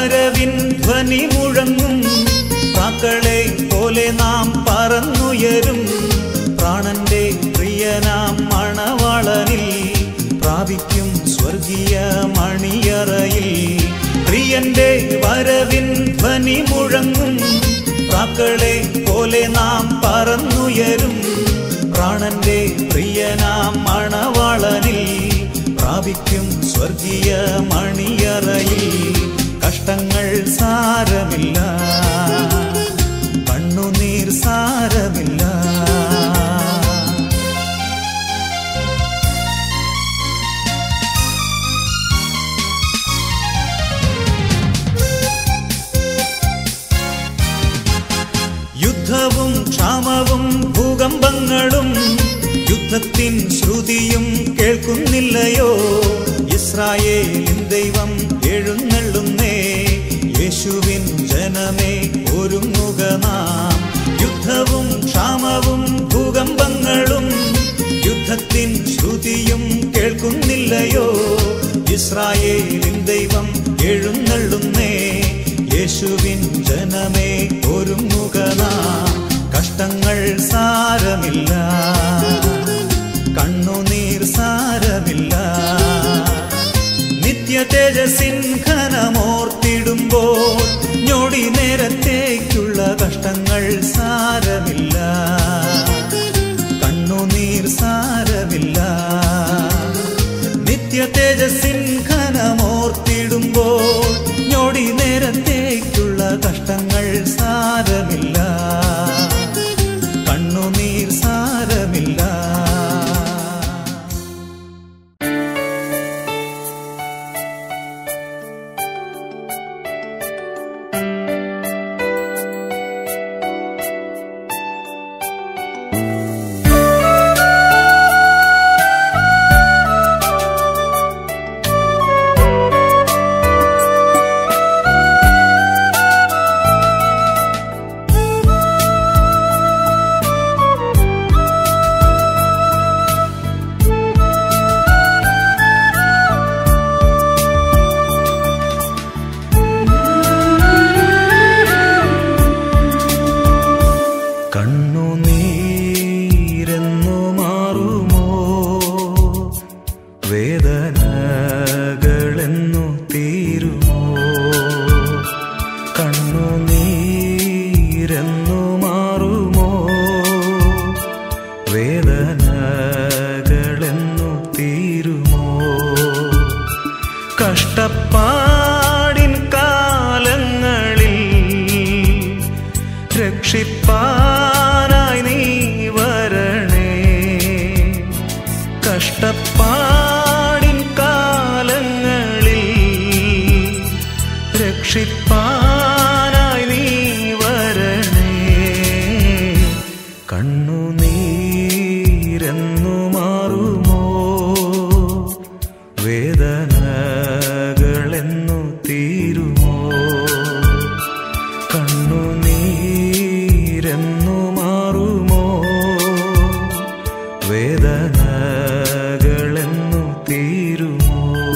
വരവിൻ ധ്വനി മുഴങ്ങും പ്രാക്കളെ പോലെ നാം പറന്നുയരും പ്രാണന്റെ പ്രിയനാം മണവാളനിൽ പ്രാപിക്കും സ്വർഗീയ മണിയറയിൽ പ്രിയന്റെ വരവിൻ ധ്വനി മുഴങ്ങും പ്രാക്കളെ പോലെ നാം പറന്നുയരും പ്രാണന്റെ പ്രിയനാം മണവാളനിൽ പ്രാപിക്കും സ്വർഗീയ മണിയറയിൽ കഷ്ടങ്ങൾ സാരമില്ല കണ്ണുനീർ സാരമില്ല യുദ്ധവും ക്ഷാമവും ഭൂകമ്പങ്ങളും യുദ്ധത്തിൻ ശ്രുതിയും കേൾക്കുന്നില്ലയോ ഇസ്രായേലിൻ ദൈവം എഴുന്നള്ളുന്നേ യേശുവിൻ ജനമേ ഒരുങ്ങുക നാം യുദ്ധവും ക്ഷാമവും ഭൂകമ്പങ്ങളും യുദ്ധത്തിൻ ശ്രുതിയും കേൾക്കുന്നില്ലയോ ഇസ്രായേലിൻ ദൈവം എഴുന്നള്ളുന്നേ യേശുവിൻ ജനമേ ഒരുങ്ങുക നാം കഷ്ടങ്ങൾ സാരമില്ല കണ്ണുനീർ സാരമില്ല നിത്യ തേജസ്സിൻ ഘനമോർത്തിടുമ്പോൾ ഞൊടി നേരത്തേക്കുള്ള കഷ്ടങ്ങൾ സാരമില്ല കണ്ണുനീർ സാരമില്ല നിത്യ തേജസ്സിൻ ഘനമോർത്തിടുമ്പോൾ ഞൊടി നേരത്തേക്കുള്ള കഷ്ടങ്ങൾ സാരമില്ല കണ്ണുനീർ സാരമില്ല കണ്ണുനീരെന്നു മാറുമോ വേദനകളെന്നു തീരുമോ കണ്ണുനീരെന്നു മാറുമോ വേദനകളെന്നു തീരുമോ കഷ്ടപ്പാടിൻ കാലങ്ങളിൽ രക്ഷിപ്പാനായി നീ വരണേ കഷ്ടപ്പാടിൻ കാലങ്ങളിൽ രക്ഷിപ്പാനായി നീ വരണേ കണ്ണുനീരെന്നു മാറുമോ വേദനകളെന്നു തീരുമോ കണ്ണുനീരെന്നു മാറുമോ വേദനകളെന്നു തീരുമോ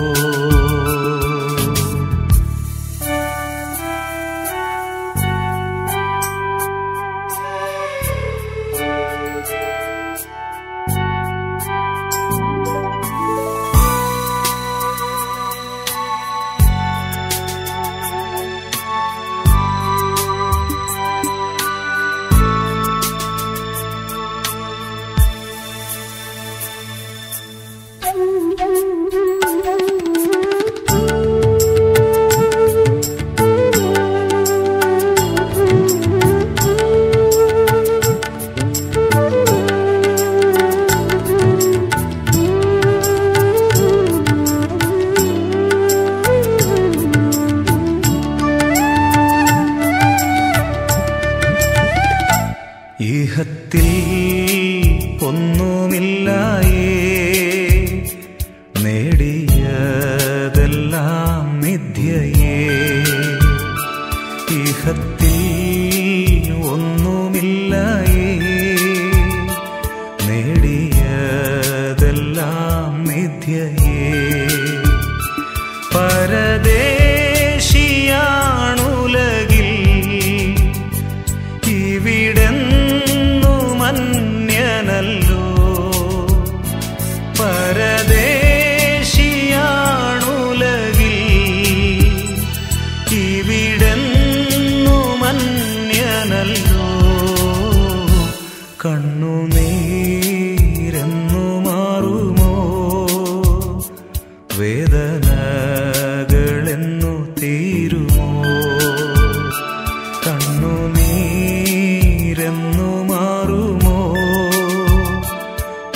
ഈഹത്തിൽ ഒന്നുമില്ലായേ നേടിയതെല്ലാം നിധ്യയേ ഈഹത്തിൽ ഒന്നുമില്ലായേ നേടിയതെല്ലാം നിധ്യയേ പരദേശിയാ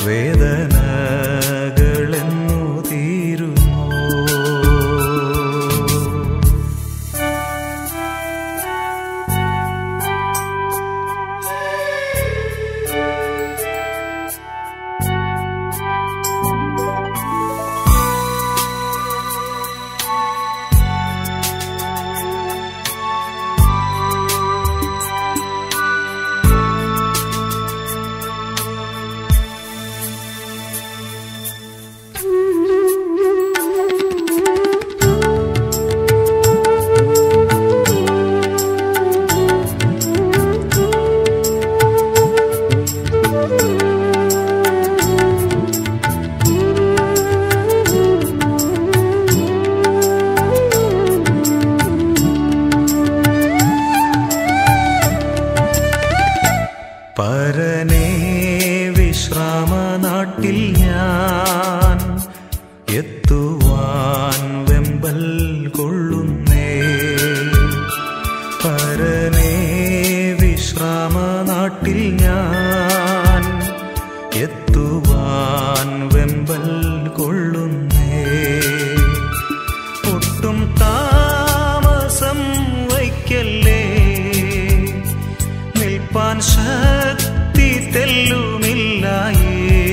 വേദനകളെന്നു തീരുമോ പരനേ വിശ്രാമനാട്ടിൽ ഞാൻ എത്തുവാൻ വെമ്പൽ കൊള്ളുന്നേ പരനേ വിശ്രാമനാട്ടിൽ ഞാൻ എത്തുവാൻ വെമ്പൽ കൊള്ളുന്നേ ഒട്ടും താമസം വയ്ക്കല്ലേ നിൽപ്പാൻ ശക്തി തെല്ലുമില്ലായേ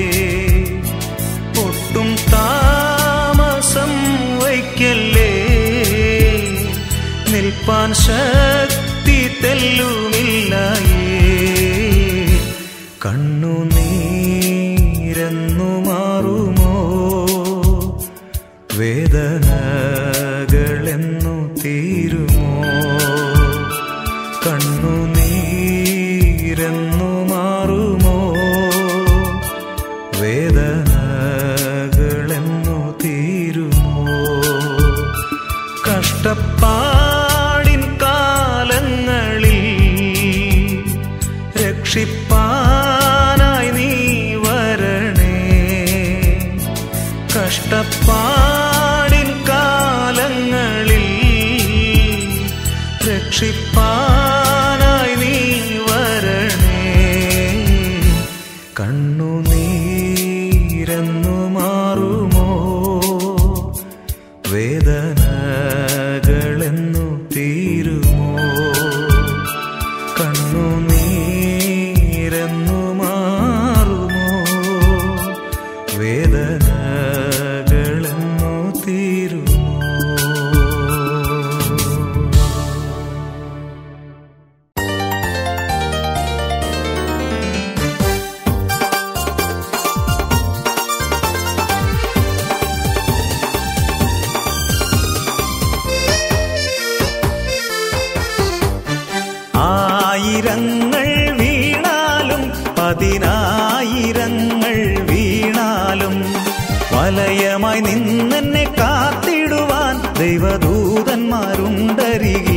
ഒട്ടും താമസം വയ്ക്കല്ലേ നിൽപ്പാൻ ശക്തി തെല്ലുമില്ലായേ കണ്ണു നീരെന്നു മാറുമോ വേദനകളെന്നു തീരുമോ കണ്ണു നീരെന്നു മാറുമോ വേദനകളെന്നു തീരുമോ കഷ്ടപ്പാടിൻ കാലങ്ങളിൽ രക്ഷിപ്പാനായി നീ വരണേ കഷ്ടപ്പാടിൻ കാലങ്ങളിൽ രക്ഷിപ്പാനായി നീ വരണേ കണ്ണു നീരെന്നു മാറുമോ വേദനകളെന്നു തീരുമോ കണ്ണു നീരെന്നു മാറുമോ വേദനകളെന്നു തീരുമോ ആയിരങ്ങൾ വീണാലും പതിനായിരങ്ങൾ വീണാലും വലയമായി നിന്നെന്നെ കാത്തിടുവാൻ ദൈവദൂതന്മാരുണ്ടരികി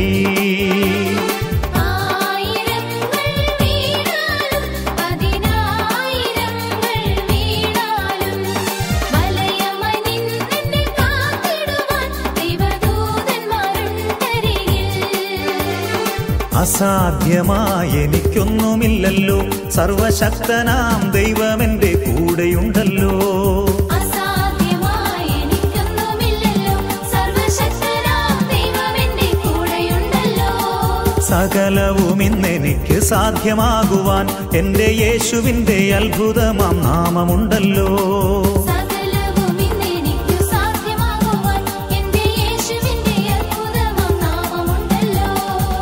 ആയിരങ്ങൾ വീണാലും പതിനായിരങ്ങൾ വീണാലും വലയമായി നിന്നെ കാത്തിടുവാൻ ദൈവദൂതന്മാരുണ്ടരികിൽ അസാധ്യമായ എനിക്കൊന്നുമില്ലല്ലോ സർവശക്തനാം ദൈവമെന്റെ കൂടെയുണ്ടല്ലോ അസാധ്യമായി എനിക്കൊന്നുമില്ലല്ലോ സർവശക്തനാം ദൈവം എന്റെ കൂടെയുണ്ടല്ലോ സകലവും ഇന്നെനിക്ക് സാധ്യമാകുവാൻ എന്റെ യേശുവിന്റെ അത്ഭുതമാം നാമമുണ്ടല്ലോ സകലവും ഇന്നെനിക്കു സാധ്യമാകുവാൻ എന്റെ യേശുവിന്റെ അത്ഭുതമാം നാമമുണ്ടല്ലോ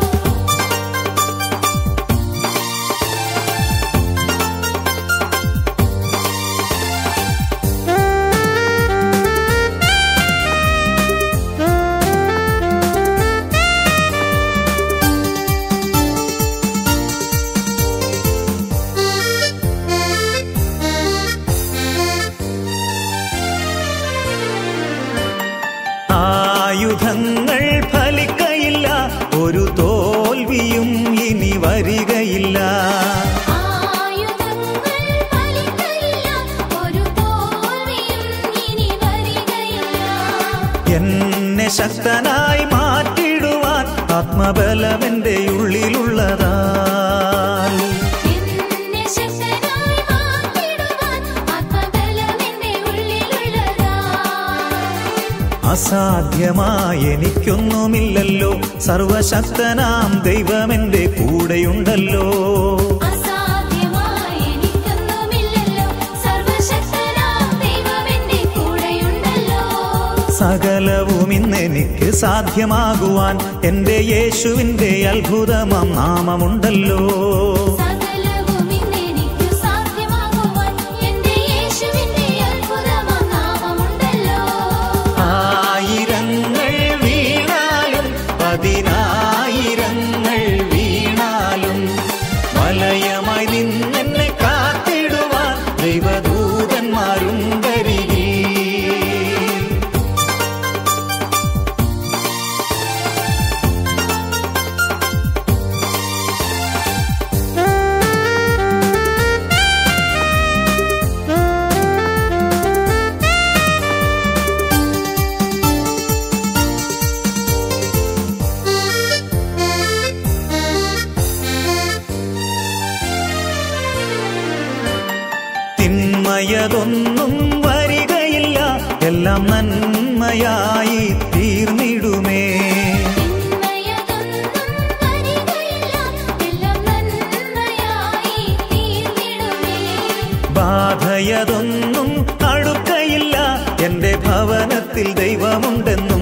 ആയുധങ്ങൾ ഫലിക്കയില്ല ഒരു തോൽവിയും ഇനി വരികയില്ല ആയുധങ്ങൾ ഫലിക്കയില്ല ഒരു തോൽവിയും ഇനി വരികയില്ല എന്നെ ശക്തനായി മാറ്റിടുവാൻ ആത്മബലമെന്റെ ഉള്ളിലുള്ളതാൽ എന്നെ ശക്തനായി മാറ്റിടുവാൻ അസാധ്യമായി എനിക്കൊന്നുമില്ലല്ലോ സർവശക്തനാം ദൈവമെന്റെ കൂടെയുണ്ടല്ലോ അസാധ്യമായി എനിക്കൊന്നുമില്ലല്ലോ സർവശക്തനാം ദൈവമെന്റെ കൂടെയുണ്ടല്ലോ സകലവും ഇന്നെനിക്ക് സാധ്യമാകുവാൻ എന്റെ യേശുവിന്റെ അത്ഭുതമാം നാമമുണ്ടല്ലോ സകലവും ഇന്നെനിക്കു സാധ്യമാകുവാൻ എന്റെ യേശുവിന്റെ അത്ഭുതമാം നാമമുണ്ടല്ലോ ആയിരങ്ങൾ വീണാലും പതിനായിരങ്ങൾ വീണാലും വലയമായി നിന്നെന്നെ കാത്തിടുവാൻ ദൈവദൂതന്മാരുണ്ടരികിൽ തിന്മയതൊന്നും വരികയില്ല എല്ലാം നന്മയായി തീർന്നിടുമേ തിന്മയതൊന്നും വരികയില്ല എല്ലാം നന്മയായി തീർന്നിടുമേ ബാധയതൊന്നും അടുക്കയില്ല എന്റെ ഭവനത്തിൽ ദൈവമുണ്ടെന്നും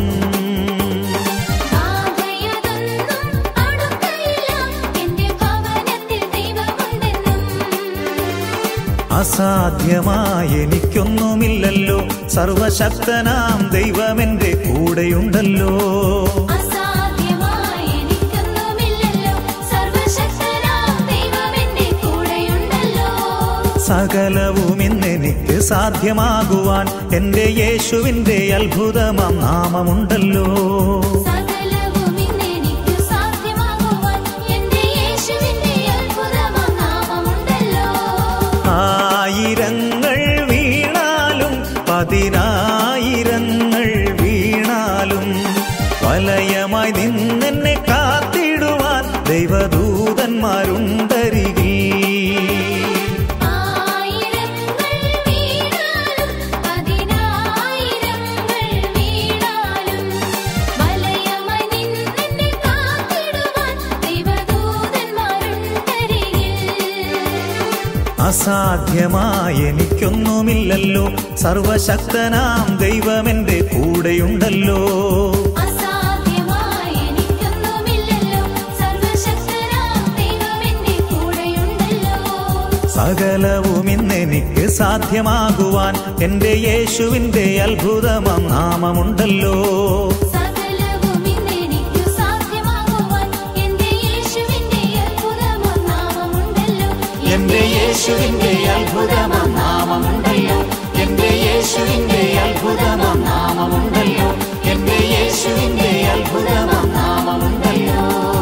ആകയതൊന്നും അടുക്കയില്ല എന്റെ ഭവനത്തിൽ ദൈവമുണ്ടെന്നും അസാധ്യമായി എനിക്കൊന്നുമില്ലല്ലോ സർവശക്തനാം ദൈവമെന്റെ കൂടെയുണ്ടല്ലോ അസാധ്യമായി എനിക്കൊന്നുമില്ലല്ലോ സർവശക്തനാം ദൈവമെന്റെ കൂടെയുണ്ടല്ലോ സകലവും ഇന്നെനിക്ക് സാധ്യമാകുവാൻ എന്റെ യേശുവിന്റെ അത്ഭുതമാം നാമമുണ്ടല്ലോ സകലവും ഇന്നെനിക്കു സാധ്യമാകുവാൻ എന്റെ യേശുവിന്റെ അത്ഭുതമാം നാമമുണ്ടല്ലോ ആയിരങ്ങൾ വീണാലും പതിനായിരങ്ങൾ വീണാലും വലയമായി നിന്നെന്നെ കാത്തിടുവാൻ ദൈവദൂതന്മാരുണ്ടരികിൽ ആയിരങ്ങൾ വീണാലും പതിനായിരങ്ങൾ വീണാലും വലയമായി നിന്നെന്നെ കാത്തിടുവാൻ ദൈവദൂതന്മാരുണ്ടരികിൽ അസാധ്യമായി എനിക്കൊന്നുമില്ലല്ലോ സർവശക്തനാം ദൈവമെന്റെ കൂടെയുണ്ടല്ലോ അസാധ്യമായി എനിക്കൊന്നുമില്ലല്ലോ സർവശക്തനാം ദൈവമെന്റെ കൂടെയുണ്ടല്ലോ സകലവും ഇന്നെനിക്ക് സാധ്യമാകുവാൻ എന്റെ യേശുവിന്റെ അത്ഭുതമാം നാമമുണ്ടല്ലോ സകലവും ഇന്നെനിക്കു സാധ്യമാകുവാൻ എന്റെ യേശുവിന്റെ അത്ഭുതമാം നാമമുണ്ടല്ലോ എന്റെ യേശുവിന്റെ അത്ഭുതമാം നാമമുണ്ടല്ലോ എന്റെ യേശുവിന്റെ അത്ഭുതമാം നാമമുണ്ടല്ലോ എന്റെ യേശുവിന്റെ അത്ഭുതമാം നാമമുണ്ടല്ലോ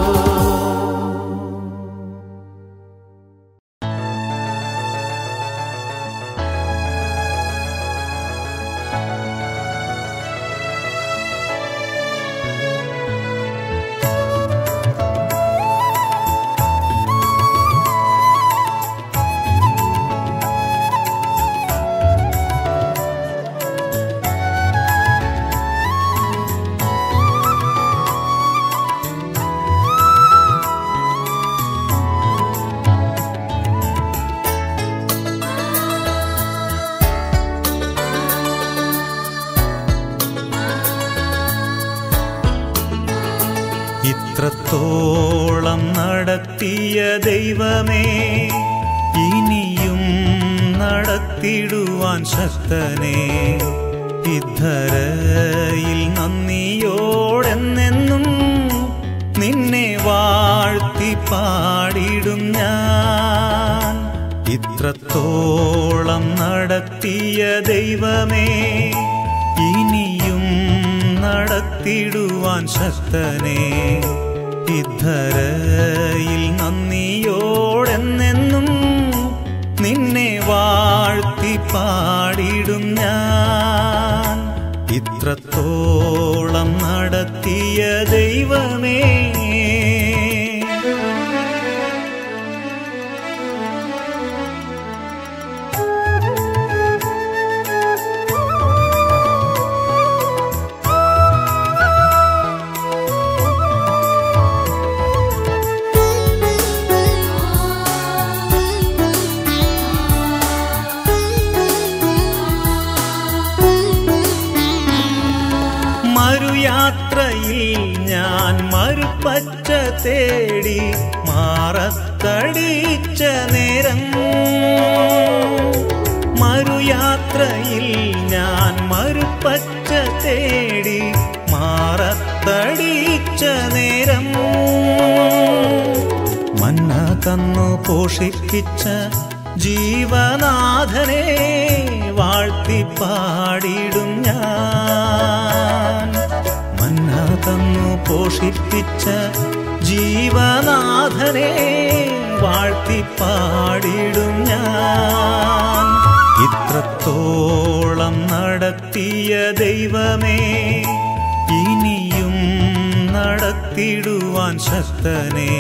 ഇത്രത്തോളം നടത്തിയ ദൈവമേ ഇനിയും നടത്തിടുവാൻ ശക്തനെ ഇദ്ധരയിൽ നന്ദിയോടെന്നെന്നും നിന്നെ വാഴ്ത്തി പാടിടും ഞാൻ ഇത്രത്തോളം നടത്തിയ ദൈവമേ ഇനിയും നടത്തിടുവാൻ ശക്തനെ ഇദ്ധരയിൽ നന്ദിയോടെന്നെന്നും നിന്നെ വാഴ്ത്തി പാടിടും ഞാൻ ഇത്രത്തോളം നടത്തിയ ദൈവമേ ആ ഞാൻ മരുപ്പച്ച തേടി മാറത്തടിച്ച നേരം മറുയാത്രയിൽ ഞാൻ മരുപ്പച്ച തേടി മാറത്തടിച്ച നേരം മന്ന തന്നു പോഷിപ്പിച്ച ജീവനാഥനെ വാഴ്ത്തി പാടിടും ഞാൻ മന്ന തന്നു പോഷിപ്പിച്ച ജീവനാഥനെ വാഴ്ത്തി പാടിടും ഞാൻ ഇത്രത്തോളം നടത്തിയ ദൈവമേ ഇനിയും നടത്തിടുവാൻ ശക്തനെ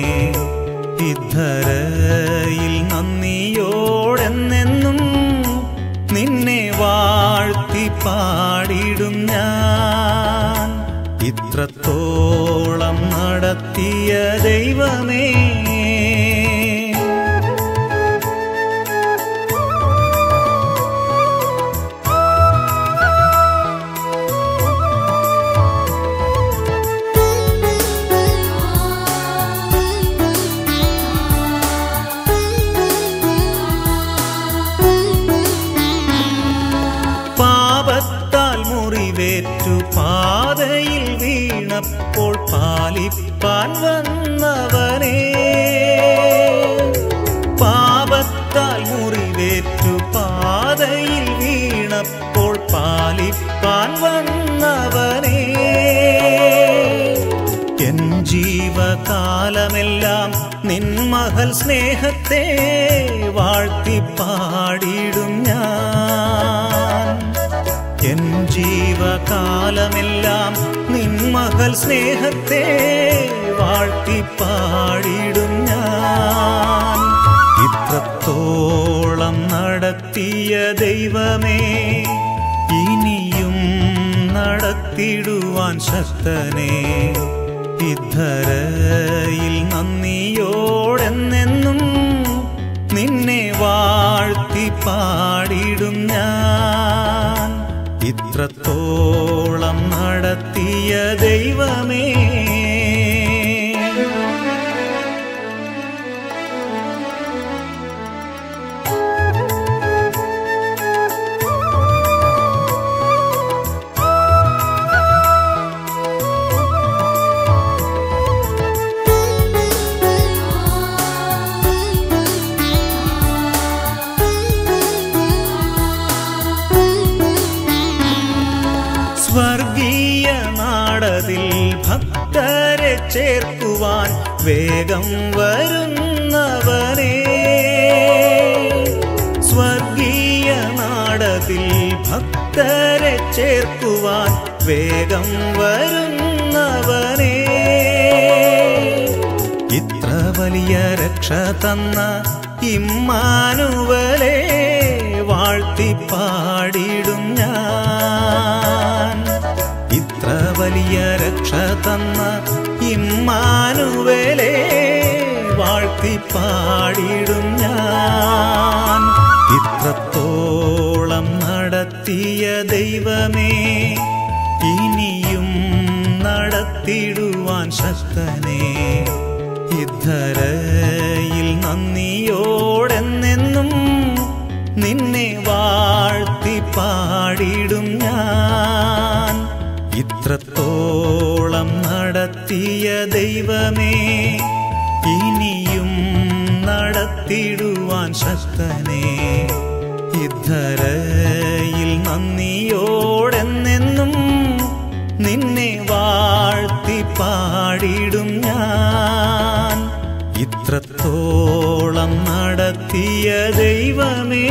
ഇദ്ധരയിൽ നന്ദിയോടെന്നെന്നും നിന്നെ വാഴ്ത്തി പാടിടും ഞാൻ ഇത്രത്തോളം നടത്തിയ ദൈവമേ പാപത്താൽ മുറിവേറ്റു പാതയിൽ വീണപ്പോൾ പാലിപ്പാൻ വന്നവനെ പാപത്താൽ മുറിവേറ്റു പാതയിൽ വീണപ്പോൾ പാലിപ്പാൻ വന്നവനെ എൻ ജീവകാലമെല്ലാം നിൻ മഹൽ സ്നേഹത്തെ വാഴ്ത്തി പാടിടും ഞാൻ എൻ ജീവകാലമെല്ലാം നിൻ മകൾ സ്നേഹത്തെ വാഴ്ത്തി പാടിടും ഞാൻ ഇത്രത്തോളം നടത്തിയ ദൈവമേ ഇനിയും നടത്തിടുവാൻ ശക്തനെ ഇദ്ധരയിൽ നന്ദിയോടെന്നെന്നും നിന്നെ വാഴ്ത്തി പാടിടും ഞാൻ ഇത്രത്തോളം നടത്തിയ ദൈവമേ സ്വർഗീയ നാടതിൽ ഭക്തരെ ചേർക്കുവാൻ വേഗം വരുന്നവനെ സ്വർഗീയ നാടതിൽ ഭക്തരെ ചേർക്കുവാൻ വേഗം വരുന്നവനെ ഇത്ര വലിയ രക്ഷ തന്ന ഇമ്മാനുവലെ വാഴ്ത്തി പാടിടും ഞാൻ ഇത്ര വലിയ രക്ഷ തന്ന ഇമ്മാനുവലെ വാഴ്ത്തി പാടിടും ഞാൻ ഇത്രത്തോളം നടത്തിയ ദൈവമേ ഇനിയും നടത്തിടുവാൻ ശക്തനെ ഇദ്ധരയിൽ നന്ദിയോടെന്നെന്നും നിന്നെ വാഴ്ത്തി പാടിടും ഞാൻ ഇത്രത്തോളം നടത്തിയ ദൈവമേ ഇനിയും നടത്തിടുവാൻ ശക്തനെ ഇദ്ധരയിൽ നന്ദിയോടെന്നെന്നും നിന്നെ വാഴ്ത്തി പാടിടും ഞാൻ ഇത്രത്തോളം നടത്തിയ ദൈവമേ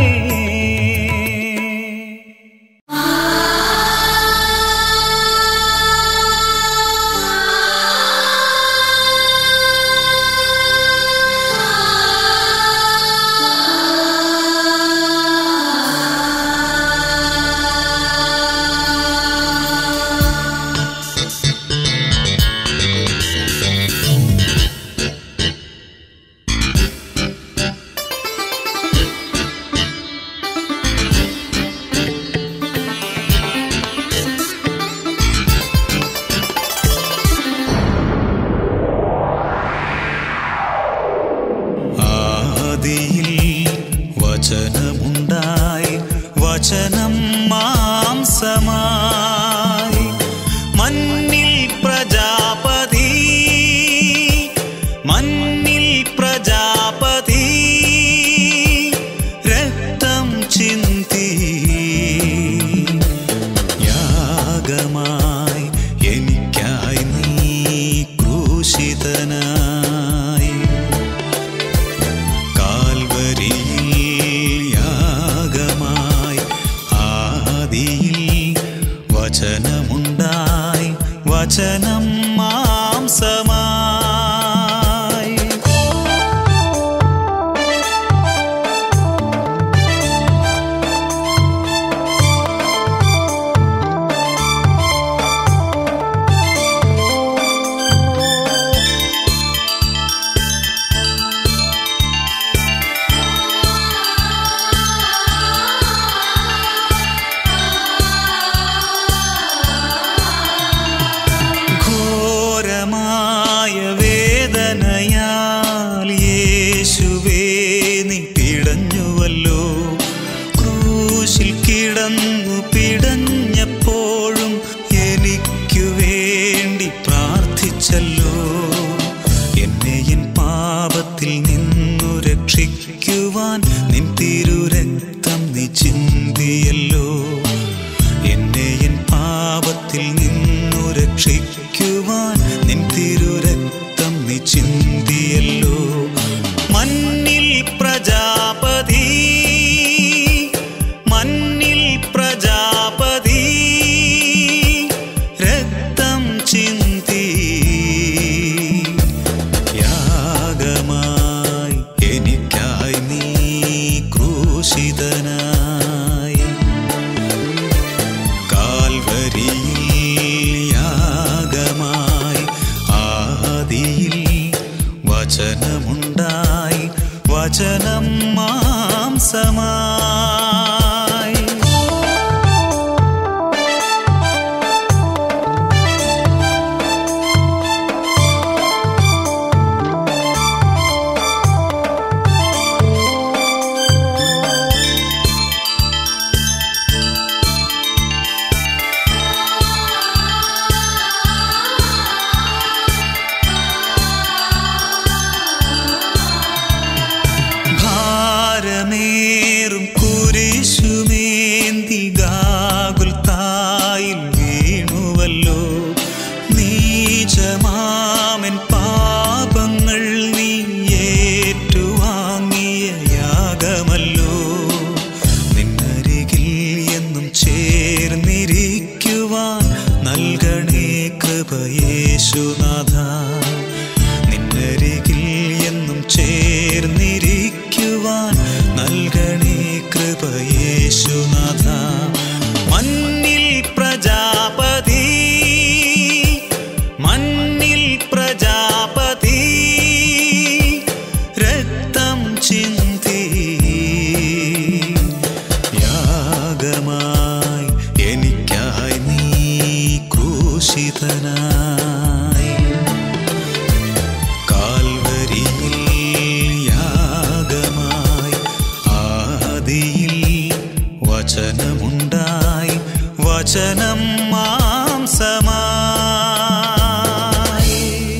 വചനം മാംസമായി മണ്ണിൽ പ്രജാപതി മണ്ണിൽ പ്രജാപതി രക്തം ചിന്തി യാഗമായി എനിക്കായി നീ ക്രൂശിതനായി കാൽവരിയിൽ യാഗമായി ആദിയിൽ വചനമുണ്ടായി വചനം മാംസമായി ഘോരമായ വേദനയാൽ യേശുവേ നീ പിടഞ്ഞുവല്ലോ ക്രൂശിൽ കിടന്നു പിടഞ്ഞപ്പോഴും എനിക്കു വേണ്ടി പ്രാർത്ഥിച്ചല്ലോ എന്നെ എൻ പാപത്തിൽ നിന്നു രക്ഷിക്കുവാൻ നിൻ തിരുരക്തം നീ ചിന്തിയല്ലോ എന്നെ എൻ പാപത്തിൽ നിന്നു രക്ഷിക്കുവാൻ നിൻ തിരുരക്തം നീ ചിന്തിയല്ലോ മണ്ണിൽ പ്രജാപതി മണ്ണിൽ പ്രജാപതി രക്തം ചിന്തി യാഗമായി എനിക്കായി നീ ക്രൂശിതനായി കാൽവരിയിൽ യാഗമായി ആദിയിൽ വചനമുണ്ടായി വചനം മാംസമായി ഭാരമേറും കുരിശുമേന്തി ഗാകുൽ തായിൽ വീണുവല്ലോ നീചമാമൻ പാപങ്ങൾ നീ ഏറ്റുവാങ്ങിയ യാഗമല്ലോ നിന്നരികിൽ എന്നും ചേർന്നിരിക്കുവാൻ നൽകണേ കൃപയേശുനാഥ നിന്നരികിൽ എന്നും ചേർന്നിരിക്കുവാൻ നൽകണേ കൃപയേശുനാഥ മണ്ണിൽ പ്രജാപതി മണ്ണിൽ പ്രജാപതി രക്തം ചിന്തി യാഗമായി എനിക്കായി നീ ക്രൂശിതനായി കാൽവരിയിൽ യാഗമായി ആദിയിൽ വചനമുണ്ടായി വചനം മാംസമായി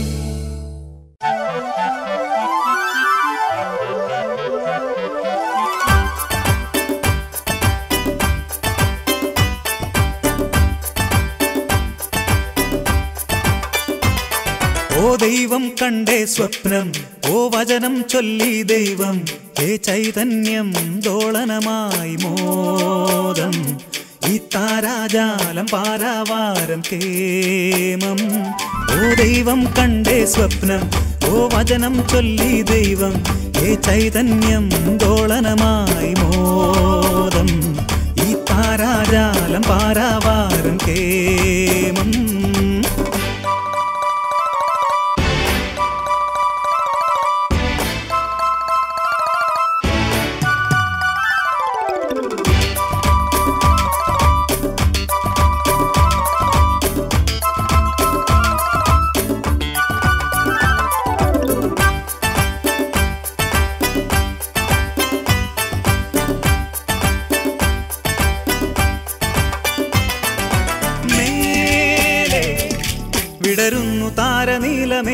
ഓ ദൈവം കണ്ടേ സ്വപ്നം ഓ വചനം ചൊല്ലി ദൈവം ഏ ചൈതന്യം ദോളനമായി മോദം ഈ താരാജാലം പാരാവാരം കേമം ഓ ദൈവം കണ്ടേ സ്വപ്നം ഓ വചനം ചൊല്ലി ദൈവം ഏ ചൈതന്യം ദോളനമായി മോദം ഈ താരാജാലം പാരാവാരം കേമം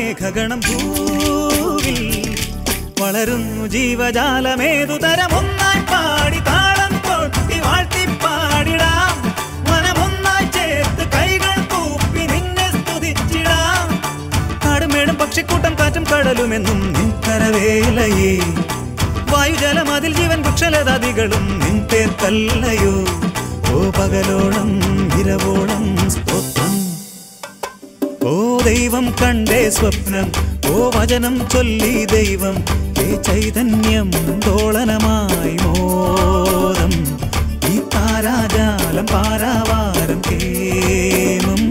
മേഘഗണം ഭൂവിൽ വളരുന്നു ജീവജാലമേതു തരമൊന്നായി പാടി താളം കൊട്ടി വാഴ്ത്തി പാടിടാം മനമൊന്നായി ചേർത്ത് കൈകൾ കൂപ്പി നിന്നെ സ്തുതിച്ചിടാം കാടുമേടും പക്ഷിക്കൂട്ടം കാറ്റും കടലുമെന്നും നിൻകരവേലയേ വായുജലം അതിൽ ജീവൻ വൃക്ഷലതാദികളും നിൻ പേർക്കല്ലയോ ഓ പകലോളം ഇരവോളം സ്തോത്രം ഓ ദൈവം കണ്ടേ സ്വപ്നം ഓ വചനം ചൊല്ലി ദൈവം ഏ ചൈതന്യം ദോളനമായി മോദം ഈ താരാജാലം പാരാവാരം കേമം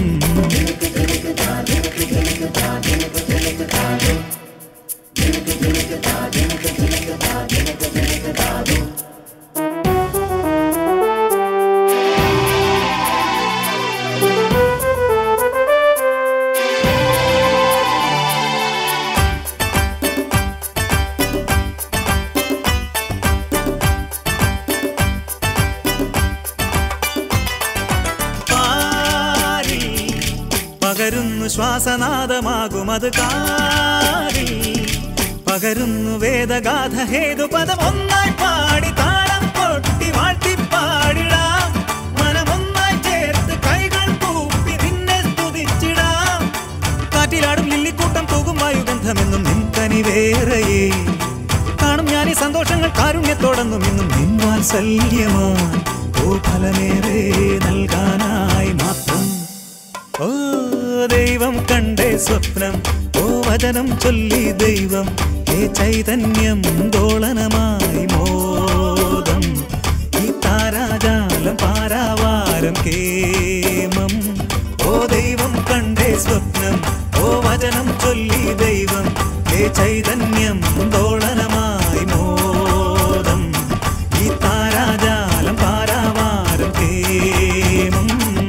പാരിൽ പകരുന്നു ശ്വാസനാദമാകും അത് കാറിൽ പകരുന്നു വേദഗാഥ ഹേതു പദം ഒന്നായി പാടി താളം കൊട്ടി വാഴ്ത്തി പാടിടാം മനമൊന്നായി ചേർത്ത് കൈകൾ കൂപ്പി നിന്നെ സ്തുതിച്ചിടാം കാറ്റിലാടും ലില്ലിക്കൂട്ടം പോകും വായുഗന്ധമെന്നും നിൻ കനിവേറയേ കാണും ഞാൻ ഈ സന്തോഷങ്ങൾ കാരുണ്യത്തോടെന്നും ഇന്നും നിൻ വാത്സല്യമായി ഓ ഫലമേറെ നൽകാനായി മാത്രം ഓ ദൈവം കണ്ടേ സ്വപ്നം ഓ വചനം ചൊല്ലി ദൈവം ഏ ചൈതന്യം ദോളനമായി മോദം ഈ താരാജാലം പാരാവാരം കേമം ഓ ദൈവം കണ്ടേ സ്വപ്നം ഓ വചനം ചൊല്ലി ദൈവം ഏ ചൈതന്യം ദോളനമായി മോദം ഈ താരാജാലം പാരാവാരം കേമം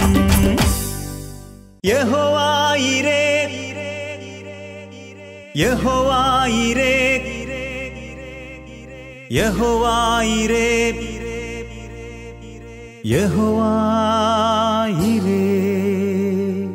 യഹോവായിരേ യഹോവായിരേ യഹോവായിരേ യഹോവായിരേ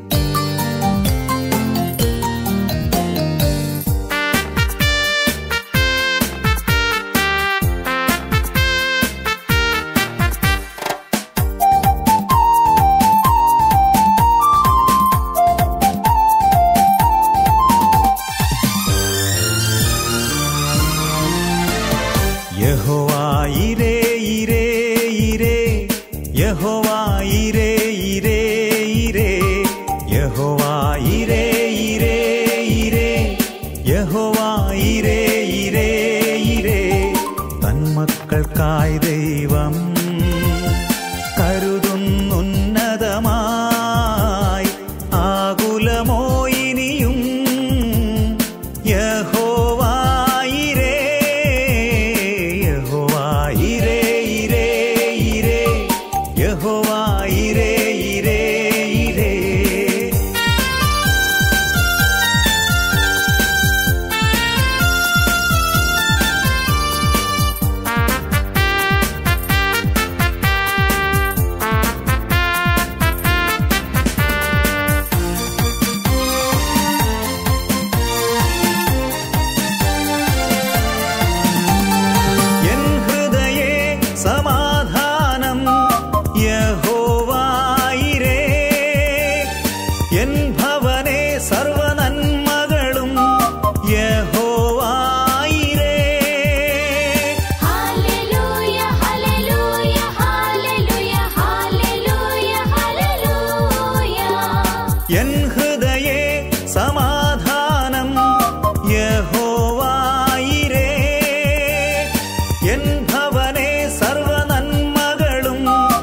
യഹോവായിരേ ഇരേ ഇരേ യഹോവായിരേ ഇരേ ഇരേ യഹോവായിരേ ഇരേ ഇരേ യഹോവായിരേ ഇരേ ഇരേ തന്മക്കൾക്കായി ദൈവം കരുതുന്നുന്നതമായി ആകുലമോ ഇനിയും യഹോവായിരേ യഹോവായിരേ ഇരേ ഇരേ യഹോവായിരേ ഇരേ ഇരേ എൻ ഹൃദയേ സമാധാനം യഹോവായിരേ എൻ ഭവനെ സർവനന്മകളും യഹോവായിരേ ഹല്ലേലൂയ ഹല്ലേലൂയ ഹല്ലേലൂയ ഹല്ലേലൂയ ഹല്ലേലൂയ എൻ ഹൃദയേ സമാധാനം യഹോവായിരേ എൻ ഭവനെ സർവനന്മകളും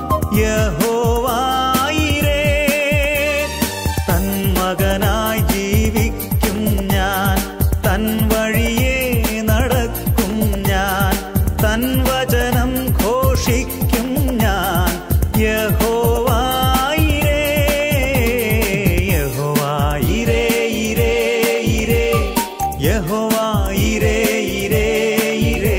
യഹോവായിരേ തൻ മകനായി ജീവിക്കും ഞാൻ തൻ വഴിയെ നടക്കും ഞാൻ തൻ വചനം ഘോഷിക്കും ഞാൻ യഹോവായിരേ യഹോവായിരേ ഇരേ ഇരേ യഹോവായിരേ ഇരേ ഇരേ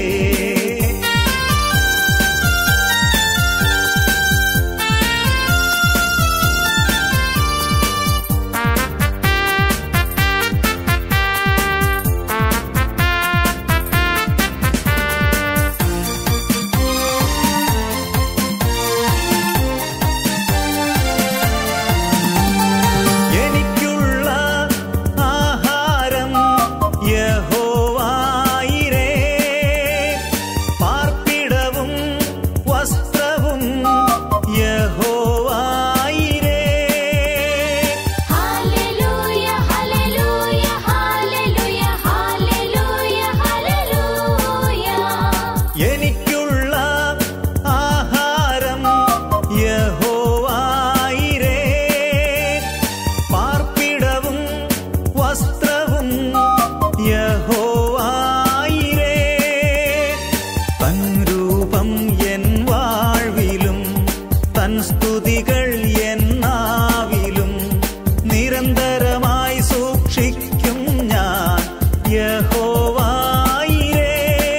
സ്തുതികൾ എന്നാവിലും നിരന്തരമായി സൂക്ഷിക്കും ഞാൻ യഹോവായിരേ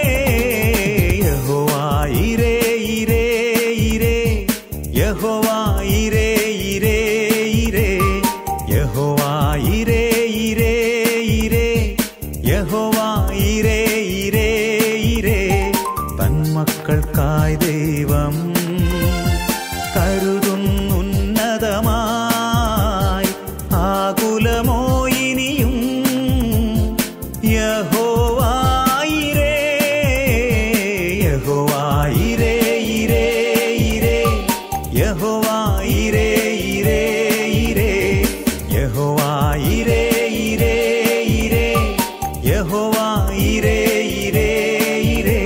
യഹോവായിരേ ഇരേ ഇരേ യഹോവായിരേ ഇരേ ഇരേ യഹോവായിരേ ഇരേ ഇരേ യഹോവായിരേ ഇരേ ഇരേ തന്മക്കൾക്കായി ദൈവം കരുതുന്നുന്നതമായി ആകുലമോ ഇനിയും യഹോവായിരേ യഹോവായിരേ ഇരേ ഇരേ യഹോവായിരേ ഇരേ ഇരേ യഹോവായിരേ ഇരേ ഇരേ യഹോവായിരേ ഇരേ ഇരേ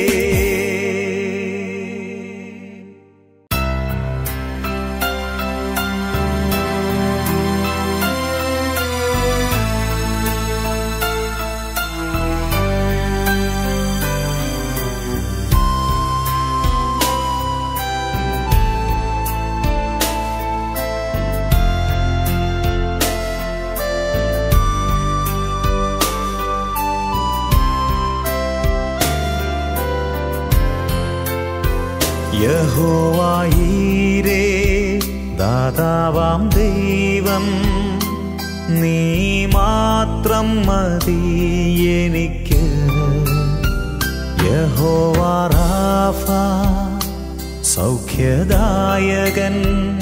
യഹോവായീരേ ദാതാവാം ദൈവം നീ മാത്രം മതി എനിക്ക് യഹോവാറാഫ സൗഖ്യദായകൻ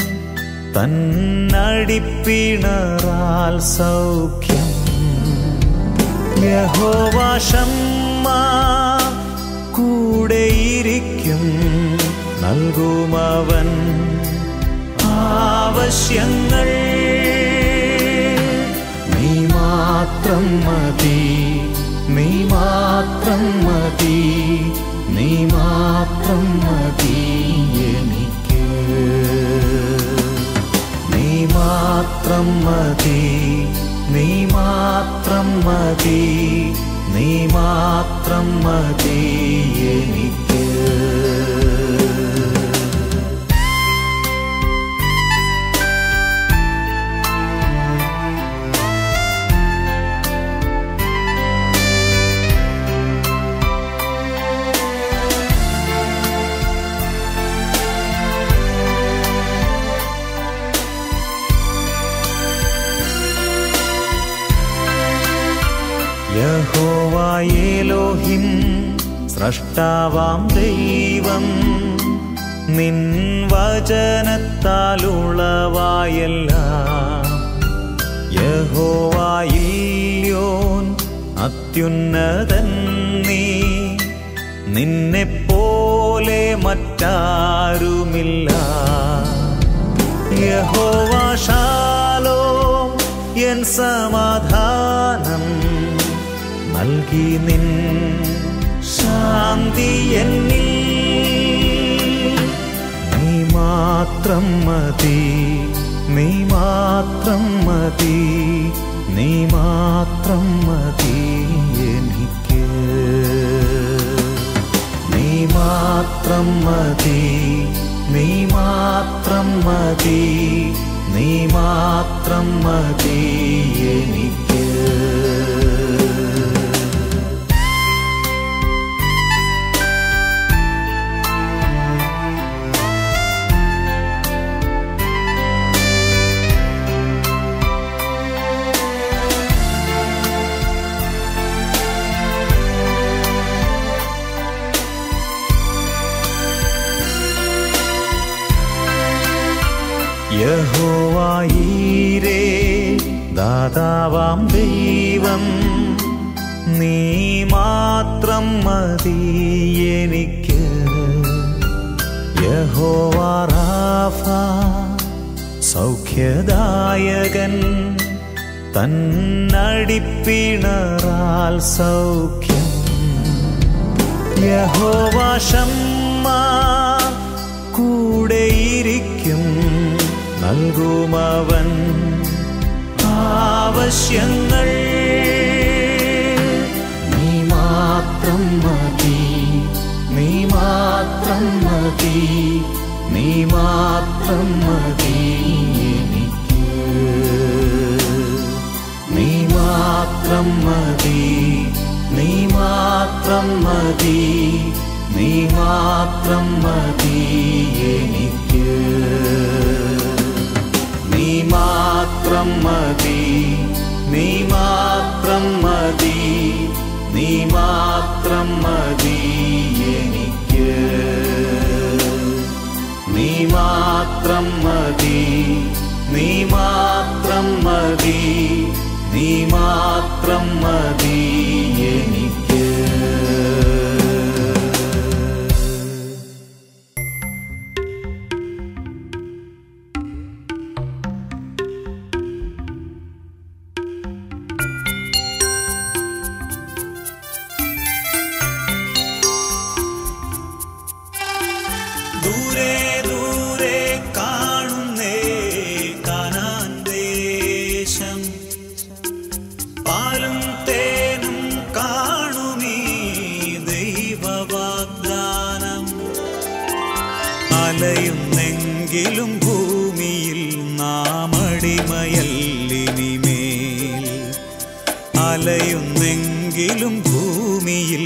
തന്നടിപ്പിണറാൽ സൗഖ്യം യഹോവാഷമ്മ കൂടെയിരിക്കും നൽകുമവൻ ആവശ്യങ്ങൾ നീ മാത്രം മതി നീ മാത്രം മതി നീ മാത്രം മതി എനിക്ക് നീ മാത്രം മതി നീ മാത്രം മതി നീ മാത്രം മതി എനിക്ക് യഹോവായേലോഹിം സ്രഷ്ടാവാം ദൈവം നിൻ വചനത്താലുളവായെല്ലാം യഹോവായില്യോൻ അത്യുന്നതൻ നീ നിന്നെ പോലെ മറ്റാരുമില്ല യഹോവാശാലോ എൻ സമാധാനം നൽകി നിൻ ശാന്തി എന്നിൽ നീ മാത്രം മതി നീ മാത്രം മതി നീ മാത്രം മതി എനിക്ക് നീ മാത്രം മതി നീ മാത്രം മതി നീ മാത്രം മതി എനിക്ക് യഹോവായീരേ ദാതാവാം ദൈവം നീ മാത്രം മതി എനിക്ക് യഹോവാറാഫ സൗഖ്യദായകൻ തന്നടിപ്പിണറാൽ സൗഖ്യം യഹോവാഷമ്മ കൂടെയിരിക്കും നൽകുമവൻ ആവശ്യങ്ങൾ നീ മാത്രം മതി നീ മാത്രം മതി നീ മാത്രം മതി എനിക്ക് നീ മാത്രം മതി നീ മാത്രം മതി നീ മാത്രം മതി എനിക്ക് നീ മാത്രം മതി നീ മാത്രം മതി നീ മാത്രം മതി എനിക്ക് നീ മാത്രം മതി നീ മാത്രം മതി നീ മാത്രം മതി എനിക്ക് ദൂരെ ദൂരെ കാണുന്നേ കാനാൻ ദേശം പാലും തേനും കാണുമീ ദൈവവാഗ്ദാനം അലയുന്നെങ്കിലും ഭൂമിയിൽ നാമടിമയല്ലിനിമേൽ അലയുന്നെങ്കിലും ഭൂമിയിൽ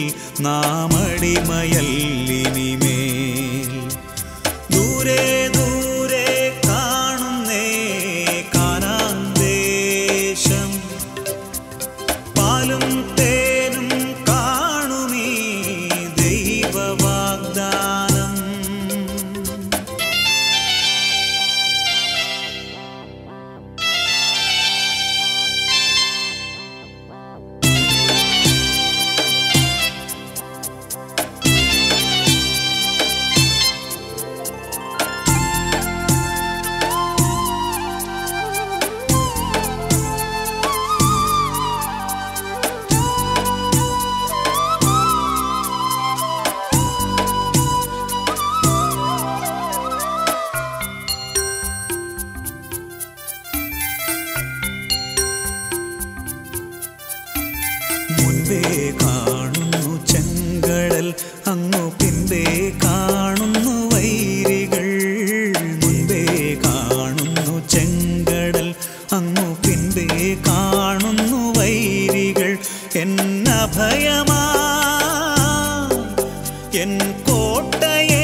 നാമടിമയല്ലിനിമേൽ ദൂരെ ദൂരെ കാണുന്നേ കാനാൻ ദേശം പാലും തേനും കാണുമീ ദൈവവാഗ്ദാനം മുൻപേ കാണുന്നു ചെങ്കടൽ അങ്ങു പിൻപേ കാണുന്നു വൈരികൾ മുൻപേ കാണുന്നു ചെങ്കടൽ അങ്ങു പിൻപേ കാണുന്നു വൈരികൾ എന്നഭയമാ എൻ കോട്ടയേ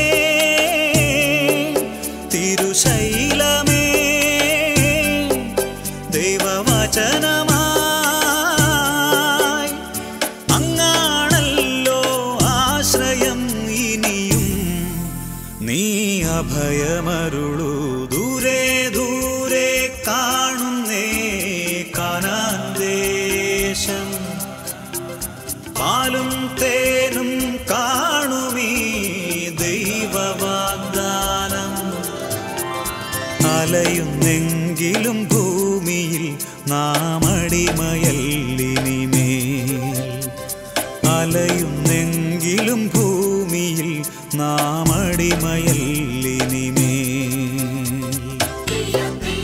തിരുശൈലമേ ദൈവവചനമായി അങ്ങാണല്ലോ ആശ്രയം ഇനിയും നീ അഭയമരുളൂ ദൂരെ ദൂരെ കാണുന്നേ കാനാൻ ദേശം പാലും തേനും കാണുമീ ദൈവവാഗ്ദാനം അലയുന്നെങ്കിലും ഭൂമിയിൽ നാമടിമയല്ലിനിമേൽ അലയുന്നെങ്കിലും ഭൂമിയിൽ നാമടിമയല്ലിനിമേൽ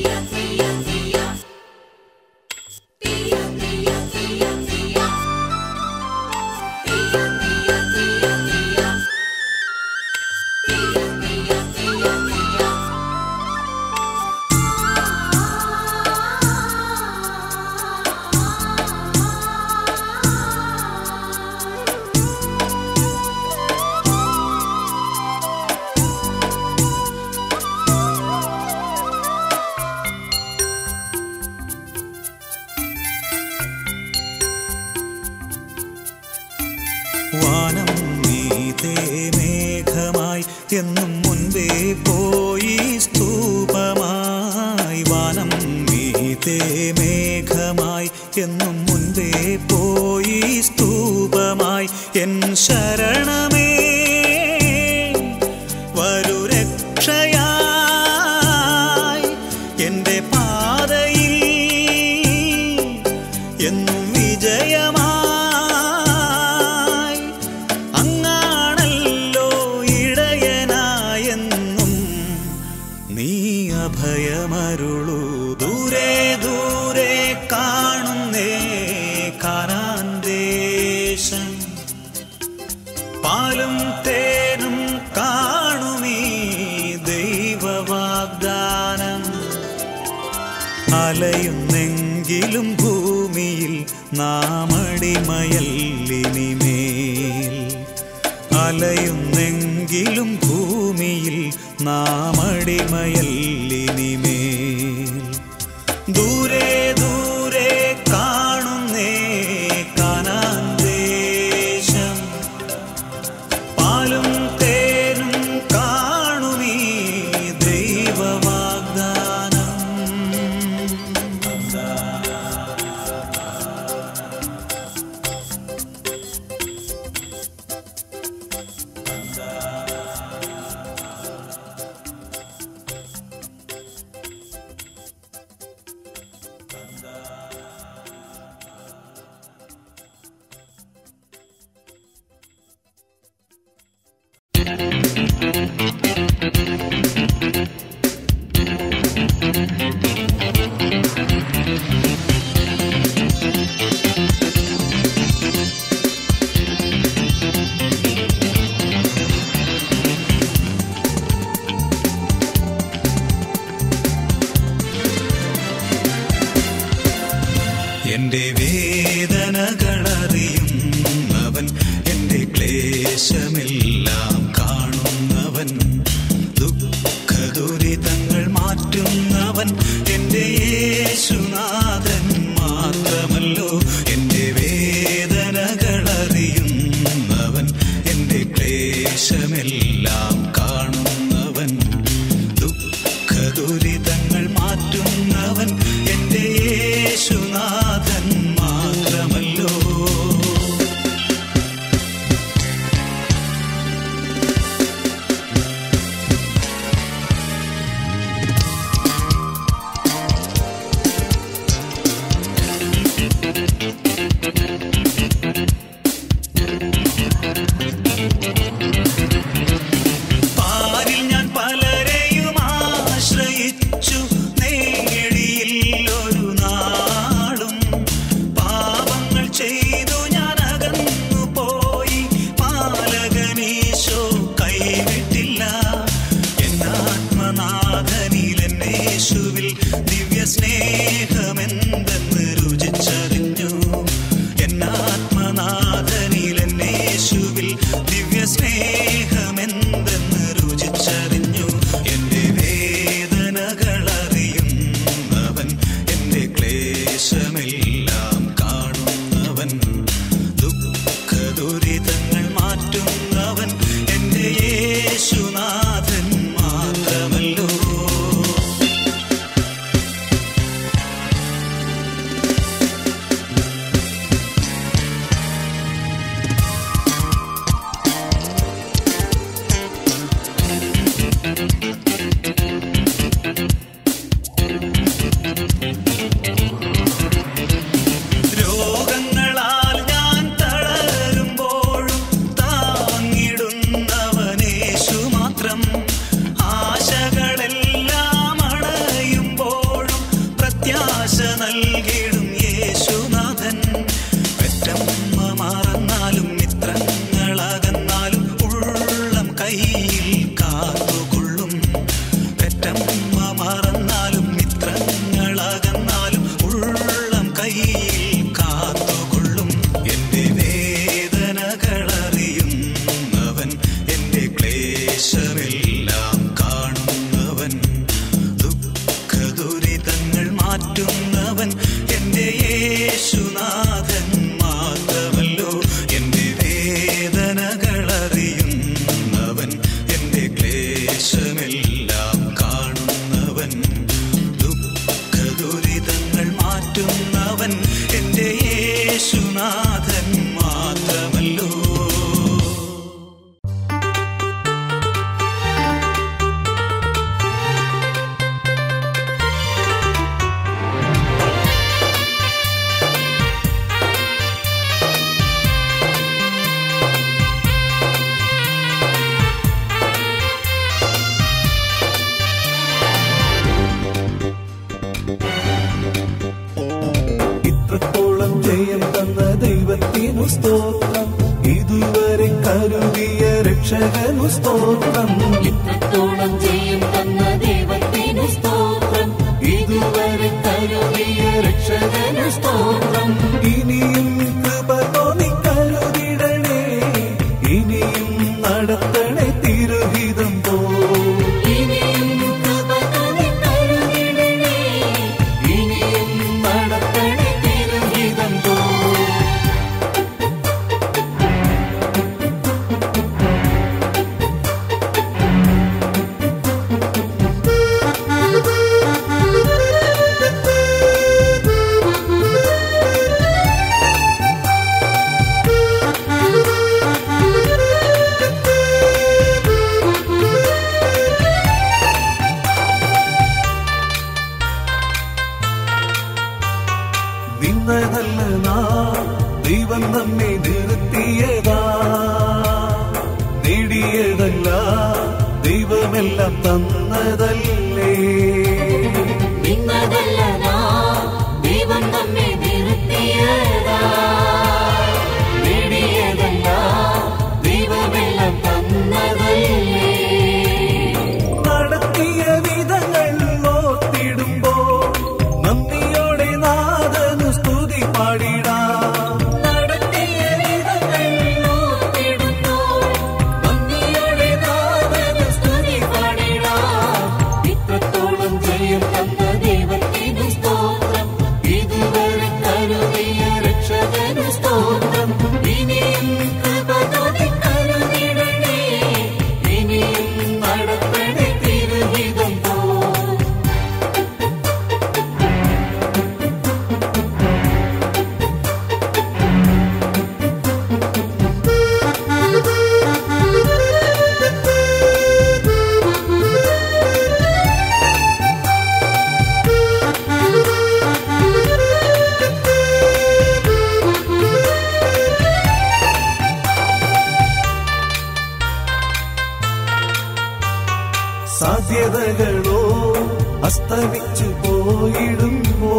വാനം നീതേ മേഘമായി എന്നും മുൻപേ പോയി സ്തൂപമായി വാനം നീതേ മേഘമായി എന്നും മുൻപേ പോയി സ്തൂപമായി എൻ ശരണമേ വരു രക്ഷയായി എൻ്റെ പാതയിൽ എന്നും വിജയമായി അങ്ങാണല്ലോ ഇടയനായെന്നും നീ അഭയമരുളൂ ദൂരെ ദൂരെ കാണുന്നേ കാനാൻ ദേശം പാലും തേനും കാണുമീ ദൈവ വാഗ്ദാനം അലയുന്നെങ്കിലും ഭൂമിയിൽ നാമടിമയല്ലിനിമേൽ അലയുന്നെങ്കിലും ഭൂമിയിൽ നാമടിമയല്ലിനിമേൽ ദൂരെ ദൂരെ കാണുന്നേ കാനാൻ ദേശം പാലും തേനും കാണുമീ ദൈവവാഗ്ദാനം എന്റെ വേദനകളറിയുന്നവൻ എന്റെ ക്ലേശമെല്ലാം കാണുന്നവൻ ദുഃഖദുരിതങ്ങൾ മാറ്റുന്നവൻ എന്റെ യേശുനാഥൻ മാത്രമല്ലോ എന്റെ വേദനകളറിയുന്നവൻ എന്റെ ക്ലേശമെല്ലാം കാണുന്നവൻ ദുഃഖദുരിതങ്ങൾ മാറ്റുന്നവൻ എന്റെ യേശുനാഥൻ മാത്രമല്ലോ പാരിൽ ഞാൻ പലരെയും ആശ്രയിച്ചു നേടിയില്ലൊരു നാളും പാപങ്ങൾ ചെയ്തു ഞാൻ അകന്നു പോയി പാലകനീശോ കൈവിട്ടില്ല എന്നാത്മനാഥനിൽ എന്നേശുവിൽ ദിവ്യ സ്നേഹമെന്തെന്ന് രുചിച്ചറിഞ്ഞു എന്നാത്മനാഥനിൽ എന്നേശുവിൽ ദിവ്യ സ്നേഹമെന്തെന്ന് രുചിച്ചറിഞ്ഞു എന്റെ വേദനകൾ അറിയുന്നവൻ എന്റെ ക്ലേശമെല്ലാം കാണുന്നവൻ ദുഃഖദുരിതങ്ങൾ മാറ്റുന്നവൻ എന്റെ യേശുനാഥൻ മാത്രമല്ലോ രോഗങ്ങളാൽ ഞാൻ തളരുമ്പോഴും താങ്ങിടുന്നവനേശു മാത്രം ആശകളെല്ലാം അണയുമ്പോഴും പ്രത്യാശ നൽകിടും യേശുനാഥൻ പെറ്റമ്മ മറന്നാലും മിത്രങ്ങളകന്നാലും ഉള്ളം കയ്യിൽ കാത്തുകൊള്ളും പെറ്റമ്മ മറന്നാലും മിത്രങ്ങളകന്നാലും ഉള്ളം കയ്യിൽ കാത്തുകൊള്ളും എന്റെ വേദനകൾ അറിയുന്നവൻ എന്റെ ക്ലേശമെല്ലാം കാണുന്നവൻ ദുഃഖദുരിതങ്ങൾ മാറ്റുന്നവൻ എന്റെ യേശുനാഥൻ മാത്രമല്ലോ എന്റെ വേദനകൾ അറിയുന്നവൻ എന്റെ ക്ലേശമെല്ലാം കാണുന്നവൻ ദുഃഖദുരിതങ്ങൾ മാറ്റുന്നവൻ എന്റെ യേശുനാഥൻ മാത്രമല്ലോ ഇത്രത്തോളം ജയം തന്ന ദൈവത്തിനു സ്തോത്രം ഇതുവരെ കരുതിയ രക്ഷകനു സ്തോത്രം ഇത്രത്തോളം ജയം തന്ന ദൈവത്തെ ഭാവിയെല്ലാം തന്നതല്ലേ നിന്നതല്ല നാം ദൈവം നമ്മെ നിർത്തിയതാ നേടിയതല്ല ദൈവമെല്ലാം തന്നതല്ലേ നടത്തിയ വിധങ്ങൾ ഓർത്തിടുമ്പോ നന്ദിയോടെ നാഥനു സ്തുതി പാടിടാം നടത്തിയ വിധങ്ങൾ ഓർത്തിടുമ്പോൾ നന്ദിയോടെ നാഥന് സ്തുതി പാടിടാം. ഇത്രത്തോളം ജയം തന്ന ദൈവത്തിനു സ്തോത്രം ഇതുവരെ കരുതിയ രക്ഷകനു സ്തോത്രം ഇനിയും കൃപ തോന്നി കരുതിടണേ ഇനിയും നടത്തണേ തിരുഹിതം പോ സാധ്യതകളോ അസ്തമിച്ചു പോയിടുമ്പോ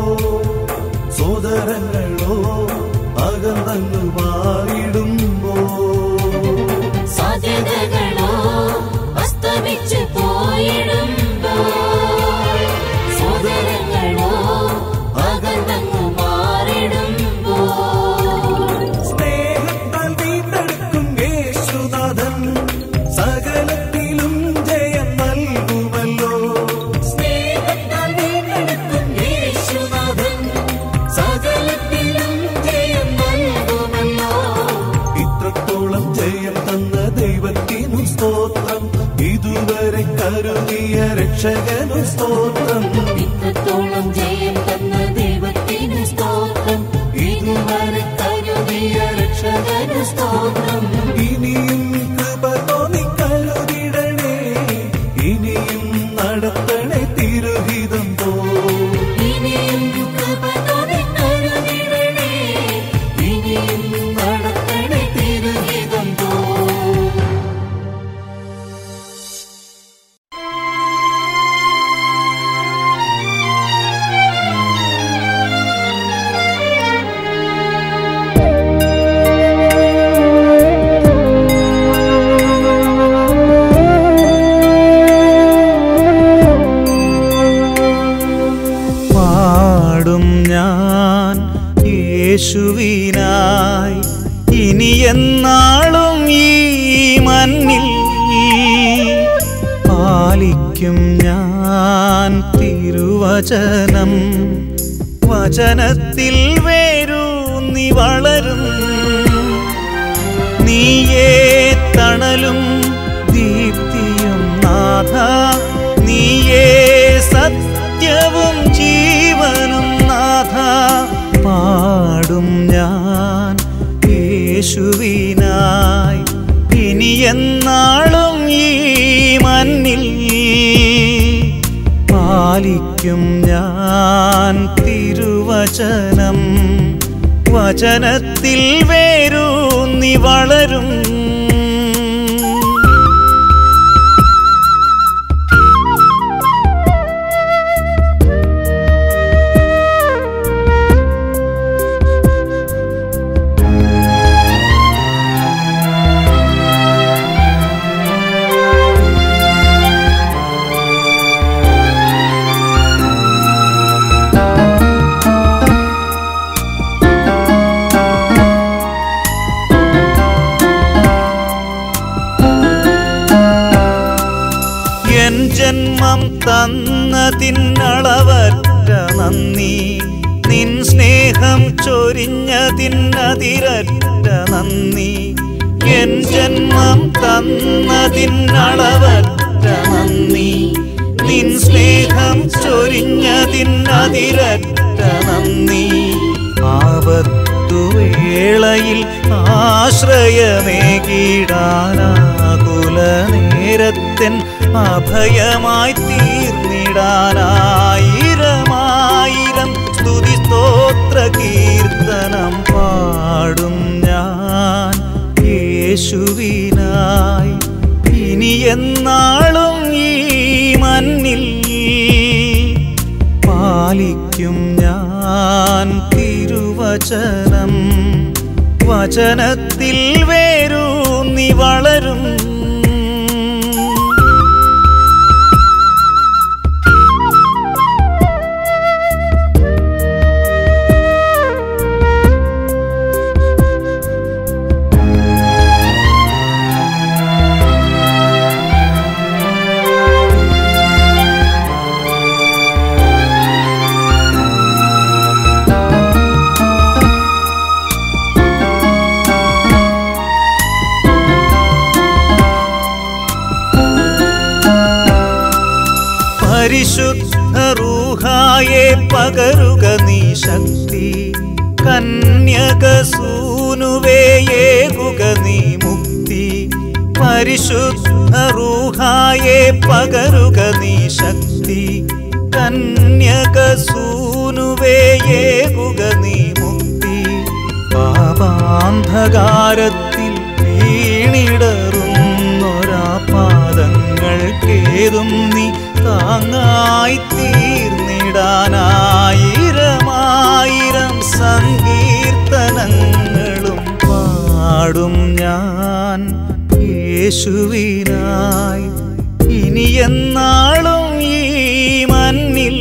സോദരങ്ങളോ അകന്നു മാറിടുമ്പോ സാധ്യതകളോ അസ്തമിച്ചു പോയിടുമ്പോൾ സോദരങ്ങളോ അകന്നങ്ങു മാറിടുമ്പോൾ സ്നേഹത്താൽ വീണ്ടെടുക്കും യേശുനാഥൻ സകലത്തിലും ജയം നൽകുമല്ലോ സ്നേഹത്താൽ വീണ്ടെടുക്കും യേശുനാഥൻ സകലത്തിലും ജയം നൽകുമല്ലോ ഇത്രത്തോളം ജയം തന്ന ദൈവത്തിനു സ്തോത്രം ഇതുവരെ കരുതിയ രക്ഷകനു സ്തോത്രം ഇത്രത്തോളം ജയം തന്ന ദൈവത്തിന് സ്തോത്രം ഇതുവരെ കരുതിയ രക്ഷകന് സ്തോത്രം ഇനിയും കൃപ തോന്നി കരുതിടണേ ഇനിയും നടത്തണേ തിരുഹിതം പോ ഇനിയും കൃപ തോന്നി കരുതിടണേ ഇനിയും നടത്തണേ തിരുഹിതം പോ പാടും ഞാൻ യേശുവിനായി ഇനി എന്നാളും ഈ മണ്ണിൽ പാലിക്കും ഞാൻ തിരുവചനം വചനത്തിൽ വേരൂന്നി വളരും നീയേ തണലും ദീപ്തിയും നാഥ നീയേ സത്യവും ജീവനും നാഥ പാടും ഞാൻ യേശുവിനായി ഇനി എന്നാളും ഈ മണ്ണിൽ പാലിക്കും ഞാൻ തിരുവചനം വചനത്തിൽ വേരൂന്നി വളരും എൻ ജന്മം തന്നതിനളവറ്റ നന്ദി നിൻ സ്നേഹം ചൊരിഞ്ഞതിനതിരറ്റ നന്ദി എൻ ജന്മം തന്നതിനളവറ്റ നന്ദി നിൻ സ്നേഹം ചൊരിഞ്ഞതിനതിരറ്റ നന്ദി ആപത്തുവേളയിൽ ആശ്രയമേകിടാനാകുല നേരത്തൻ അഭയമായി തീർന്നിടാനായിരമായിരം സ്തുതി സ്തോത്ര കീർത്തനം പാടും ഞാൻ യേശുവിനായി ഇനി എന്നാളും ഈ മണ്ണിൽ പാലിക്കും ഞാൻ തിരുവചനം വചനത്തിൽ വേരൂന്നി വളരും പരിശുദ്ധ റൂഹായെ പകരുക നീ ശക്തി കന്യക സൂനുവേയേകുക നീ മുക്തി പരിശുദ്ധ റൂഹായെ പകരുക നീ ശക്തി കന്യക സൂനുവേയേകുക നീ മുക്തി പാപാന്ധകാരത്തിൽ വീണിടറുന്നൊരാ പാദങ്ങൾക്കേതും നീ താങ്ങായി തീർന്നിടാനായിരമായിരം സങ്കീർത്തനങ്ങളും പാടും ഞാൻ യേശുവിനായി ഇനി എന്നാളും ഈ മണ്ണിൽ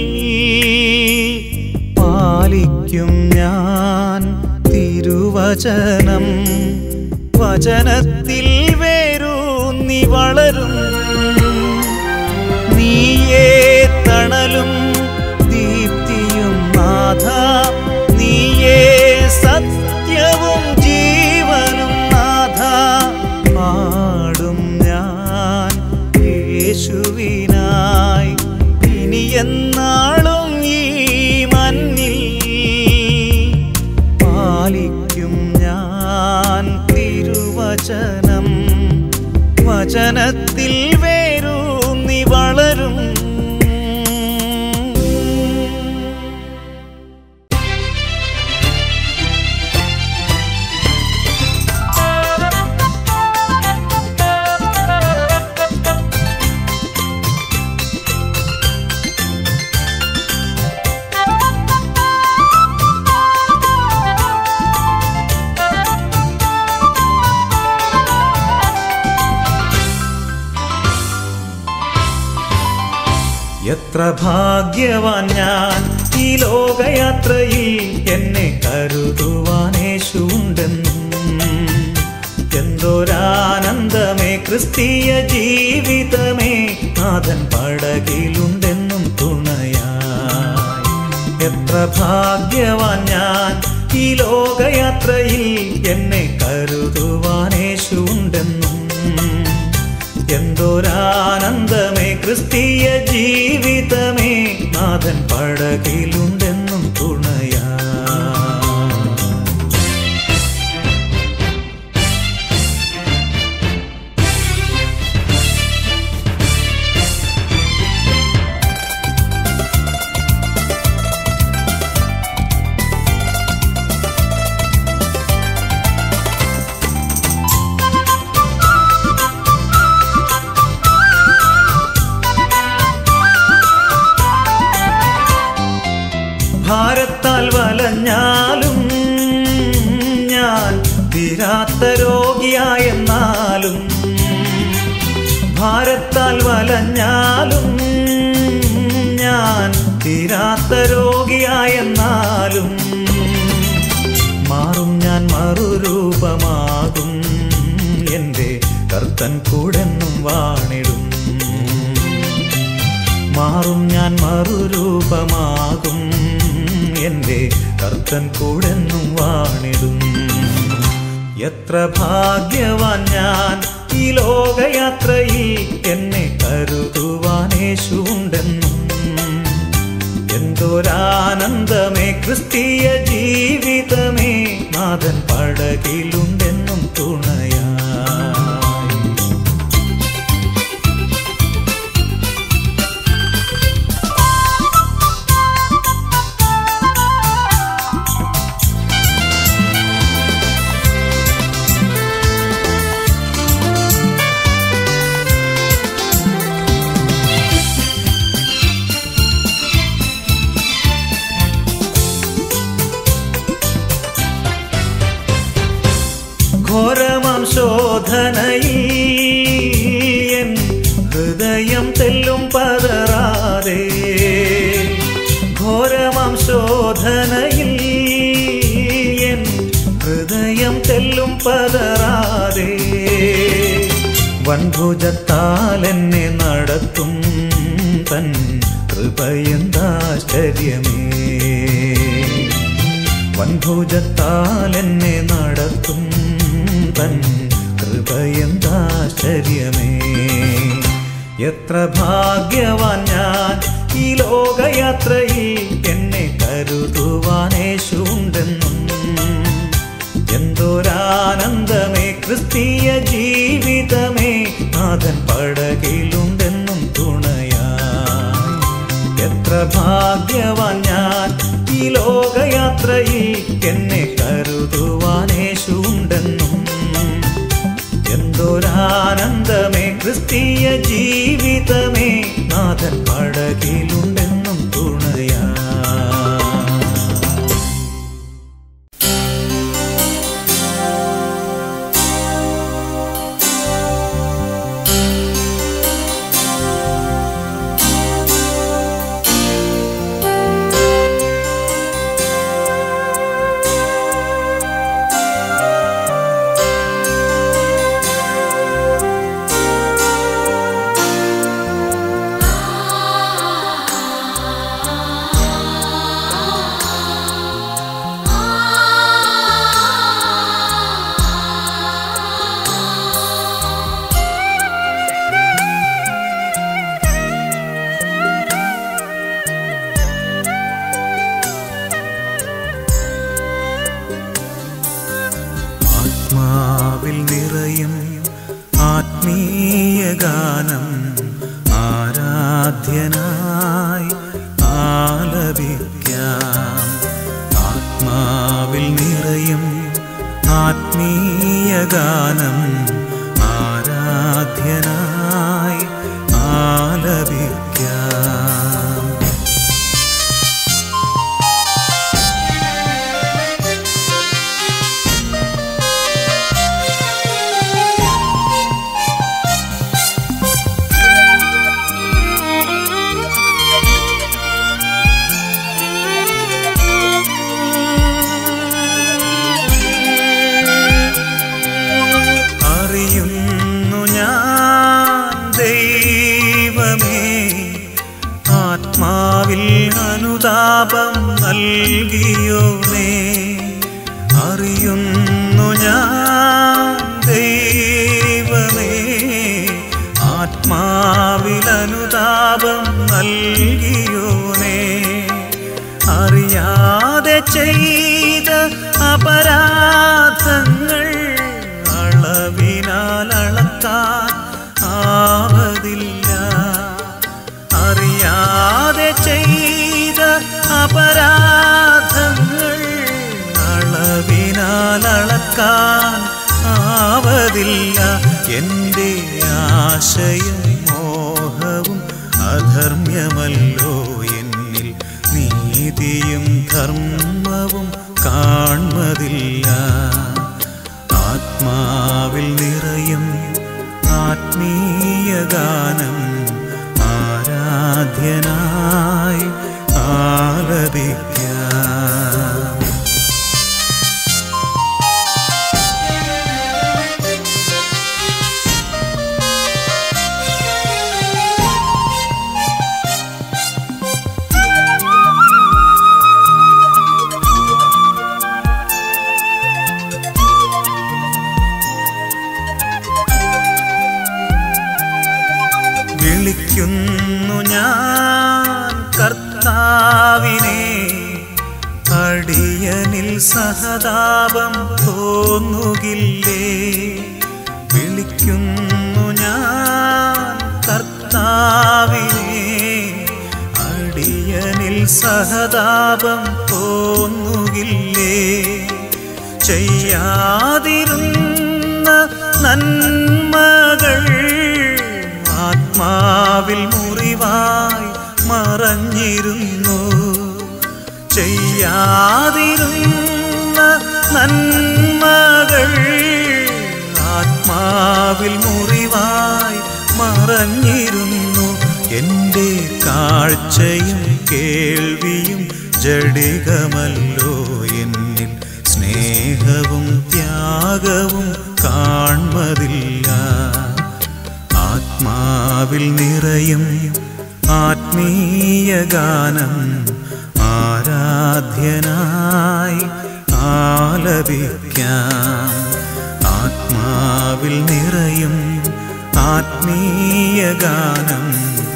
പാലിക്കും ഞാൻ തിരുവചനം വചനത്തിൽ വേരൂന്നി വളരും നീയേ തണലും ദീപ്തിയും നാഥ നീയേ സത്യവും ജീവനും നാഥ പാടും ഞാൻ യേശുവിനായി ഇനി എന്നാളും ഈ മണ്ണിൽ പാലിക്കും ഞാൻ തിരുവചനം വചനത്തിൽ വേരൂന്നി വളരും എത്ര ഭാഗ്യവാൻ ഞാൻ ഈ ലോകയാത്രയിൽ എന്നെ കരുതുവാനേശുണ്ടെന്നും എന്തൊരാനന്ദമേ ക്രിസ്തീയ ജീവിതമേ നാഥൻ പടകിലുണ്ടെന്നും തുണയായി എത്ര ഭാഗ്യവാൻ ഞാൻ ഈ ലോകയാത്രയിൽ എന്നെ കരുതുവാനേശുണ്ടെന്നും എന്തൊരാനന്ദമേ ക്രിസ്തീയ ജീവിതമേ നാഥൻ പടകിലുണ്ടെന്നും തുണയാ ഭാരത്താൽ വലഞ്ഞാലും ഞാൻ തീരാത്ത രോഗിയായെന്നാലും ഭാരത്താൽ വലഞ്ഞാലും ഞാൻ തീരാത്ത രോഗിയായെന്നാലും മാറും ഞാൻ മറുരൂപമാകും എൻ്റെ കർത്തൻ കൂടെന്നും വാണിടും മാറും ഞാൻ മറുരൂപമാകും എൻ്റെ കർത്തൻ കൂടെന്നും വാണിടും എത്ര ഭാഗ്യവാൻ ഞാൻ ഈ ലോകയാത്രയിൽ എന്നെ കരുതുവാനേശുണ്ടെന്നും എന്തൊരാനന്ദമേ ക്രിസ്തീയ ജീവിതമേ നാഥൻ പടകിലുണ്ടെന്നും തുണയായി ശോധനയിൽ എൻ ഹൃദയം തെല്ലും പതറാതെ ഘോരമാം ശോധനയിൽ എൻ ഹൃദയം തെല്ലും പതറാതെ വൻഭുജത്താൽ എന്നെ നടത്തും തൻ കൃപയെന്താശ്ചര്യമേ വൻഭുജത്താൽ എന്നെ നടത്തും തൻ കൃപയെന്താശ്ചര്യമേ എത്ര ഭാഗ്യവാൻ ഞാൻ ഈ ലോകയാത്രയിൽ എന്നെ കരുതുവാനേശുണ്ടെന്നും എന്തോരാനന്ദമേ ക്രിസ്തീയ ജീവിതമേ നാഥൻ പടകിലുണ്ടെന്നും തുണയാ എത്ര ഭാഗ്യവാൻ ഞാൻ ഈ ലോകയാത്രയിൽ എന്നെ കരുതുവാനേശുണ്ടെന്നും എന്തോരാനന്ദമേ ക്രിസ്തീയ ജീവിതമേ നാഥൻ പടകിലുണ്ടെന്നും തുണയാ ആത്മാവിൽ നിറയും ആത്മീയ ഗാനം ആരാധ്യനായി ആലപിക്കാം ആത്മാവിൽ നിറയും ആത്മീയ ഗാനം ആരാധ്യനായി ആലപിക്കാം അറിയുന്നു ഞാൻ ദൈവമേ ആത്മാവിൽ അനുതാപം നൽകിയോനേ അറിയുന്നു ഞാൻ ദൈവമേ ആത്മാവിൽ അനുതാപം നൽകിയോനേ അറിയാതെ ചെയ്ത അപരാധങ്ങൾ അളവിനാൽ അളക്കാൻ ആവതില്ല അറിയാതെ ചെയ്ത അപരാധങ്ങൾ അളവിനാൽ അളക്കാൻ ആവതില്ല എൻ്റെ ആശയും മോഹവും അധർമ്മ്യമല്ലോ എന്നിൽ നീതിയും ധർമ്മവും കാൺമതില്ല ആത്മാവിൽ നിറയും ആത്മീയ ഗാനം ആരാധ്യനായി ആലപിക്കാം വിളിക്കുന്നു ഞാൻ കർത്താവിനെ അടിയനിൽ സഹതാപം തോന്നുകില്ലേ വിളിക്കുന്നു ഞാൻ കർത്താവിനെ അടിയനിൽ സഹതാപം തോന്നുകില്ലേ ചെയ്യാതിരുന്ന നന്മകൾ ആത്മാവിൽ മുറിവായി മറഞ്ഞിരുന്നു ചെയ്യാതിരുന്ന നന്മകൾ ആത്മാവിൽ മുറിവായി മറഞ്ഞിരുന്നു എൻ്റെ കാഴ്ചയും കേൾവിയും ജഡികമല്ലോ എന്നിൽ സ്നേഹവും ത്യാഗവും കാൺമതില്ല ആത്മാവിൽ നിറയും ആത്മീയ ഗാനം ആരാധ്യനായി ആലപിക്കാം ആത്മാവിൽ നിറയും ആത്മീയ ഗാനം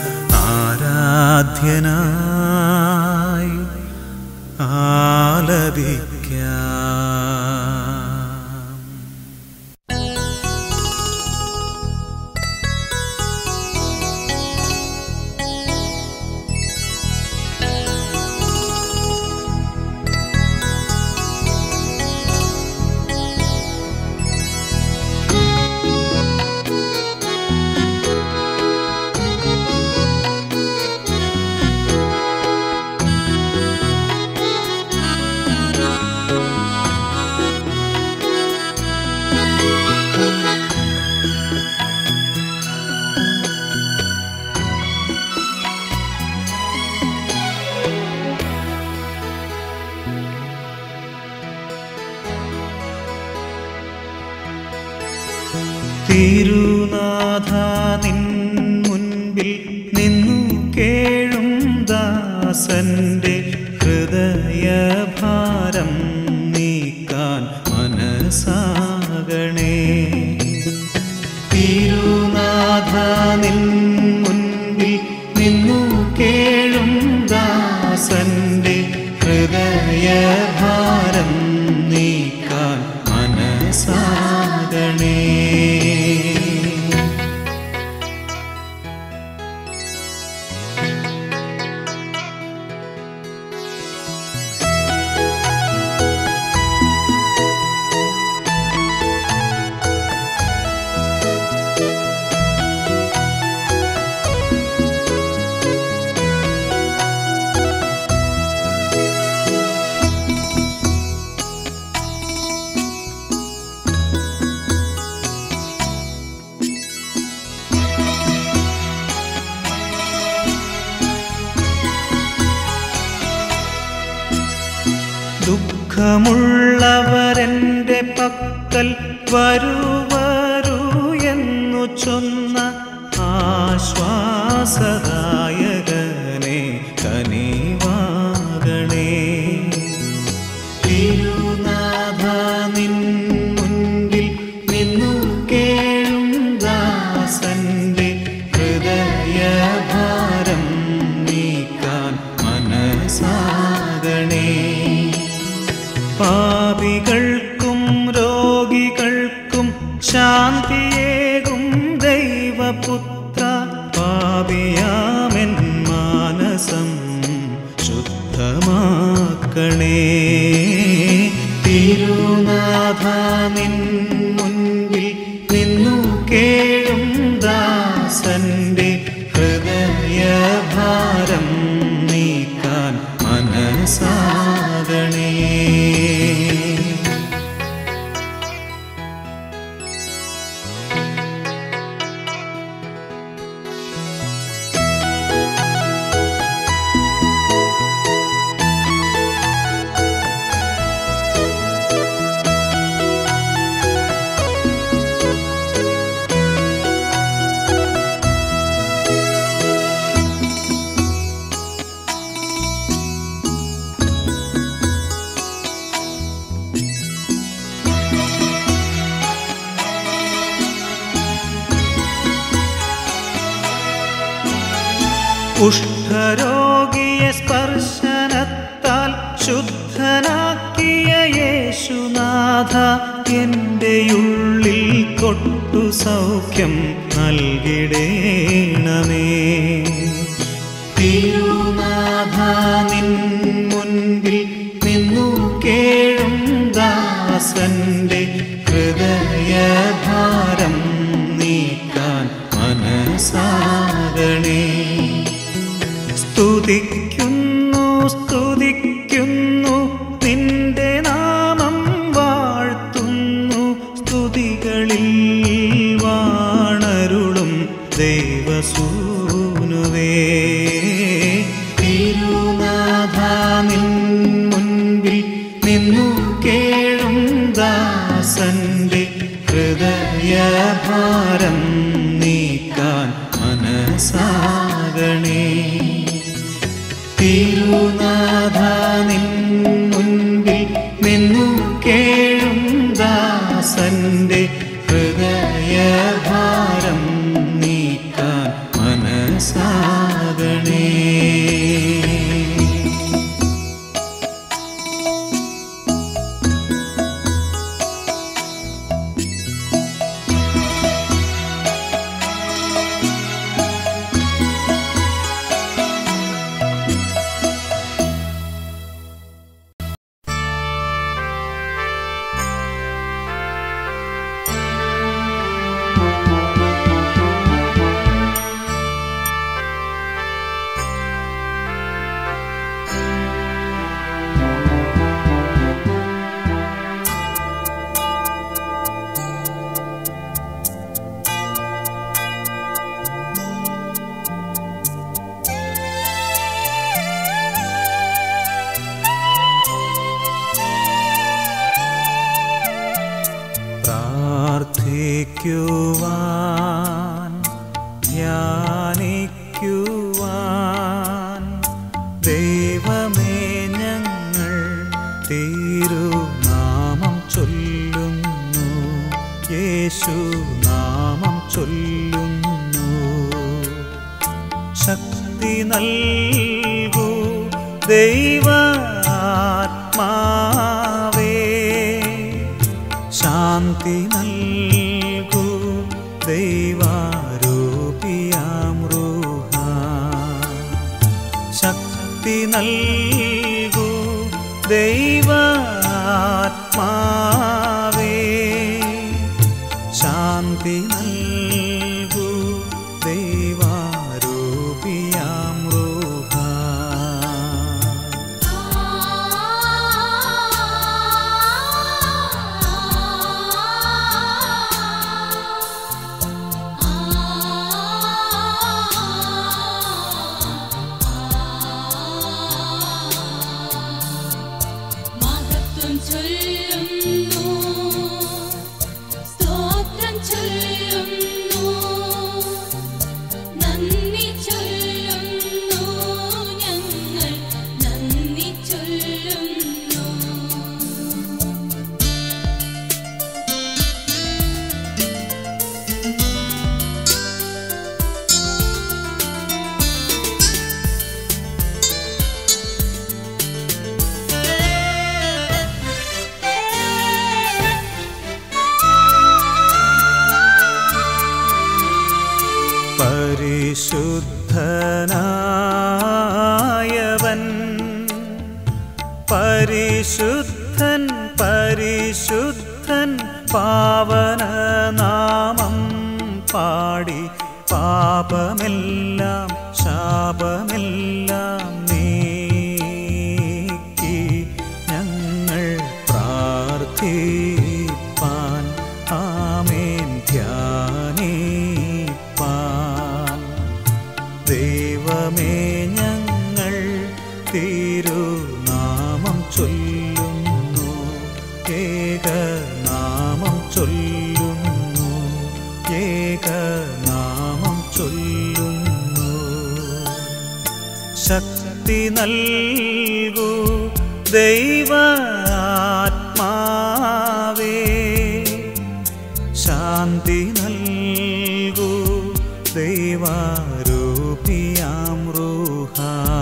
ആരാധ്യനായി ആലപിക്കാം തിരുനാഥ നിൻ മുൻപിൽ നിന്നു കേഴും ദാസന്റെ ഹൃദയഭാരം നീക്കാൻ മനസ്സാകണേ തിരുനാഥ നിൻ മുൻപിൽ നിന്നു കേഴും ദാസന്റെ ഹൃദയഭാരം നീക്കാൻ മനസ്സാകണേ ദുഃഖമുള്ളവരെൻ്റെ പക്കൽ വരൂ വരൂ എന്നു ചൊന്ന ആശ്വാസദായകനെ കനിവാകണേ തിരുനാഥ നിൻ മുൻപിൽ നിന്നു കേഴും ദാസന്റെ ഹൃദയഭാരം നീക്കാൻ മനസ്സാകണേ പാപികൾക്കും രോഗികൾക്കും ശാന്തിയേകും ദൈവപുത്ര പാപിയാമെൻ മാനസം ശുദ്ധമാക്കണേ തിരുനാഥ നിൻ മുൻപിൽ നിന്നു കേഴും ദാസന്റെ ഹൃദയഭാരം നീക്കാൻ മനസ്സാകണേ കുഷ്ഠരോഗിയെ സ്പർശനത്താൽ ശുദ്ധനാക്കിയ യേശുനാഥ എൻ്റെ ഉള്ളിൽ കൊട്ടു സൗഖ്യം നൽകിടേണമേ തിരുനാഥ നിൻ മുൻപിൽ നിന്നു കേഴും ദാസന്റെ ഹൃദയഭാരം നീക്കാൻ മനസ്സാകണേ സ്തുതിക്കുന്നു സ്തുതിക്കുന്നു നിന്റെ നാമം വാഴ്ത്തുന്നു സ്തുതികളിൽ തിരുനാഥ നിൻ മുൻപിൽ നിന്നു കേഴും ദാസന്റെ ഹൃദയഭാരം നീക്കാൻ മനസ്സാകണേ പ്രാർത്ഥിക്കുവാൻ ധ്യാനിക്കുവാൻ ദൈവമേ ഞങ്ങൾ തിരുനാമം ചൊല്ലുന്നു യേശു നാമം ചൊല്ലുന്നു ശക്തി നൽകൂ ദൈവാത്മാവേ ശാന്തി നൽകൂ ദൈവാരൂപിയാമൃഹ ശക്തി നൽകൂ ദൈവാത്മാവേ ശാന്തി നൽകൂ ദൈവാരൂപിയാമൃഹ മഹത്വം ചൊല്ലുന്നു സ്തോത്രം ചൊല്ലുന്നു നന്ദി ചൊല്ലുന്നു ഞങ്ങൾ നന്ദി ചൊല്ലുന്നു പരിശുദ്ധനായവൻ പരിശുദ്ധൻ പരിശുദ്ധൻ പാവനനാമം പാടി പാപമെല്ലാം ശാപമെല്ലാം നീക്കി ഞങ്ങൾ പ്രാർത്ഥിപ്പാൻ ആമേൻ ധ്യാനിപ്പാൻ ദൈവമേ ഞങ്ങൾ തിരുനാമം ചൊല്ലുന്നു ഏകനാമം ചൊല്ലുന്നു ഏകനാമം ചൊല്ലുന്നു ശക്തി നൽകൂ ദൈവാത്മാവേ ശാന്തി നൽകൂ ദൈവാരൂപിയാമൃഹ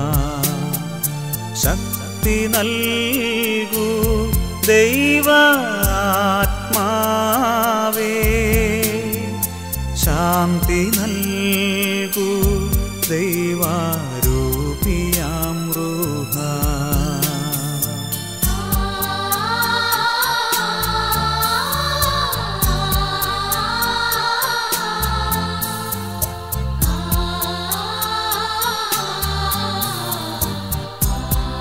ശക്തി നൽകൂ ദൈവാത്മാവേ ശാന്തി നൽകൂ ദൈവാരൂപിയാമൃഹ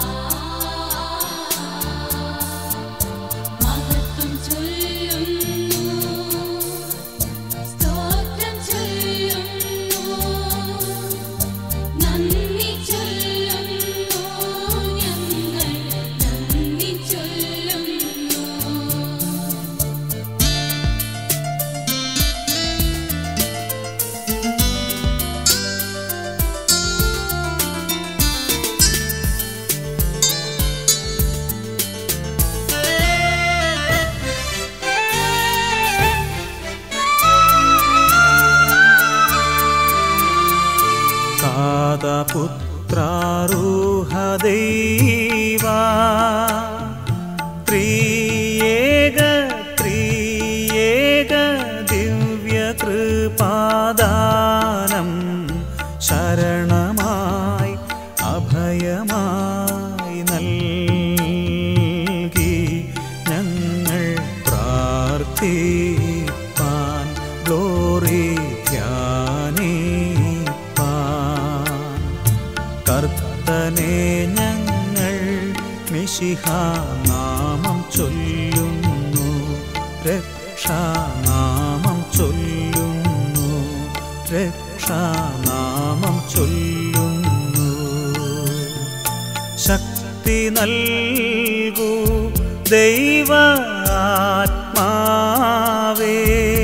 മഹത്വം ചൊല്ലുന്നു കാരുഹ ദൈവ ത്രിയേക ത്രിയേക ദിവ്യകൃപാദാനം ശരണമായി അഭയമായി നൽകി ഞങ്ങൾ പ്രാർത്ഥിപ്പാൻ ഗ്ലോറി ധ്യാനിപ്പാൻ കർത്തനെ ഞങ്ങൾ മിശിഹാനാമം ചൊല്ലുന്നു രക്ഷാനാമം ചൊല്ലുന്നു രക്ഷാനാമം ചൊല്ലുന്നു ശക്തി നൽകൂ ദൈവ ആത്മാവേ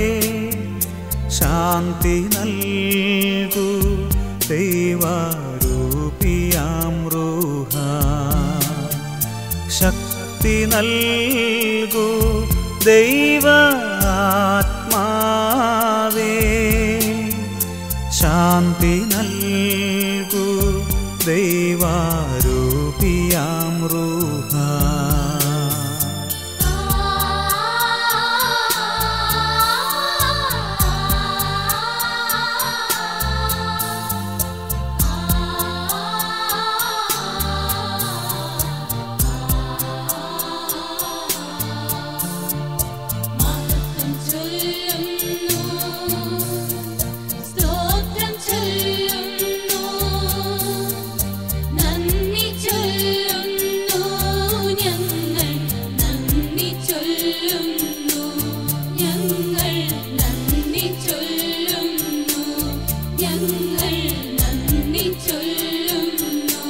ശാന്തി നൽകൂ ദൈവാരൂപിയാം റൂഹ ശക്തി നൽകൂ ദൈവ ആത്മാവേ ശാന്തി നൽകൂ ദൈവാരൂപിയാം റൂഹ മഹത്വം ചൊല്ലുന്നു സ്തോത്രം ചൊല്ലുന്നു നന്ദി ചൊല്ലുന്നു ഞങ്ങൾ നന്ദി ചൊല്ലുന്നു ഞങ്ങൾ നന്ദി ചൊല്ലുന്നു ഞങ്ങൾ നന്ദി ചൊല്ലുന്നു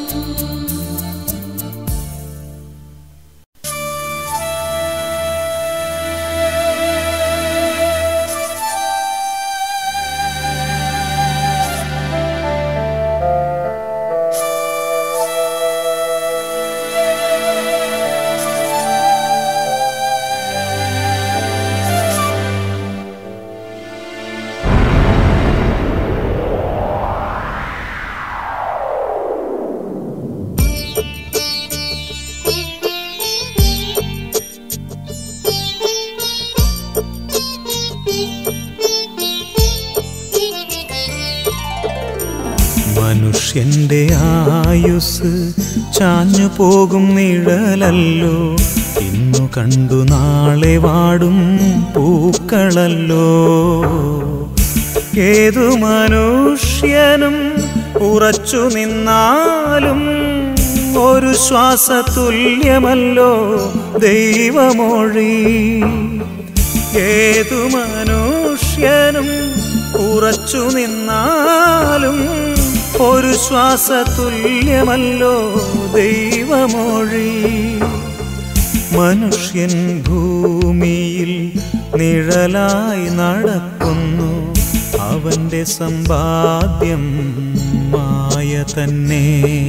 മനുഷ്യന്റെ ആയുസ് ചാഞ്ഞു പോകും നിഴലല്ലോ ഇന്നു കണ്ടു നാളെ വാടും പൂക്കളല്ലോ ഏതു മനുഷ്യനും ഉറച്ചു നിന്നാലും ഒരു ശ്വാസതുല്യമല്ലോ ദൈവമൊഴി ഏതു മനുഷ്യനും ഉറച്ചു നിന്നാലും ഒരു ശ്വാസതുല്യമല്ലോ ദൈവമൊഴി മനുഷ്യൻ ഭൂമിയിൽ നിഴലായി നടക്കുന്നു അവന്റെ സമ്പാദ്യം മായ തന്നെ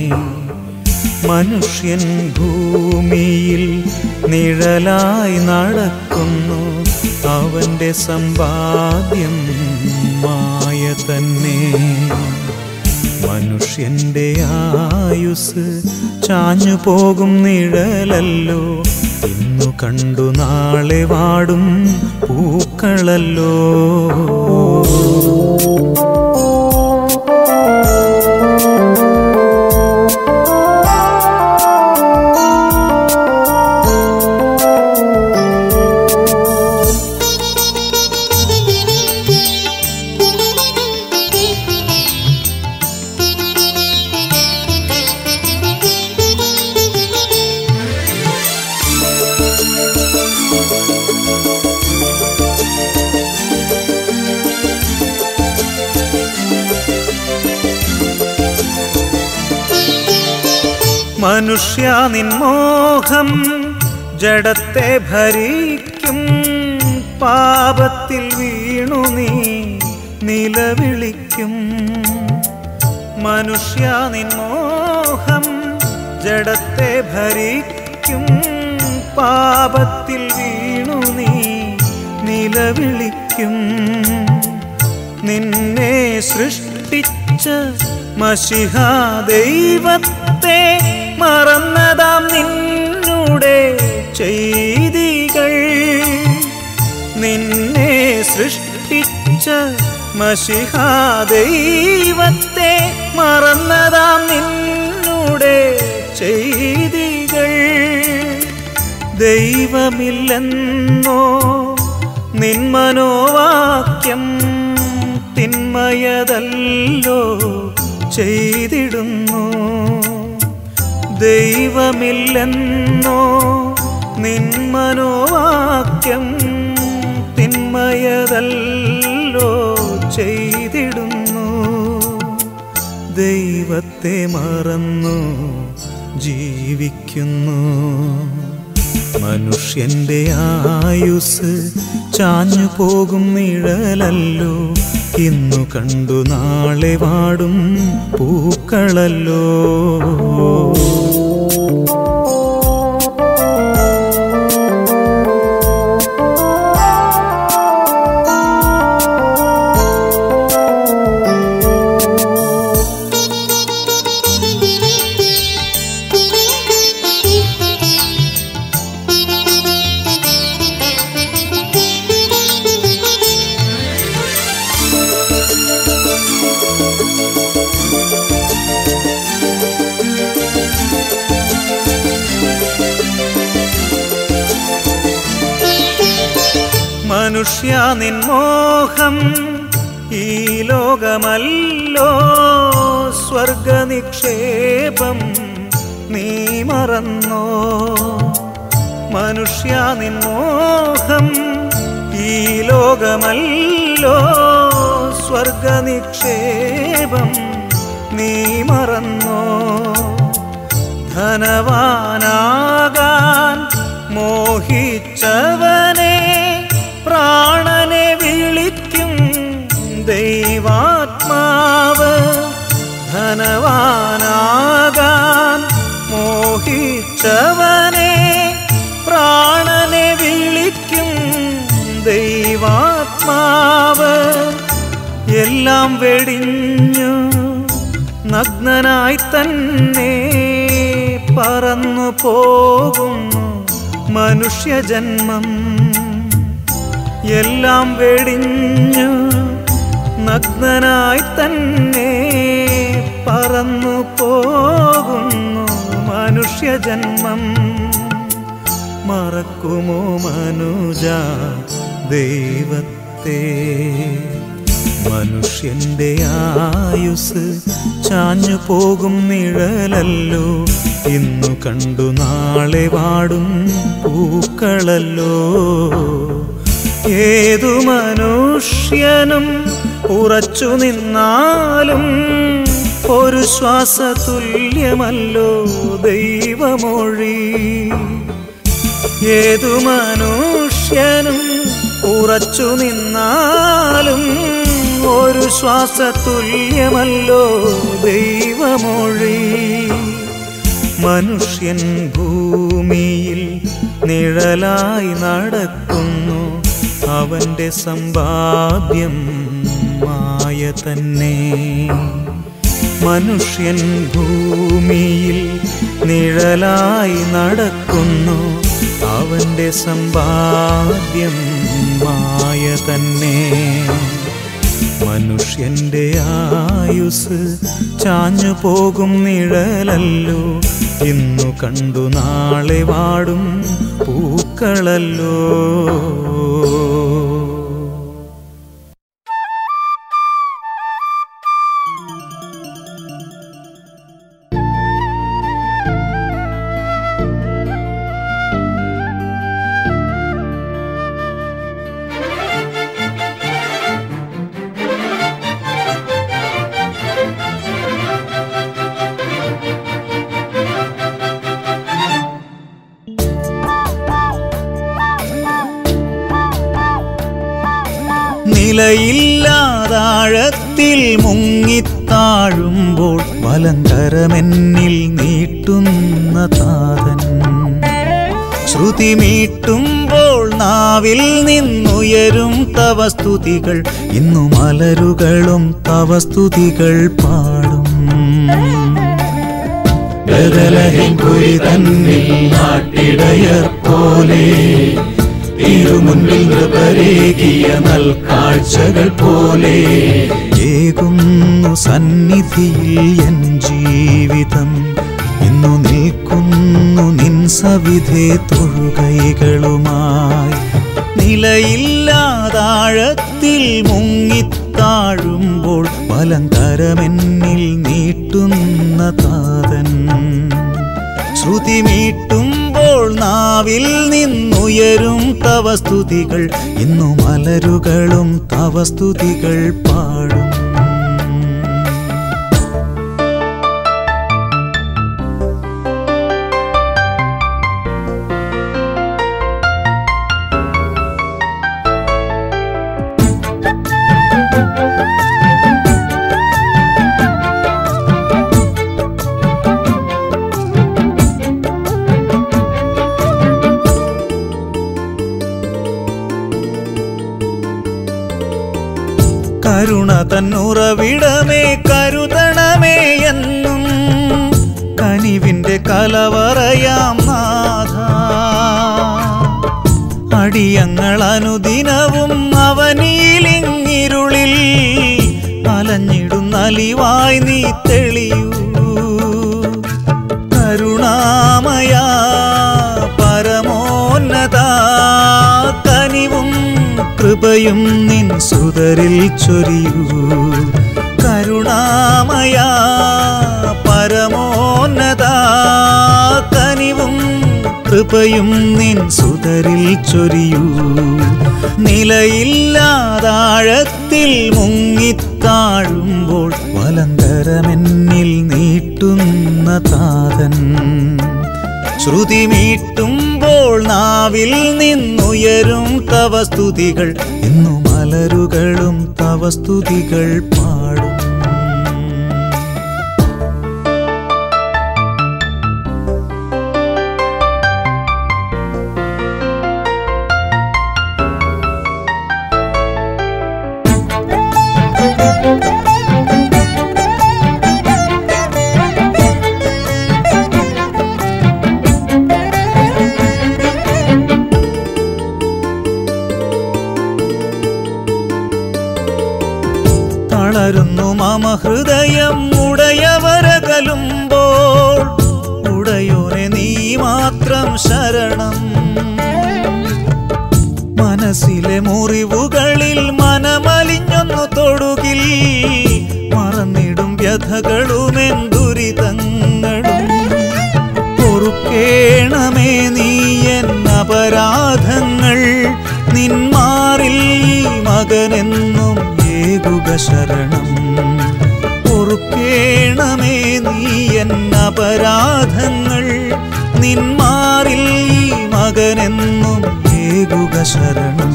മനുഷ്യൻ ഭൂമിയിൽ നിഴലായി നടക്കുന്നു അവന്റെ സമ്പാദ്യം മായ തന്നെ മനുഷ്യന്റെ ആയുസ് ചാഞ്ഞു പോകും നിഴലല്ലോ ഇന്നു കണ്ടു നാളെ വാടും പൂക്കളല്ലോ മനുഷ്യ നിൻമോഹം ജഡത്തെ ഭരിക്കും പാപത്തിൽ വീണു നീ നിലവിളിക്കും മനുഷ്യ നിൻമോഹം ജഡത്തെ ഭരിക്കും പാപത്തിൽ വീണു നീ നിലവിളിക്കും നിന്നെ സൃഷ്ടിച്ച മഷിഹ ദൈവത്തെ മറന്നതാം നിന്നുടെ ചെയ്തികൾ നിന്നെ സൃഷ്ടിച്ച മഷിഹ ദൈവത്തെ മറന്നതാം നിന്നുടെ ചെയ്തികൾ ദൈവമില്ലെന്നോ നിന്മനോവാക്യം തിന്മയതല്ലോ ചെയ്തിടുന്നു ദൈവമില്ലെന്നോ നിന്മനോവാക്യം തിന്മയതല്ലോ ചെയ്തിടുന്നു ദൈവത്തെ മറന്നു ജീവിക്കുന്നു മനുഷ്യന്റെ ആയുസ് ചാഞ്ഞു പോകും നിഴലല്ലോ ഇന്നു കണ്ടു നാളെ വാടും പൂക്കളല്ലോ മനുഷ്യ നിൻമോഹം ഈ ലോകമല്ലോ സ്വർഗനിക്ഷേപം നീ മറന്നോ മനുഷ്യ നിൻമോഹം ഈ ലോകമല്ലോ സ്വർഗനിക്ഷേപം നീ മറന്നോ ധനവാനാകാൻ മോഹിച്ചവനെ പ്രാണനെ വിളിക്കും ദൈവാത്മാവ് ധനവാനാകാൻ മോഹിച്ചവനെ പ്രാണനെ വിളിക്കും ദൈവാത്മാവ് എല്ലാം വെടിഞ്ഞു നഗ്നനായി തന്നെ പറന്നു പോകുന്നു മനുഷ്യജന്മം എല്ലാം വെടിഞ്ഞു നഗ്നനായി തന്നെ പറന്നു പോകുന്നു മനുഷ്യജന്മം മറക്കുമോ മനുജ ദൈവത്തെ മനുഷ്യന്റെ ആയുസ് ചാഞ്ഞു പോകും നിഴലല്ലോ ഇന്നു കണ്ടു നാളെ വാടും പൂക്കളല്ലോ ഏതു മനുഷ്യനും ഉറച്ചു നിന്നാലും ഒരു ശ്വാസ തുല്യമല്ലോ ദൈവമൊഴി ഏതു മനുഷ്യനും ഉറച്ചു നിന്നാലും ഒരു ശ്വാസ തുല്യമല്ലോ ദൈവമൊഴി മനുഷ്യൻ ഭൂമിയിൽ നിഴലായി നടക്കുന്നു അവന്റെ സമ്പാദ്യം മായ തന്നെ മനുഷ്യൻ ഭൂമിയിൽ നിഴലായി നടക്കുന്നു അവന്റെ സമ്പാദ്യം മായ തന്നെ മനുഷ്യന്റെ ആയുസ് ചാഞ്ഞു പോകും നിഴലല്ലോ ഇന്നു കണ്ടു നാളെ വാടും പൂക്കളല്ലോ നിലയില്ലാതാഴത്തിൽ മുങ്ങിത്താഴുമ്പോൾ വലങ്കരമെന്നിൽ നീട്ടുന്ന താതൻ ശ്രുതി മീട്ടുമ്പോൾ നാവിൽ നിന്നുയരും തവ സ്തുതികൾ ഇന്നു മലരുകളും തവ സ്തുതികൾ പാടും ബദലഹിൻകുരി തന്നിൽ നാട്ടിടയർ പോലെ തിരുമുൻപിൽ നൃപരേകിയ നൽകാഴ്ചകൾ പോലെ ഏകുന്നു സന്നിധിയിൽ എൻ ജീവിതം ഇന്നു നിൽക്കുന്നു നിൻ സവിധേ തൊഴുകൈകളുമായി നിലയില്ലാതാഴത്തിൽ മുങ്ങിത്താഴുമ്പോൾ വലങ്കരമെന്നിൽ നീട്ടുന്ന താതൻ ശ്രുതി മീട്ടുമ്പോൾ നാവിൽ നിന്നുയരും തവ സ്തുതികൾ ഇന്നു മലരുകളും തവ സ്തുതികൾ പാടും കരുണ തന്നുറവിടമേ കരുതണമേ എന്നും കനിവിന്റെ കലവറയാം നാഥ അടിയങ്ങൾ അനുദിനവും അവനീലിങ്ങിരുളിൽ അലഞ്ഞിടുന്നലിവായി നീ തെളിയൂ കരുണാമയ പരമോന്നത കനിവും കൃപയും നിൻ സുതരിൽ ചൊരിയൂ കരുണാമയ പരമോന്നത കനിവും കൃപയും നിൻ സുതരിൽ ചൊരിയൂ നിലയില്ലാതാഴത്തിൽ മുങ്ങിത്താഴുമ്പോൾ വലങ്കരമെന്നിൽ നീട്ടുന്ന താതൻ ശ്രുതി മീട്ടുമ്പോൾ നാവിൽ നിന്നുയരും തവ സ്തുതികൾ ഇന്നു മലരുകളും തവ സ്തുതികൾ പാടും തളരുന്നു മമ ഹൃദയം ഉടയവരകലുമ്പോൾ ഉടയോനെ നീ മാത്രം ശരണം മനസ്സിലെ മുറിവുകളിൽ മനമലിഞ്ഞൊന്നു തൊടുകിൽ മറന്നിടും വ്യഥകളുമെൻ ദുരിതങ്ങളും പൊറുക്കേണമേ നീ എൻ അപരാധങ്ങൾ നിന്മാറിൽ ഈ മകനെന്നും ഏകുക ശരണം പൊറുക്കേണമേ നീ എൻ അപരാധങ്ങൾ നിന്മാറിൽ ഈ മകനെന്നും ഏകുക ശരണം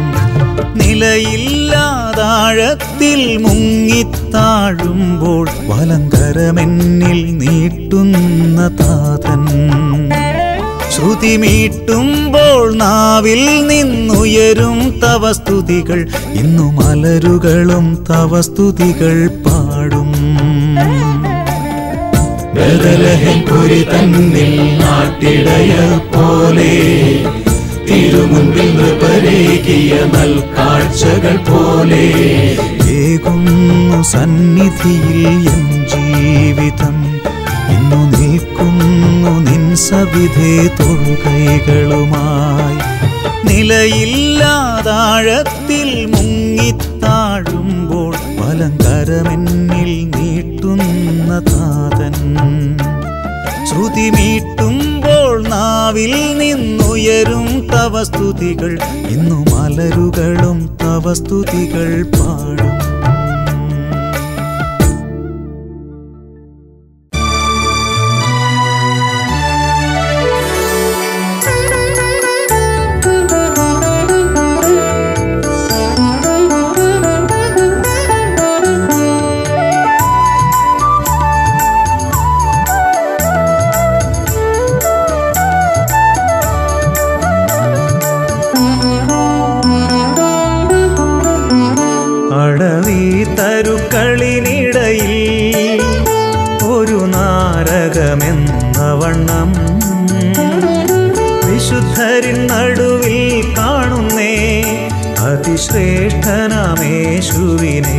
നിലയില്ലാതാഴത്തിൽ മുങ്ങിത്താഴുമ്പോൾ വലങ്കരമെന്നിൽ നീട്ടുന്ന താതൻ ശ്രുതി മീട്ടുമ്പോൾ നാവിൽ നിന്നുയരും തവ സ്തുതികൾ ഇന്നു മലരുകളും തവ സ്തുതികൾ പാടും ബദലഹിൻപുരി തന്നിൽ നാട്ടിടയ പോലെ തിരുമുൻപിൽ നൃപരേകിയ നൽകാഴ്ചകൾ പോലെ ഏകുന്നു സന്നിധിയിൽ എൻ ജീവിതം ഇന്നു നിൽക്കുന്നു നിൻ സവിധേ തൊഴുകൈകളുമായി നിലയില്ലാതാഴത്തിൽ മുങ്ങിത്താഴുമ്പോൾ വലങ്കരമെന്നിൽ നീട്ടുന്ന താതൻ ശ്രുതി മീട്ടുമ്പോൾ നാവിൽ നിന്നുയരും തവ സ്തുതികൾ ഇന്നു മലരുകളും തവ സ്തുതികൾ പാടും എന്ന വണ്ണം വിശുദ്ധരിൻ നടുവിൽ കാണുന്നേ അതിശ്രേഷ്ഠനാമേശുവിനെ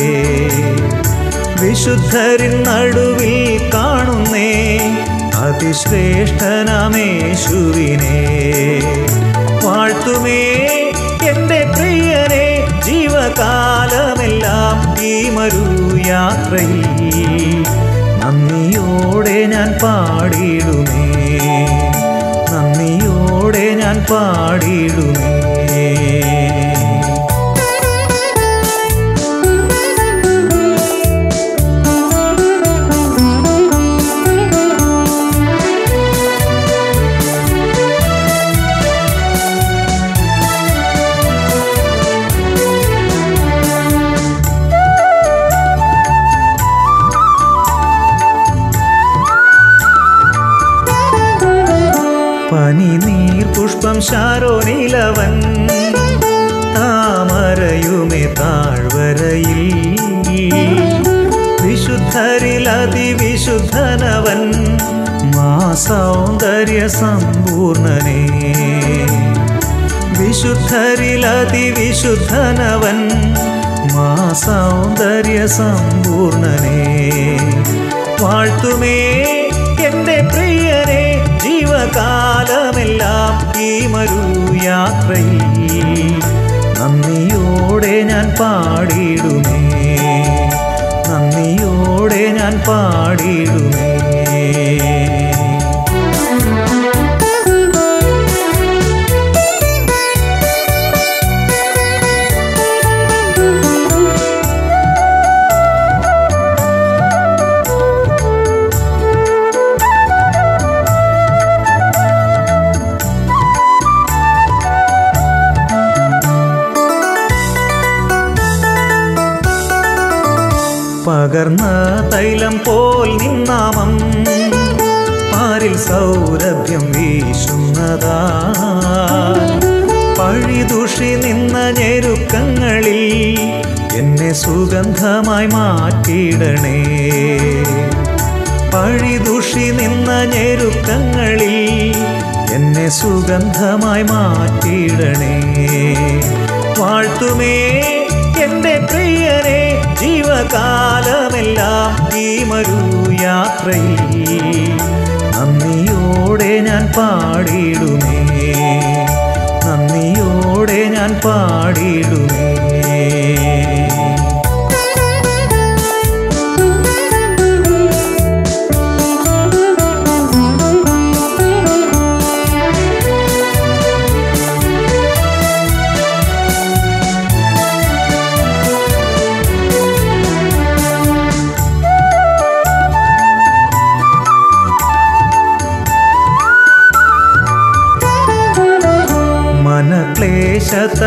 വിശുദ്ധരിൻ നടുവിൽ കാണുന്നേ അതിശ്രേഷ്ഠനാമേശുവിനെ വാഴ്ത്തുമേ എൻ്റെ പ്രിയനെ ജീവകാലമെല്ലാം ഈ മരു യാത്രയിൽ നന്ദിയോടെ ഞാൻ പാടിയിടുമേ നന്ദിയോടെ ഞാൻ പാടിയിടുമേ പനിനീർ പുഷ്പം ശാരോനിലവൻ താമരയുമേ താഴ്വരയിൽ വിശുദ്ധരിൽ അതിവിശുദ്ധനവൻ മാ സൗന്ദര്യ സമ്പൂർണനേ വിശുദ്ധരിൽ അതിവിശുദ്ധനവൻ മാ സൗന്ദര്യ സമ്പൂർണനേ വാഴ്ത്തുമേ എൻ്റെ പ്രിയനെ ജീവകാലമെല്ലാം ഈ മരു യാത്രയിൽ നന്ദിയോടെ ഞാൻ പാടിയിടുമേ നന്ദിയോടെ ഞാൻ പാടിയിടുമേ പകർന്ന തൈലം പോൽ നിന്നാമം പാരിൽ സൗരഭ്യം വീശുന്നതാ പഴിദുഷി നിന്ന ഞെരുക്കങ്ങളിൽ എന്നെ സുഗന്ധമായി മാറ്റിയിടണേ പഴിദുഷി നിന്ന ഞെരുക്കങ്ങളിൽ എന്നെ സുഗന്ധമായി മാറ്റിയിടണേ വാഴ്ത്തുമേ എൻ്റെ പ്രിയനെ ജീവകാലമെല്ലാം ഈ മരു യാത്രയിൽ നന്ദിയോടെ ഞാൻ പാടിയിടുമേ നന്ദിയോടെ ഞാൻ പാടിയിടുമേ മനക്ലേശ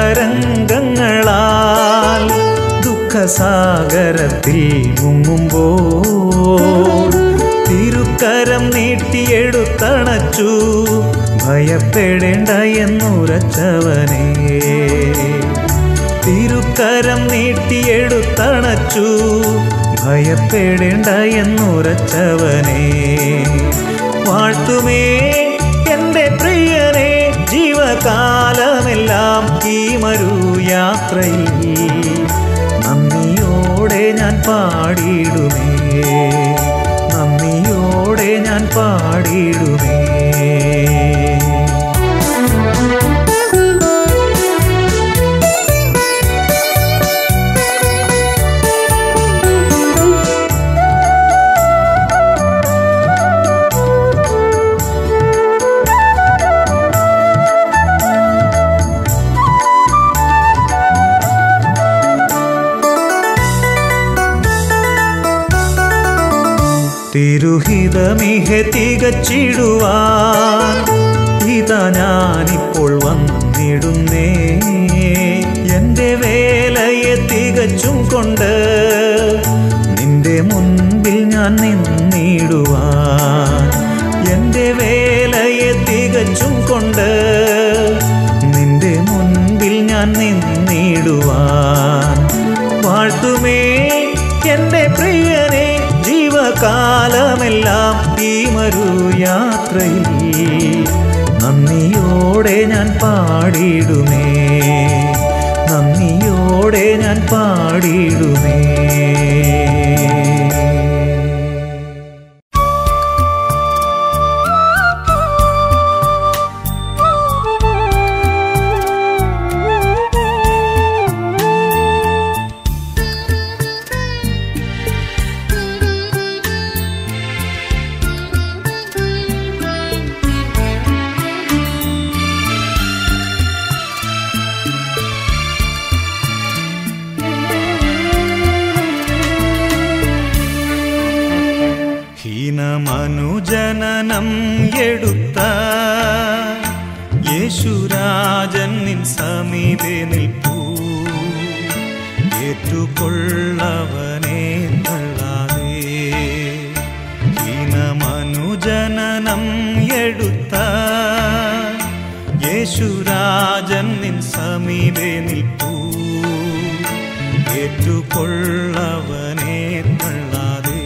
തരംഗങ്ങളാൽ ദുഃഖസാഗരത്തിൽ മുങ്ങുമ്പോൾ തിരുക്കരം നീട്ടിയെടുത്തണച്ചു ഭയപ്പെടേണ്ട എന്നുരച്ചവനേ തിരുക്കരം നീട്ടിയെടുത്തണച്ചു ഭയപ്പെടേണ്ട എന്നുരച്ചവനേ വാഴ്ത്തുമേ എൻ്റെ പ്രിയനെ ജീവകാലമെല്ലാം ഈ മരു യാത്രയിൽ നന്ദിയോടെ ഞാൻ പാടിയിടുമേ നന്ദിയോടെ ഞാൻ പാടിയിടുമേ തിരുഹിതമിഹ തികച്ചിടുവാൻ ഇതാ ഞാനിപ്പോൾ വന്നിടുന്നേ എൻ്റെ വേലയെ തികച്ചും കൊണ്ട് നിന്റെ മുൻപിൽ ഞാൻ നിന്നിടുവാൻ എൻ്റെ വേലയെ തികച്ചും കൊണ്ട് നിന്റെ മുൻപിൽ ഞാൻ നിന്നിടുവാൻ വാഴ്ത്തുമേ എൻ്റെ പ്രിയനെ ജീവകാലമെല്ലാം ഈ വരൂ യാത്രയിൽ നന്ദിയോടെ ഞാൻ പാടിയിടുമേ നന്ദിയോടെ ഞാൻ പാടിയിടുമേ ഹീനമനുജനനം എടുത്ത യേശുരാജൻ നിൻ സമീപേ നിൽപ്പൂ ഏറ്റുകൊള്ളവനെ തള്ളാതെ ഹീനമനുജനനം എടുത്ത യേശുരാജൻ നിൻ സമീപേ നിൽപ്പൂ ഏറ്റുകൊള്ളവനെ തള്ളാതെ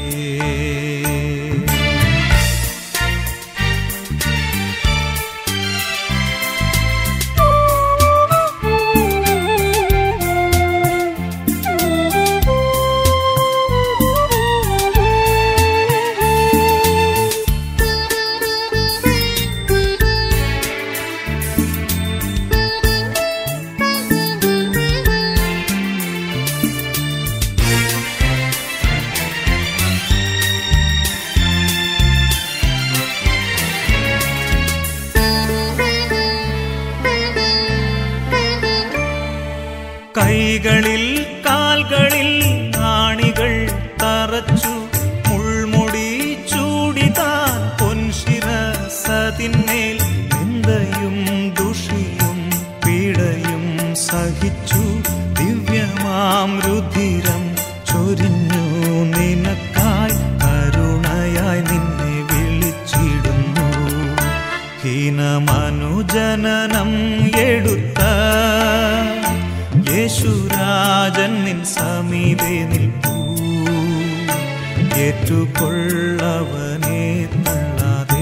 കൈകളിൽ കാൽകളിൽ ആണികൾ തറച്ചു മുൾമുടി ചൂടിതാൻ പൊൻശിരസതിന്മേൽ നിന്ദയും ദുഷിയും പീഡയും സഹിച്ചു ദിവ്യമാം രുധിരം ചൊരിഞ്ഞു നിനക്കായി കരുണയായി നിന്നെ വിളിച്ചിടുന്നു ഹീനമനുജനനം എടുത്ത യേശുരാജൻ നിൻ സമീപേ നിൽപ്പൂ ഏറ്റുകൊള്ളവനെ തള്ളാതെ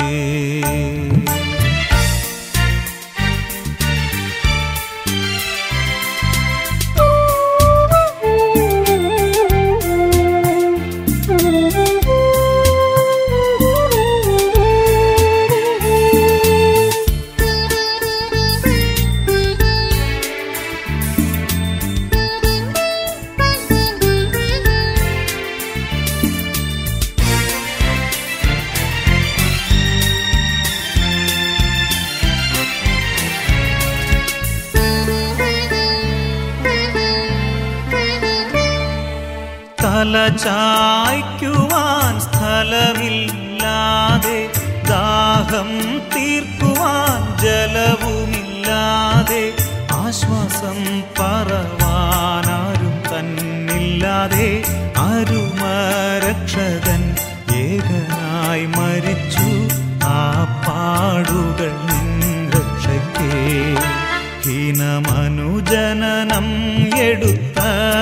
തല ചായ്ക്കുവാൻ സ്ഥലമില്ലാതെ ദാഹം തീർക്കുവാൻ ജലവുമില്ലാതെ ആശ്വാസം പറവാനാരും തന്നില്ലാതെ അരുമരക്ഷകൻ ഏകനായി മരിച്ചു ആ പാടുകൾ നിൻ രക്ഷയ്ക്കേ ഹീനമനുജനനം എടുത്ത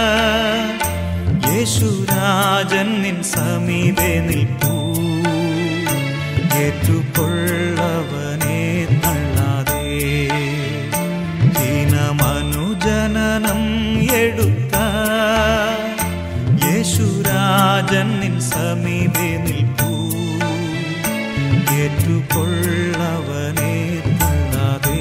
യേശുരാജൻ നിൻ സമീപേ നിൽപ്പൂ ഏറ്റുകൊള്ളവനെ തള്ളാതെ ഹീനമനുജനനം എടുത്ത യേശുരാജൻ നിൻ സമീപേ നിൽപ്പൂ ഏറ്റുകൊള്ളവനെ തള്ളാതെ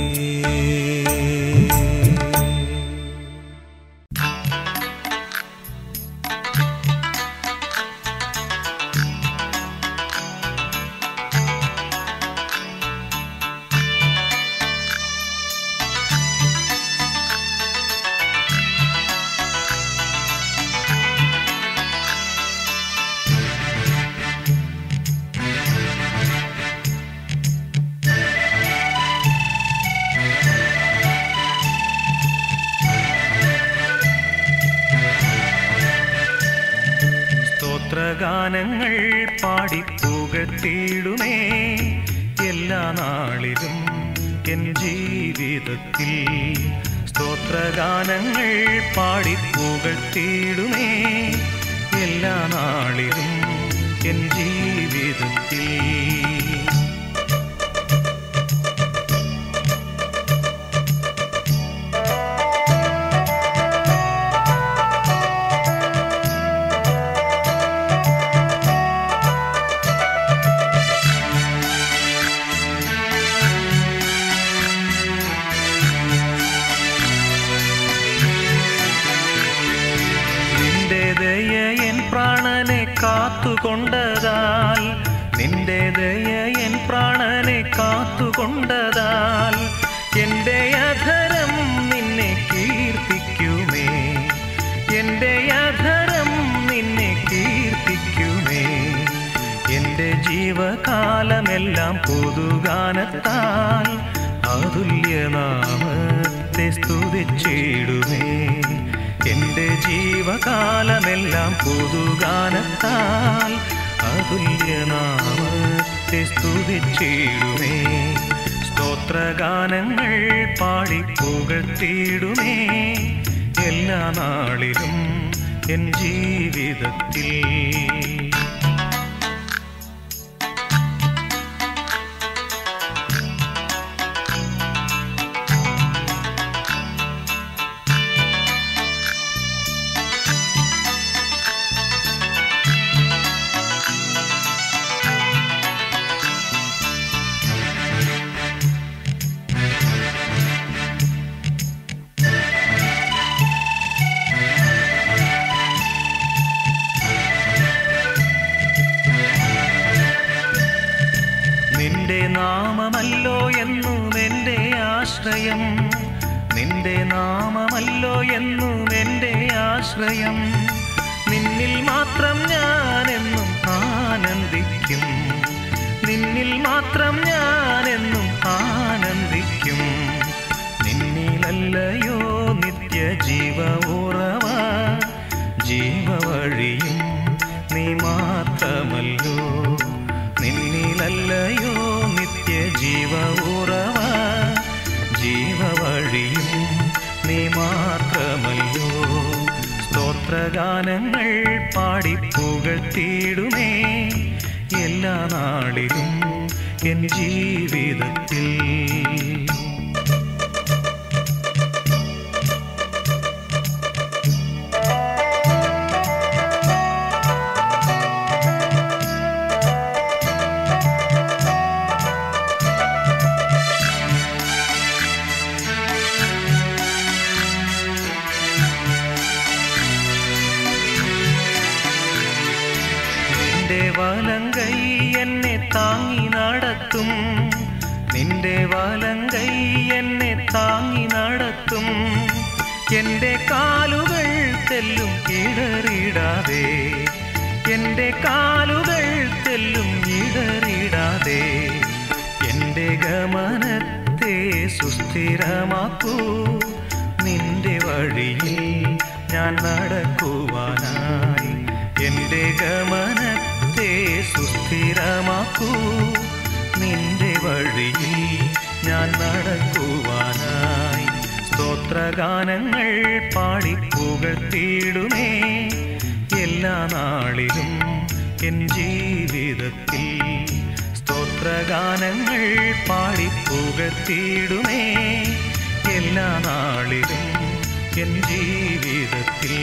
സ്തോത്രഗാനങ്ങൾ പാടി പുകഴ്ത്തിയിടുമേ എല്ലാ നാളിലും എൻ ജീവിതത്തിൽ സ്തോത്രഗാനങ്ങൾ പാടി പുകഴ്ത്തിയിടുമേ എല്ലാ നാളിലും എൻ ജീവിതത്തിൽ നിന്റെ ദയ എൻ പ്രാണനെ കാത്തുകൊണ്ടതാൽ നിന്റെ ദയ എൻ പ്രാണനെ കാത്തുകൊണ്ടതാൽ എൻ്റെ അധരം നിന്നെ കീർത്തിക്കുമേ എൻ്റെ അധരം നിന്നെ കീർത്തിക്കുമേ എൻ്റെ ജീവകാലമെല്ലാം പൊതുഗാനത്താൽ അതുല്യനാമത്തെ സ്തുതിച്ചിടുമേ എൻ്റെ ജീവകാലമെല്ലാം പൊതുഗാനത്താൽ അതുല്യനാമത്തെ സ്തുതിച്ചിടുമേ സ്തോത്രഗാനങ്ങൾ പാടി പുകഴ്ത്തിയിടുമേ എല്ലാ നാളിലും എൻ ജീവിതത്തിൽ നിന്റെ നാമമല്ലോ എന്നും എൻ്റെ ആശ്രയം നിന്റെ നാമമല്ലോ എന്നും എൻ്റെ ആശ്രയം നിന്നിൽ മാത്രം ഞാനെന്നും ആനന്ദിക്കും നിന്നിൽ മാത്രം ഞാനെന്നും ആനന്ദിക്കും നിന്നിലല്ലയോ നിത്യജീവ ഉറവ ജീവവഴിയും നീ മാത്രമല്ലോ നിന്നിലല്ലയോ നിത്യജീവ ഉറവ ജീവവഴിയും നീ മാത്രമല്ലോ സ്തോത്രഗാനങ്ങൾ പാടി പുകഴ്ത്തിയിടുമേ എല്ലാ നാളിലും എൻ ജീവിതത്തിൽ നിന്റെ വലങ്കൈ എന്നെ താങ്ങി നടത്തും നിന്റെ വലങ്കൈ എന്നെ താങ്ങി നടത്തും എന്റെ കാലുകൾ തെല്ലും ഇടറിടാതെ എന്റെ കാലുകൾ തെല്ലും ഇടറിടാതെ എന്റെ ഗമനത്തെ സുസ്ഥിരമാക്കൂ നിന്റെ വഴിയിൽ ഞാൻ നടക്കുവാനായി എന്റെ ഗമനത്തെ സുസ്ഥിരമാക്കൂ നിന്റെ വഴിയിൽ ഞാൻ നടക്കുവാനായി സ്തോത്രഗാനങ്ങൾ പാടി പുകഴ്ത്തിയിടുമേ എല്ലാ നാളിലും എൻ ജീവിതത്തിൽ സ്തോത്രഗാനങ്ങൾ പാടി പുകഴ്ത്തിയിടുമേ എല്ലാ നാളിലും എൻ ജീവിതത്തിൽ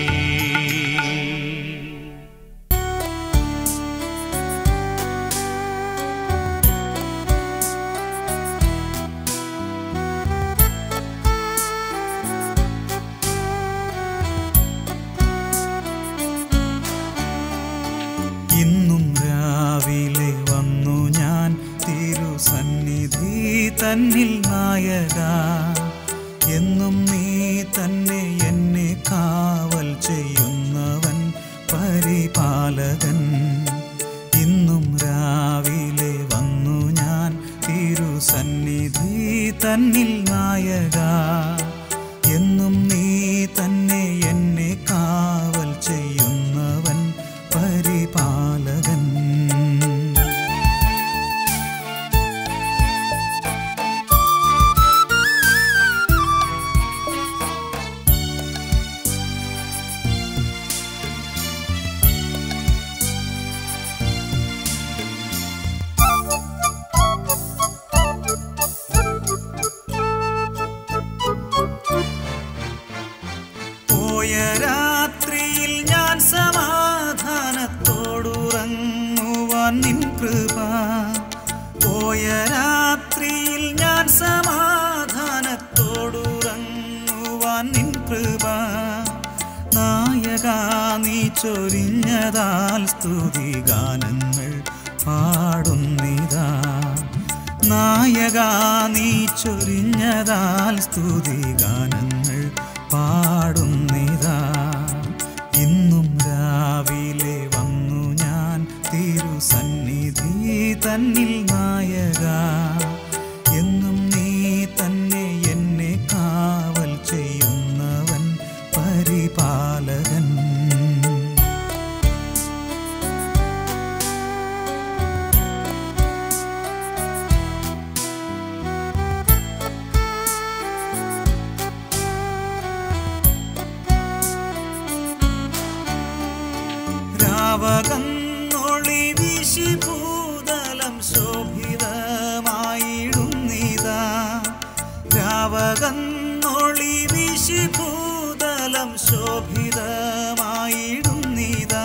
ഇന്നും രാവിലെ വന്നു ഞാൻ തിരുസന്നിധി തന്നിൽ നായക എന്നും നീ തന്നെ എന്നെ കാവൽ ചെയ്യുന്നവൻ പരിപാലകൻ ഇന്നും രാവിലെ വന്നു ഞാൻ തിരുസന്നിധി തന്നിൽ നായക എന്നും നീ തന്നെ എന്നെ കാവൽ ചെയ്യുന്നവൻ പരിപാലകൻ കൃപ പോയ രാത്രിയിൽ ഞാൻ സമാധാനത്തോടുറങ്ങുവാൻ നിൻ കൃപ നായക നീ ചൊരിഞ്ഞതാൽ സ്തുതി ഗാനങ്ങൾ പാടുന്നിതാ നായക നീ ചൊരിഞ്ഞതാൽ സ്തുതി ഗാനങ്ങൾ പാടുന്നിതാ ഇന്നും രാവിലെ വന്നു ഞാൻ തിരുസന്നിധി തന്നിൽ നായക എന്നും നീ തന്നെ എന്നെ കാവൽ ചെയ്യുന്നവൻ പരിപാലകൻ രാവകന്നൊളി വീശി ഭൂതലം ശോഭിതമായിടുന്നിതാ രാവകന്നൊളി വീശി ഭൂതലം ശോഭിതമായിടുന്നിതാ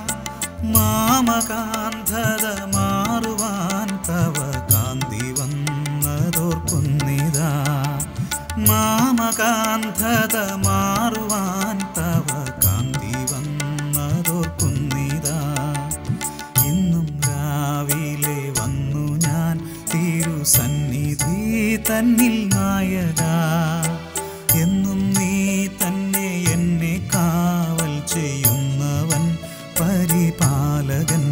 മാമകാന്ധത മാറുവാൻ തവ കാന്തി വന്നതോർക്കുന്നിതാ മാമകാന്ധത മാറുവാൻ തവ കാന്തി വന്നതോർക്കുന്നിതാ ഇന്നും രാവിലെ വന്നു ഞാൻ തിരുസന്നിധി തന്നിൽ നായക എന്നും നീ തന്നെ എന്നെ കാവൽ ചെയ്യുന്നവൻ പരിപാലകൻ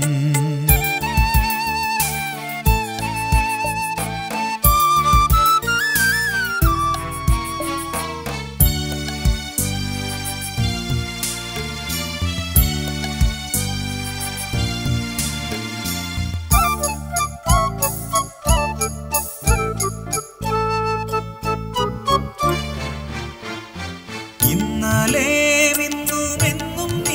ഇന്നലെ ഇന്നും എന്നും നീ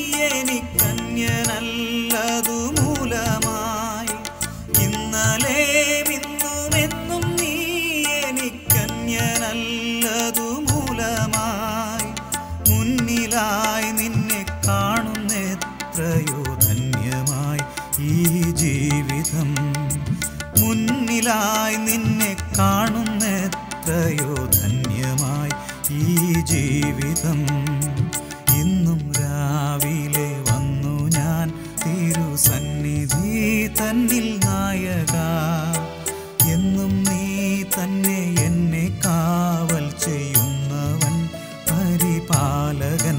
എനിക്കന്യനല്ലതു മൂലമായി ഇന്നലെ ഇന്നും എന്നും നീ എനിക്കന്യനല്ലതു മൂലമായി മുന്നിലായി നിന്നെ കാണുന്നെത്രയോ ധന്യമായി ഈ ജീവിതം മുന്നിലായി നിന്നെ കാണുന്നെത്രയോ ധന്യമായി ഈ ജീവിതം ഇന്നും രാവിലെ വന്നു ഞാൻ തിരുസന്നിധി തന്നിൽ നായക എന്നും നീ തന്നെ എന്നെ കാവൽ ചെയ്യുന്നവൻ പരിപാലകൻ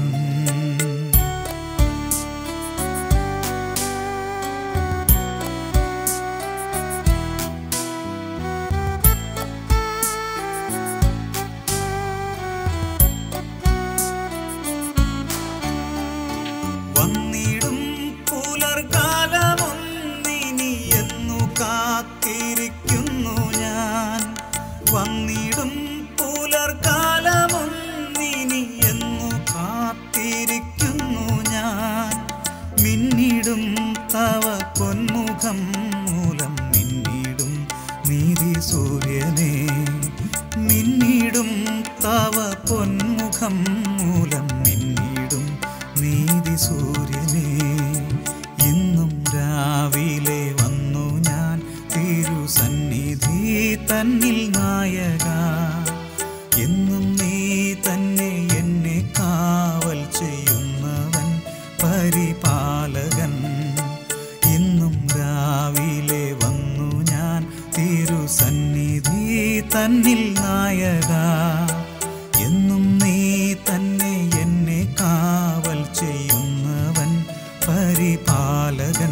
വന്നിടും പുലർകാലമൊന്നിനി എന്നു കാത്തിരിക്കുന്നു ഞാൻ വന്നിടും പുലർകാലമൊന്നിനി എന്നു കാത്തിരിക്കുന്നു ഞാൻ മിന്നിടും തവ പൊന്മുഖം മൂലം മിന്നിടും നീതി സൂര്യനെ മിന്നിടും തവ പൊന്മുഖം മൂലം മിന്നിടും നീതി സൂര്യനെ ഇന്നും രാവിലെ വന്നു ഞാൻ തിരുസന്നിധി തന്നിൽ നായക എന്നും നീ തന്നെ എന്നെ കാവൽ ചെയ്യുന്നവൻ പരിപാലകൻ ഇന്നും രാവിലെ വന്നു ഞാൻ തിരുസന്നിധി തന്നിൽ നായക എന്നും നീ തന്നെ എന്നെ കാവൽ ചെയ്യുന്നവൻ പരിപാലകൻ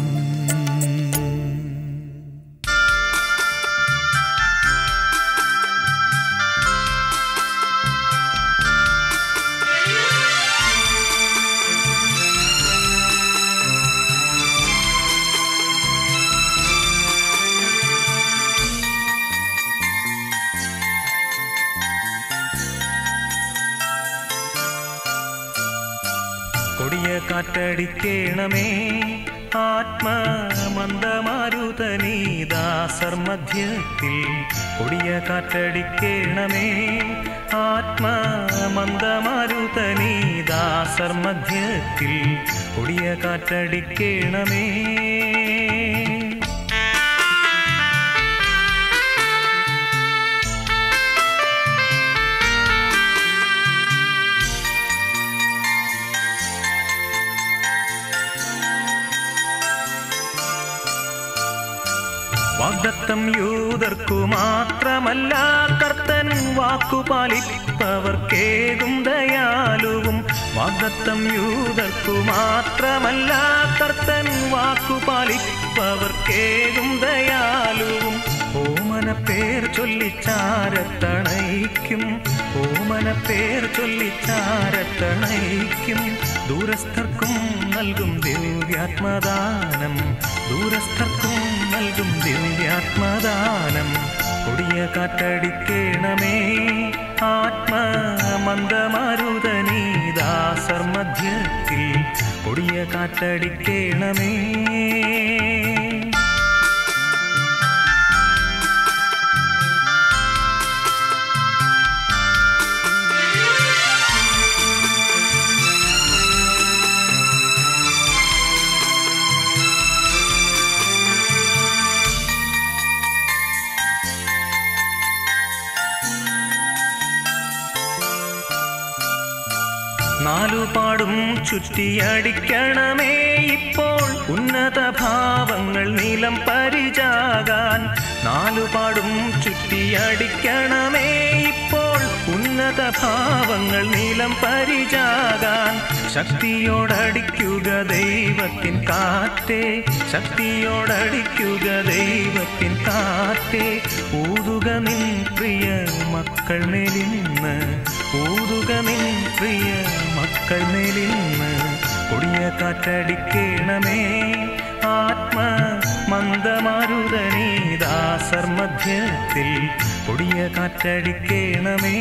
കൊടിയ കാറ്റടിക്കേണമേ ആത്മമന്ദമാരുതനീദാസർ മധ്യത്തിൽ കൊടിയ കാറ്റടിക്കേണമേ ആത്മമന്ദമാരുതനീദാസർ മധ്യത്തിൽ കൊടിയ കാറ്റടിക്കേണമേ വാഗ്ദത്തം യൂതർക്കു മാത്രമല്ല കർത്തൻ വാക്കുപാലിപ്പവർക്കേകും ദയാലുവും വാഗ്ദത്തം യൂതർക്കു മാത്രമല്ല കർത്തൻ വാക്കുപാലിപ്പവർക്കേകും ദയാലുവും ഓമന പേർ ചൊല്ലിച്ചാരത്തണയ്ക്കും ഓമന പേർ ചൊല്ലിച്ചാരത്തണയ്ക്കും ദൂരസ്ഥർക്കും നൽകും ദിവ്യാത്മദാനം ദൂരസ്ഥർക്കും നൽകും ദിവ്യാത്മദാനം കൊടിയ കാറ്റടിക്കേണമേ ആത്മമന്ദമരുതനീദാസർ മധ്യത്തിൽ കൊടിയ കാറ്റടിക്കേണമേ നാലുപാടും ചുറ്റിയടിക്കണമേ ഇപ്പോൾ ഉന്നത ഭാവങ്ങൾ നീലം പരിചാകാൻ നാലുപാടും ചുറ്റിയടിക്കണമേ ഇപ്പോൾ ഉന്നത ഭാവങ്ങൾ നീലം പരിചാകാൻ ശക്തിയോടടിക്കുക ദൈവത്തിൻ കാറ്റേ ശക്തിയോടടിക്കുക ദൈവത്തിൻ കാറ്റേ ഊതുക നിൻ പ്രിയ മക്കൾ മേലിന്ന് ഊതുക നിൻ പ്രിയ മക്കൾ മേലിന്ന് കൊടിയ കാറ്റടിക്കേണമേ ആത്മ മന്ദമാരുതനീദാസർ മധ്യത്തിൽ കൊടിയ കാറ്റടിക്കേണമേ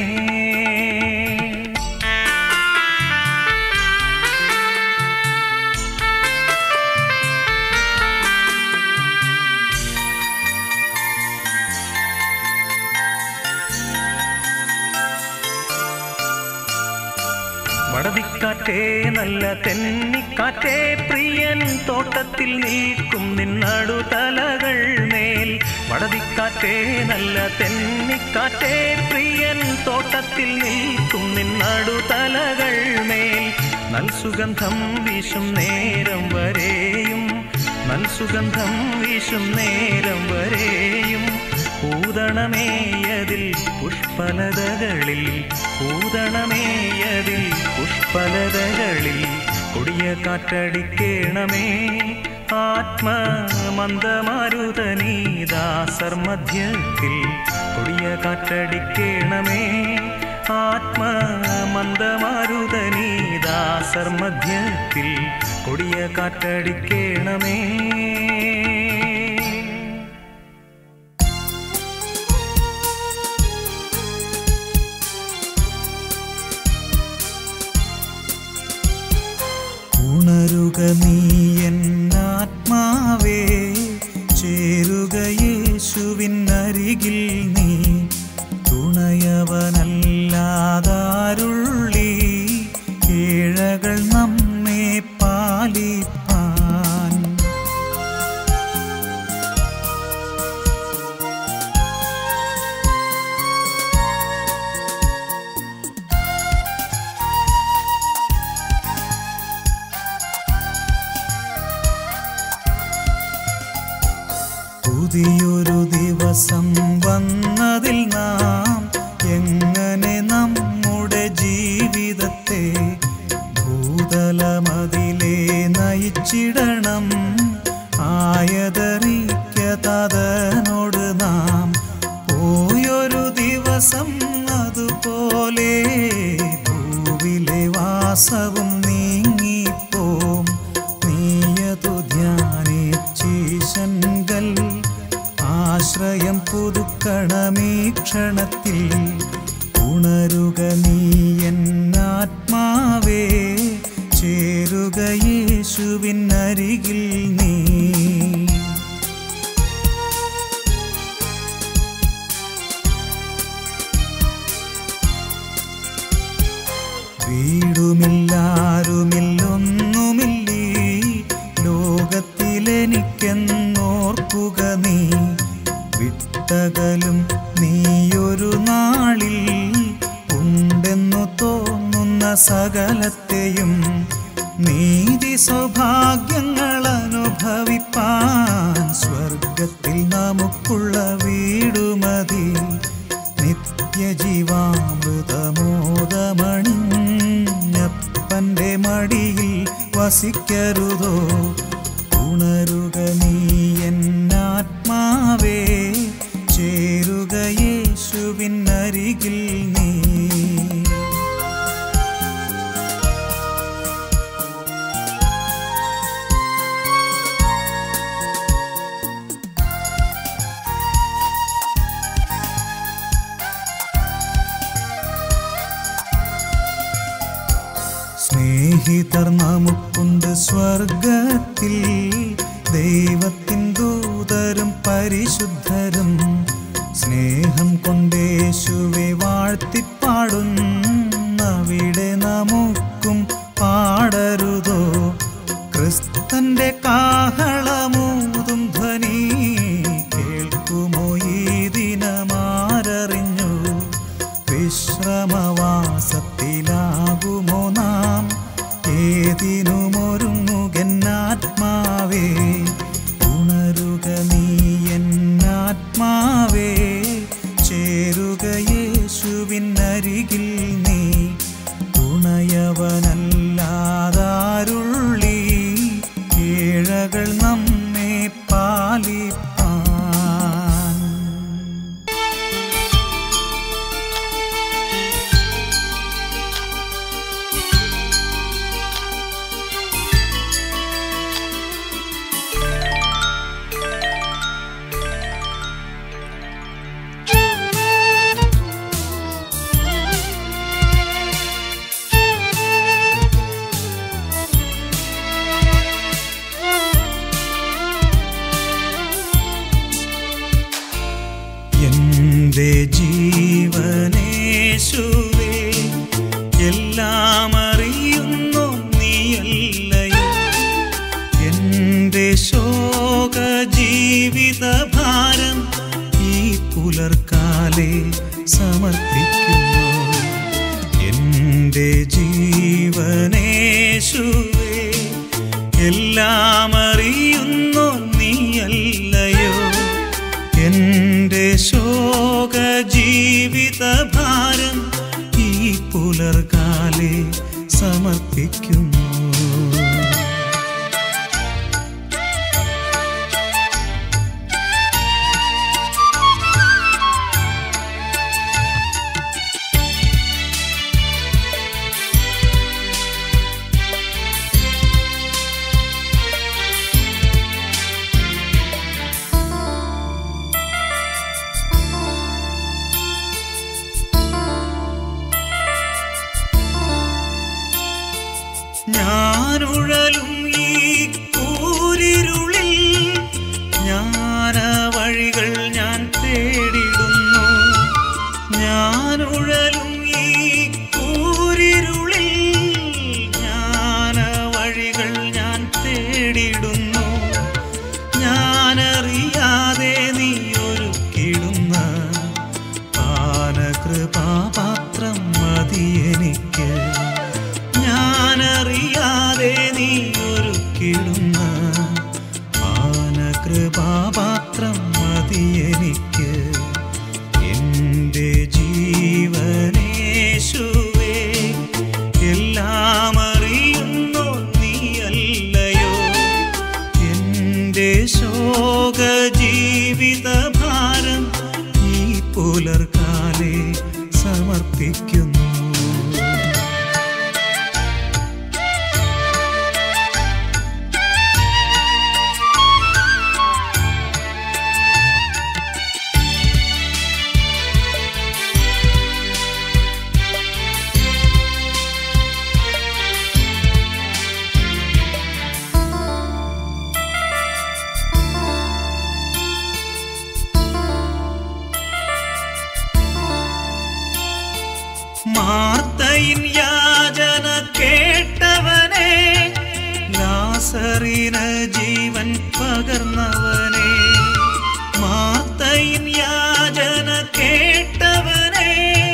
വടതിക്കാറ്റേ നല്ല തെന്നിക്കാറ്റേ പ്രിയൻ തോട്ടത്തിൽ നിൽക്കും നിന്നടു തലകൾ മേൽ വടതിക്കാറ്റേ നല്ല തെന്നിക്കാറ്റേ പ്രിയൻ തോട്ടത്തിൽ നിൽക്കും നിന്നടു തലകൾ മേൽ നൽസുഗന്ധം വീശും നേരം വരെയും നൽസുഗന്ധം വീശും നേരം വരെയും ഊതണമേയതിൽ പുഷ്പലതകളിൽ ഊതണമേയതിൽ പുഷ്പലതകളിൽ കൊടിയ കാറ്റടിക്കേണമേ ആത്മ മന്ദമാരുതനീദാസർ മധ്യത്തിൽ കൊടിയ കാറ്റടിക്കേണമേ ആത്മ മന്ദമാരുതനീദാസർ മധ്യത്തിൽ കൊടിയ കാറ്റടിക്കേണമേ ഉണരുക നീ എന്നാത്മാവേ ചേരുക യേശുവിനരികിൽ നീ തുണയവനല്ലാതാരുള്ളി ഏഴകൾ നമ്മെ പാലിപ്പാൻ പുതിയൊരു ദിവസം വന്നതിൽ നാം എങ്ങനെ നമ്മുടെ ജീവിതത്തെ ഭൂതലമതിലെ നയിച്ചിടണം ആയതറിക്കതനോട് നാം പോയൊരു ദിവസം അതുപോലെ ഭൂവിലെ വാസവും നീങ്ങിപ്പോം നീയതു ധ്യാനിച്ചീശങ്കൽ ആശ്രയം പുതുക്കണമീ ക്ഷണത്തിൽ ഉണരുക നീ എന്നാത്മാവേ ചേരുക യേശുവിനരികിൽ നീ വീടുമില്ലാരുമില്ലൊന്നുമില്ലീ ലോകത്തിലെനിക്കെന്നോർക്കുക നീ വിട്ടകലും നീയൊരു നാളിൽ ഉണ്ടെന്നു തോന്നുന്ന സകലത്തെയും നീതി സൗഭാഗ്യങ്ങൾ അനുഭവിപ്പാൻ സ്വർഗ സ്വർഗത്തിൽ നമുക്കുള്ള വീടുമതി നിത്യജീവാമൃതമോദമണിഞ്ഞപ്പൻ്റെ മടിയിൽ വസിക്കരുതോ ഉണരുക നീ എന്നാത്മാവേ ചേരുക യേശുവിനരികിൽ നീ സ്നേഹിതർ നമുക്കുണ്ട് സ്വർഗത്തിൽ ദൈവത്തിൻ ദൂതരും പരിശുദ്ധരും സ്നേഹം കൊണ്ടേശുവെ വാഴ്ത്തിപ്പാടുന്നവിടെ നമുക്കും പാടരുതോ ക്രിസ്തന്റെ കാഹളമൂതും ധ്വനി കേൾക്കുമോ ഈ ദിനമാരറിഞ്ഞു വിശ്രമവാസത്തിലാകുമോ നാം ഏതിനുമൊരുങ്ങുകന്നാത്മാവേ ഉണരുക നീ എന്നാത്മാവേ ചേരുക യേശുവിനരികിൽ നീ തുണയവനല്ലാതാരുള്ളി ഏഴകൾ നമ്മെ പാലിപ്പാൻ എന്റെ ജീവനേശുവേ എല്ലാം അറിയുന്നു നീയല്ലയോ എന്റെ ശോക ജീവിത ഭാരം ഈ പുലർക്കാലെ സമർപ്പിക്കുന്നു എന്റെ ജീവനേശുവേ എല്ലാം അറിയുന്നു നീയല്ലയോ എന്റെ ശോക ജീവിത ഭാരം ഈ പുലർകാലെ സമർപ്പിക്കുന്നു ഞാനുഴലും ഈ കൂരിരുളിൽ ജ്ഞാന വഴികൾ ഞാൻ തേടിടുന്നു ഞാനുഴലും ഈ കൂരിരുളിൽ ജ്ഞാന വഴികൾ ഞാൻ തേടിടുന്നു ഞാനറിയാതെ നീ ഒരുക്കിടുന്ന പാനകൃപാപാത്രം മതി എനിക്ക് ഞാനറിയാതെ നീ ഒരുക്കിടുന്ന പാനകൃപാപാത്രം മതി എനിക്ക് എൻ്റെ ജീവനേശുവേ എല്ലാം അറിയുന്നു നീയല്ലയോ എൻ്റെ ശോക ജീവിത ഭാരം ഈ പുലർക്കാലെ സമർപ്പിക്കുന്നു മാർത്തയിൻ യാചന കേട്ടവനെ ലാസറിന് ജീവൻ പകർന്നവനെ മാർത്തയിൻ യാചന കേട്ടവനെ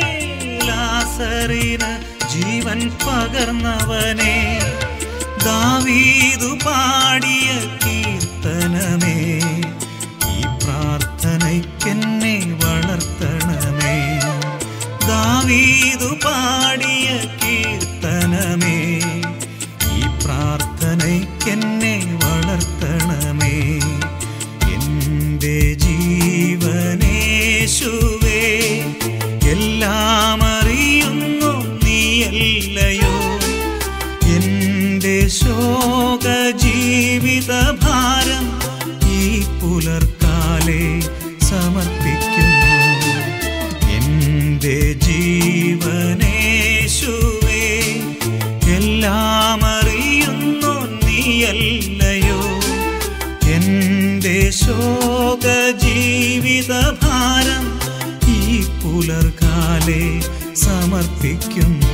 ലാസറിന് ജീവൻ പകർന്നവനെ ദാവീദു പാടിയ കീർത്തനമേ ഈ പാടിയ കീർത്തനമേ ഈ പ്രാർത്ഥനയ്ക്കെന്നെ വളർത്തണമേ എൻ്റെ ജീവനേശുവേ എല്ലാം അറിയുന്നു നീയല്ലയോ എൻ്റെ ശോക ജീവിത ഭാരം ഈ പുലർക്കാലെ സമർപ്പിക്കുന്നു എൻ്റെ ജീവനേശുവേ എല്ലാം അറിയുന്നു നീയല്ലയോ എൻ്റെ ശോക ജീവിത ഭാരം ഈ പുലർകാലെ സമർപ്പിക്കുന്നു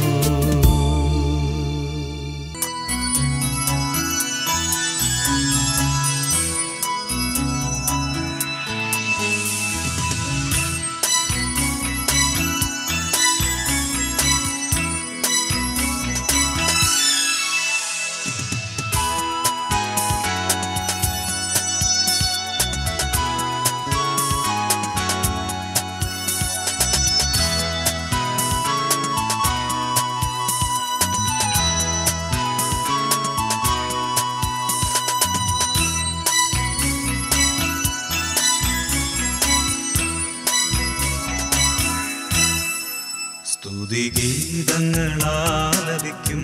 സ്തുതിഗീതങ്ങളാലപിക്കും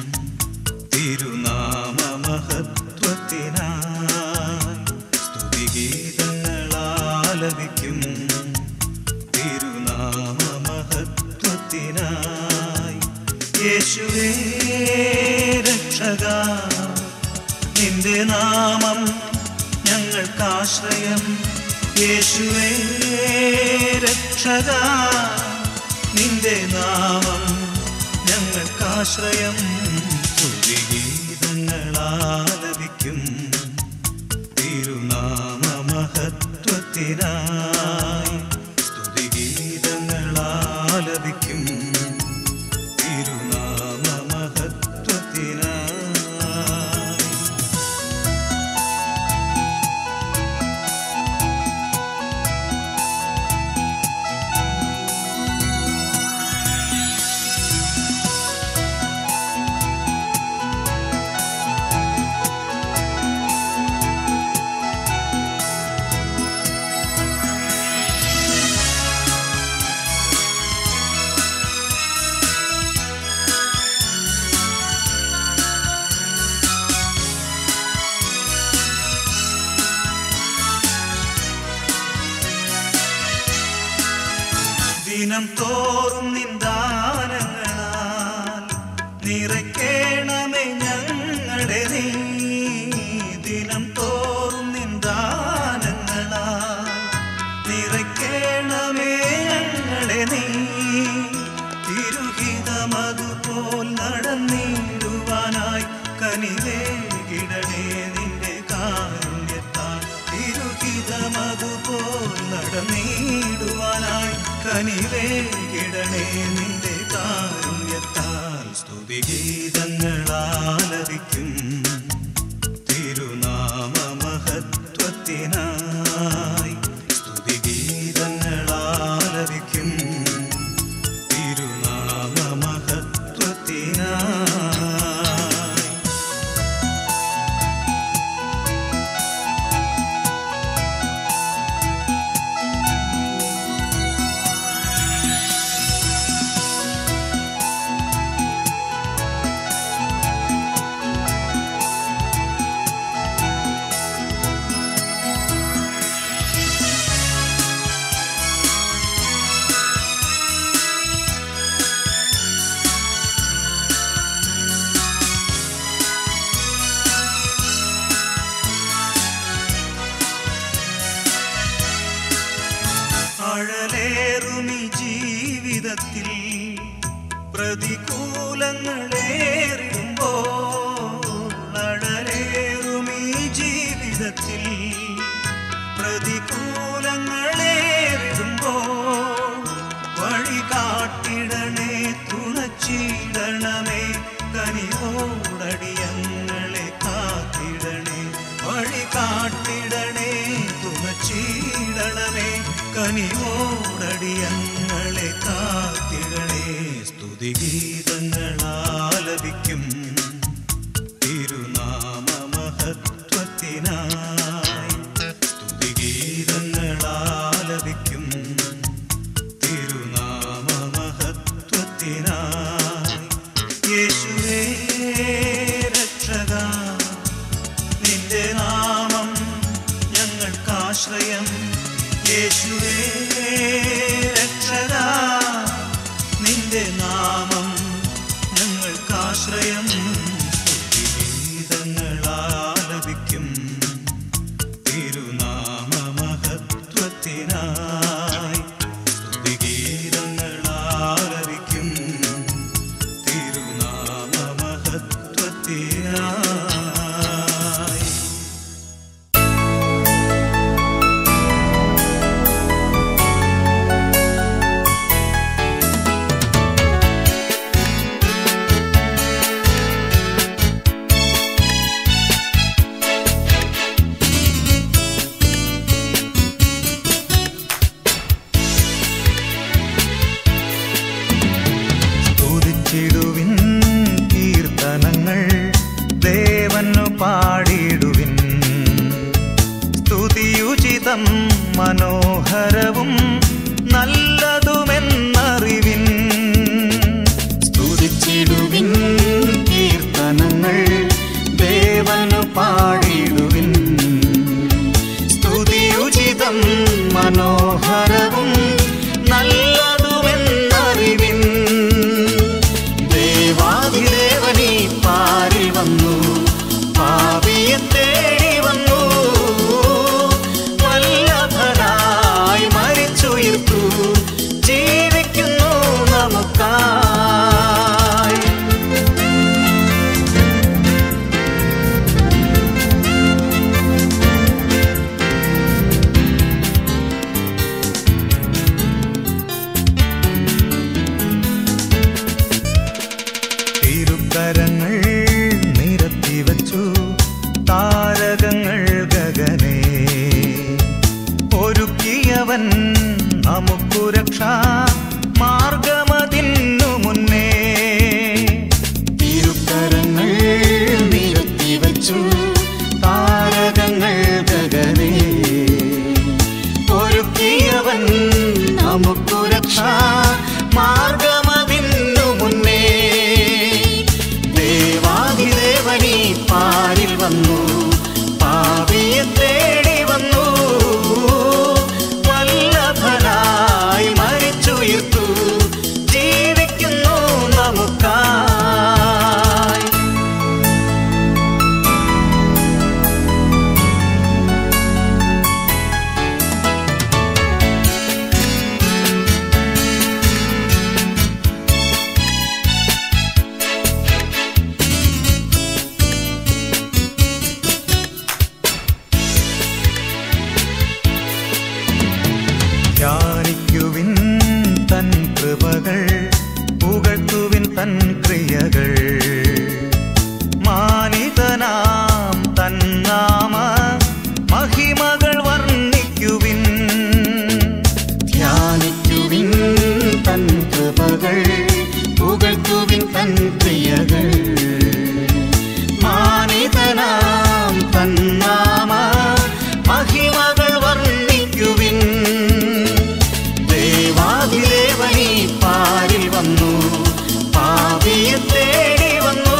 തിരുനാമമഹത്വത്തിനായി സ്തുതിഗീതങ്ങളാലപിക്കും തിരുനാമമഹത്വത്തിനായി യേശുവേ രക്ഷക നിന്റെ നാമം ഞങ്ങൾക്കാശ്രയം യേശുവേ രക്ഷക നിന്റെ നാമം ഞങ്ങൾക്കാശ്രയം സ്തുതിഗീതങ്ങളാലപിക്കും തിരുനാമമഹത്വത്തിനായി സ്തുതിഗീതങ്ങളാലപിക്കും തിരുനാമമഹത്വത്തിനായി ദിനം തോറും നിന്ദാനങ്ങളാൽ നിറയ്ക്കേണമേ ഞങ്ങളെ നീ ദിനം തോറും നിന്ദാനങ്ങളാൽ നിറയ്ക്കേണമേ ഞങ്ങളെ നീ തിരുഹിതമതുപോൽ നടന്നിടുവാനായി കനിവേകിടണേ നിന്റെ കാരുണ്യത്താൽ തിരുഹിതമതുപോൽ നടന്നിടുവാനായി കനിവേകിടണേ നിന്റെ കാരുണ്യത്താൽ സ്തുതിഗീതങ്ങളാലപിക്കും തിരുനാമമഹത്വത്തിനായി സ്തുതിഗീതങ്ങളാലപിക്കും തിരുനാമമഹത്വത്തിനായി അഴലേറുമി ജീവിതത്തിൽ പ്രതികൂലങ്ങളേറിടുമ്പോൾ അഴലേറുമി ജീവിതത്തിൽ പ്രതികൂലങ്ങളേറിടുമ്പോൾ വഴി കാട്ടിടണേ തുണച്ചിടണമേ കനിയോടടിയങ്ങളെ കാത്തിടണേ വഴി കാട്ടിടണേ തുണച്ചിടണമേ കനിവോടടിയങ്ങളെ കാത്തിടണേ സ്തുതിഗീതങ്ങളാലപിക്കും തിരുനാമമഹത്വത്തിനായി സ്തുതിഗീതങ്ങളാലപിക്കും തിരുനാമമഹത്വത്തിനായി യേശുവേ രക്ഷക നിന്റെ നാമം ഞങ്ങൾക്കാശ്രയം യേശുവേ രക്ഷക നിന്റെ നാമം ഞങ്ങൾക്കാശ്രയം സ്തുതിഗീതങ്ങളാലപിക്കും തിരുനാമമഹത്വത്തിനായി സ്തുതിഗീതങ്ങളാലപിക്കും തിരുനാമമഹത്വത്തിനായി സ്തുതിച്ചിടുവിൻ കീർത്തനങ്ങൾ ദേവനു പാടിടുവിൻ സ്തുതിയുചിതം മനോഹരവും നല്ലതുമെന്നറിവിൻ സ്തുതിച്ചിടുവിൻ കീർത്തനങ്ങൾ ദേവനു പാടിടുവിൻ സ്തുതിയുചിതം മനോഹരവും നല്ലതുമെന്നറിവിൻ ദേവാധിദേവനീ പാരി വന്നു പാപിയെ തേടി വന്നു വല്ലഭനായി മരിച്ചുയർത്തു ജീവിക്കുന്നു നമുക്കായി തിരുക്കരങ്ങൾ നിരത്തി വച്ചു താരകങ്ങൾ ഗഗനേ ഒരുക്കിയവൻ നമുക്കു രക്ഷാ മാർഗമതിന്നു മുന്നേ തിരുക്കരങ്ങൾ നിരത്തി വച്ചു താരകങ്ങൾ ഗഗനേ ഒരുക്കിയവൻ നമുക്കു രക്ഷാ മാർഗമതിന്നു മുന്നേ ദേവാധിദേവനീ പാരിൽ വന്നു പാപിയെ തേടി വന്നു വല്ലഭനായി മരിച്ചുയർത്തു ജീവിക്കുന്നു നമുക്കായി ധ്യാനിക്കുവിൻ തൻ കൃപകൾ പുകഴ്ത്തുവിൻ തൻ ക്രിയകൾ മാനിതനാം തന്നാമ മഹിമകൾ വർണ്ണിക്കുവിൻ ധ്യാനിക്കുവിൻ തൻ കൃപകൾ പുകഴ്ത്തുവിൻ തൻ ക്രിയകൾ മാനിതനാം തന്നാമ മഹിമകൾ വർണ്ണിക്കുവിൻ ദേവാധിദേവനീ പാരിൽ വന്നു പാപിയെ തേടി വന്നു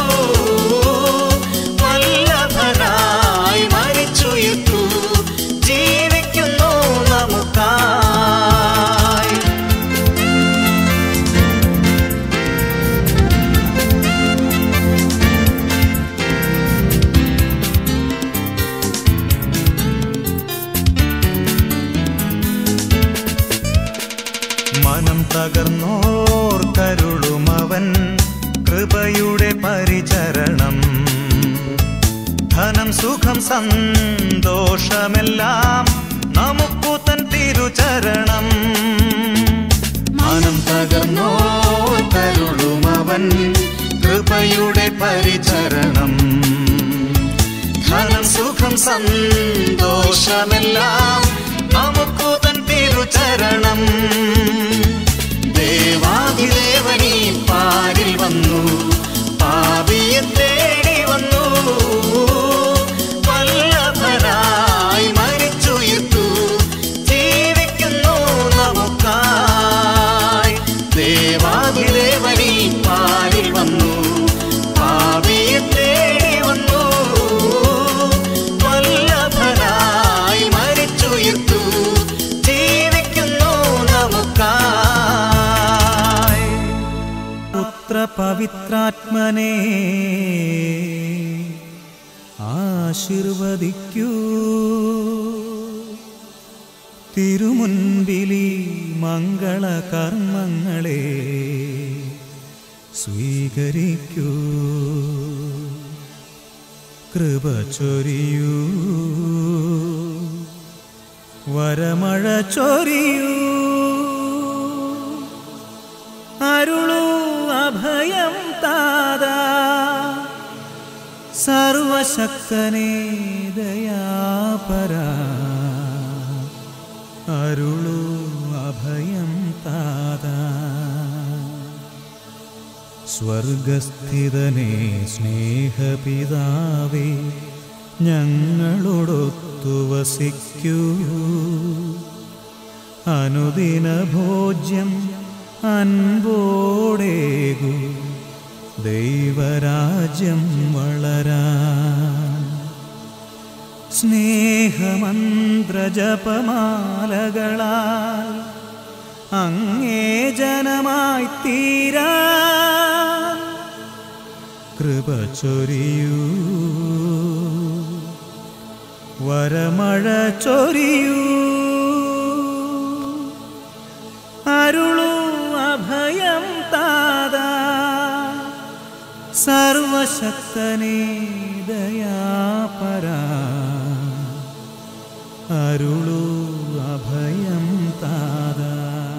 വല്ലഭനായി മരിച്ചുയർത്തു ജീവിക്കുന്നു നമുക്കായി മനം തകർന്നോർ കരുളുമവൻ കൃപയുടെ പരിചരണം ധനം സുഖം സന്തോഷമെല്ലാം നമുക്കു തൻ തിരുചരണം മനം തകർന്നോർ കരുളുമവൻ കൃപയുടെ പരിചരണം ധനം സുഖം സന്തോഷമെല്ലാം നമുക്കു തൻ തിരുചരണം പവിത്രാത്മനെ ആശീർവദിക്കൂ തിരുമുൻപിലി മംഗളകർമ്മങ്ങളെ സ്വീകരിക്കൂ കൃപ ചൊരിയൂ വരമഴ ചൊരിയൂ അരുളൂ അഭയം താതാ സർവശക്തനേ ദയാപരാ അരുളൂ അഭയം താതാ സ്വർഗസ്ഥിതനേ സ്നേഹപിതാവേ ഞങ്ങളോടൊത്തു വസിക്കൂ അനുദിന ഭോജ്യം അൻപോടേകു ദൈവരാജ്യം വളരാൻ സ്നേഹമന്ത്രജപമാലകളാൽ അങ്ങേ ജനമായി തീരാ കൃപ ചൊരിയൂ വരമഴ ചൊരിയൂ അരുളൂ അഭയം താതാ സർവശക്തനേ ദയാപരാ അരുളൂ അഭയം താതാ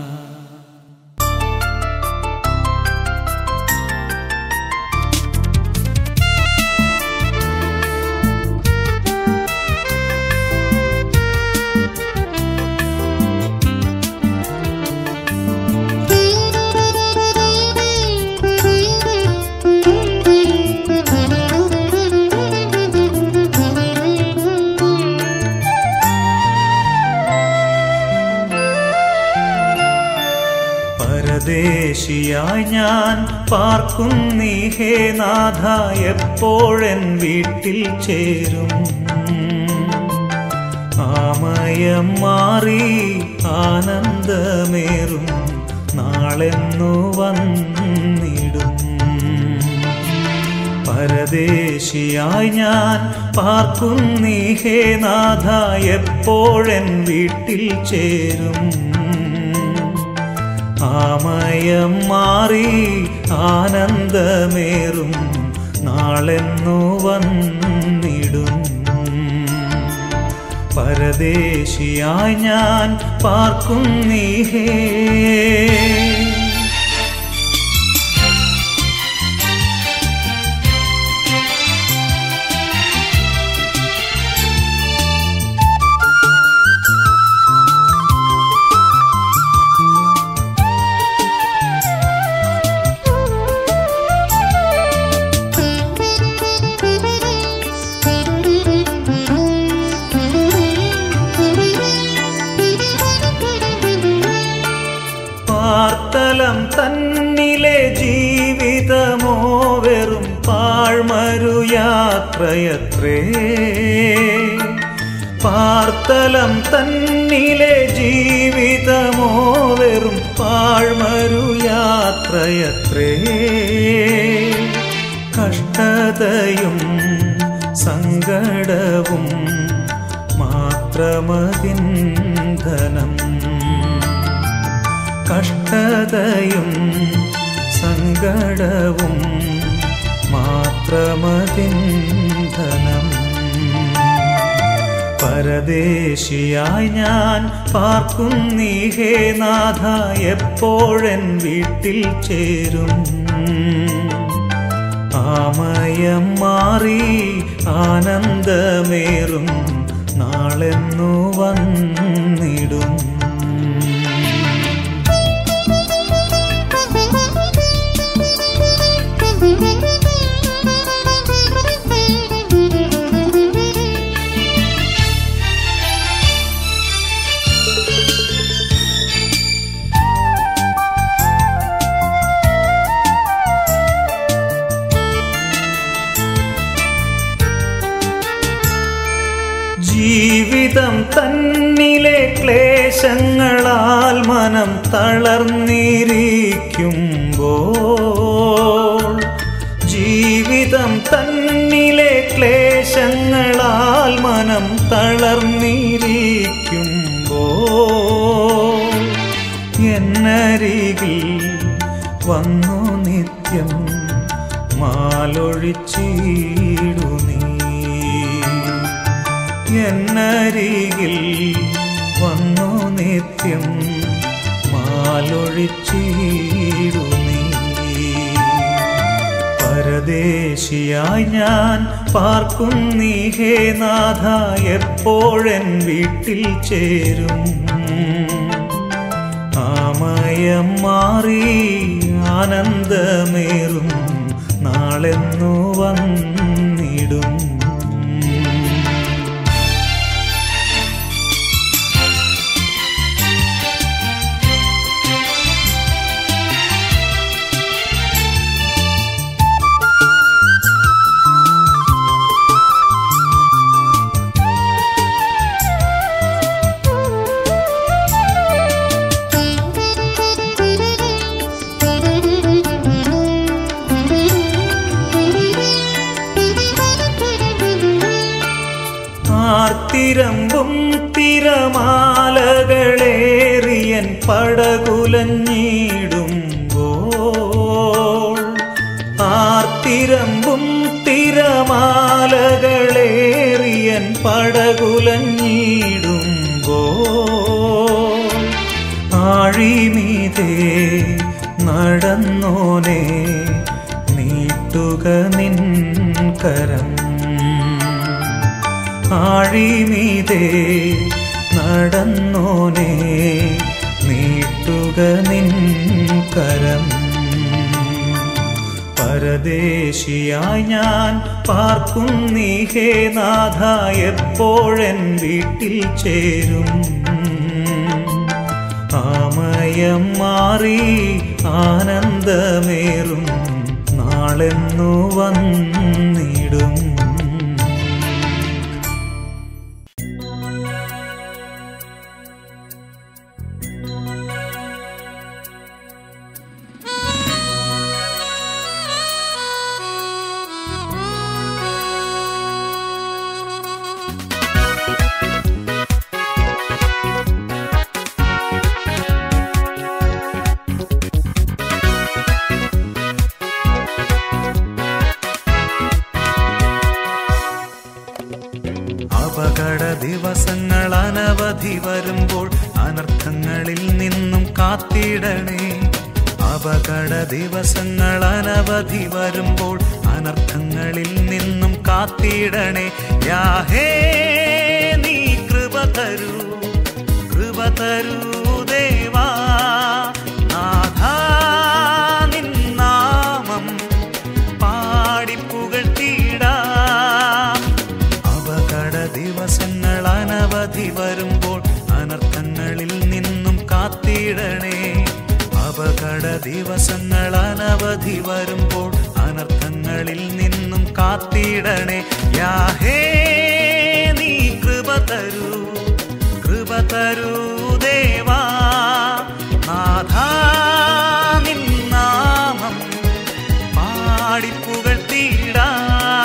പരദേശിയായി ഞാൻ പാർക്കും നീ ഹേ നാഥ എപ്പോഴെൻ വീട്ടിൽ ചേരും ആമയം മാറി ആനന്ദമേറും നാളെന്നു വന്നിടും പരദേശിയായി ഞാൻ പാർക്കും നീ ഹേ നാഥ എപ്പോഴെൻ വീട്ടിൽ ചേരും ആമയം മാറി ആനന്ദമേറും നാളെന്നു വന്നിടും പരദേശിയായി ഞാൻ പാർക്കും നീഹേ പാർത്തലം തന്നിലെ ജീവിതമോ വെറും പാഴ്മരു യാത്രയത്രേ പാർത്തലം തന്നിലെ ജീവിതമോ വെറും പാഴ്മരു യാത്രയത്രേ കഷ്ടതയും സങ്കടവും മാത്രമതിന്ധനം കഷ്ടതയും സങ്കടവും മാത്രമതിന്ധനം പരദേശിയായി ഞാൻ പാർക്കും നീ ഹേ നാഥ എപ്പോഴെൻ വീട്ടിൽ ചേരും ആമയം മാറി ആനന്ദമേറും നാളെന്നു വന്നിടും ജീവിതം തന്നിലെ ക്ലേശങ്ങളാൽ മനം തളർന്നിരിക്കുമ്പോൾ തളർന്നിരിക്കുമ്പോ എന്നരികിൽ വന്നു നിത്യം മാലൊഴിച്ചിടു നീ എന്നരികിൽ വന്നു നിത്യം മാലൊഴിച്ചിടു നീ പരദേശിയായി ഞാൻ പാർക്കും നീ ഹേ നാഥ എപ്പോഴെൻ വീട്ടിൽ ചേരും ആമയം മാറി ആനന്ദമേറും നാളെന്നു വന്നിടും ആർത്തിരമ്പും തിരമാലകളേറിയൻ പടകുലഞ്ഞിടുമ്പോൾ ആർത്തിരമ്പും തിരമാലകളേറിയൻ പടകുലഞ്ഞിടുമ്പോൾ ആഴിമീതേ നടന്നോനെ നീട്ടുക നിൻ കരം ആഴിമീതേ നടന്നോനെ നീട്ടുക നിൻ കരം പരദേശിയായി ഞാൻ പാർക്കും നീ ഹേ നാഥ എപ്പോഴെൻ വീട്ടിൽ ചേരും ആമയം മാറി ആനന്ദമേറും നാളെന്നു വന്നിടും അപകട ദിവസങ്ങൾ അനവധി വരുമ്പോൾ അനർത്ഥങ്ങളിൽ നിന്നും കാത്തിടണേ അപകട ദിവസങ്ങൾ അനവധി വരുമ്പോൾ അനർത്ഥങ്ങളിൽ നിന്നും കാത്തിടണേ യാഹേ നീ കൃപ തരൂ കൃപ തരൂ ദേവാ നാഥാ നിൻ നാമം പാടിപ്പുകഴ്ത്തിടാം അപകട ദിവസങ്ങൾ അനവധി വരുമ്പോൾ അനർത്ഥങ്ങളിൽ നിന്നും കാത്തിടണേ അപകട ദിവസങ്ങൾ അനവധി വരുമ്പോൾ അനർത്ഥങ്ങളിൽ നിന്നും കാത്തിടണേ യാഹേ നീ കൃപ തരൂ കൃപ തരൂ ദേവാ നാഥാ നിൻ നാമം പാടിപ്പുകഴ്ത്തിടാം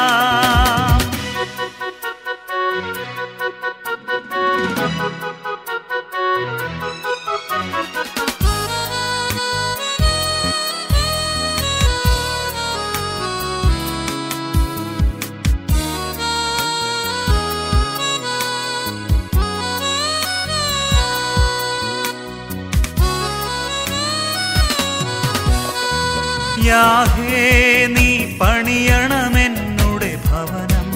യാഹേ നീ പണിയണമെന്നുടെ ഭവനം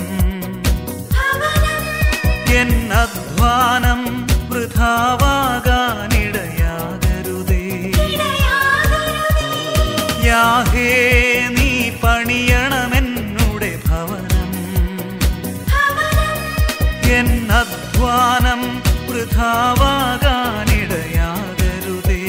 എൻ അധ്വാനം വൃഥാവാകാനിടയാകരുതേ യാഹേ നീ പണിയണമെന്നുടെ ഭവനം എൻ അധ്വാനം വൃഥാവാകാനിടയാകരുതേ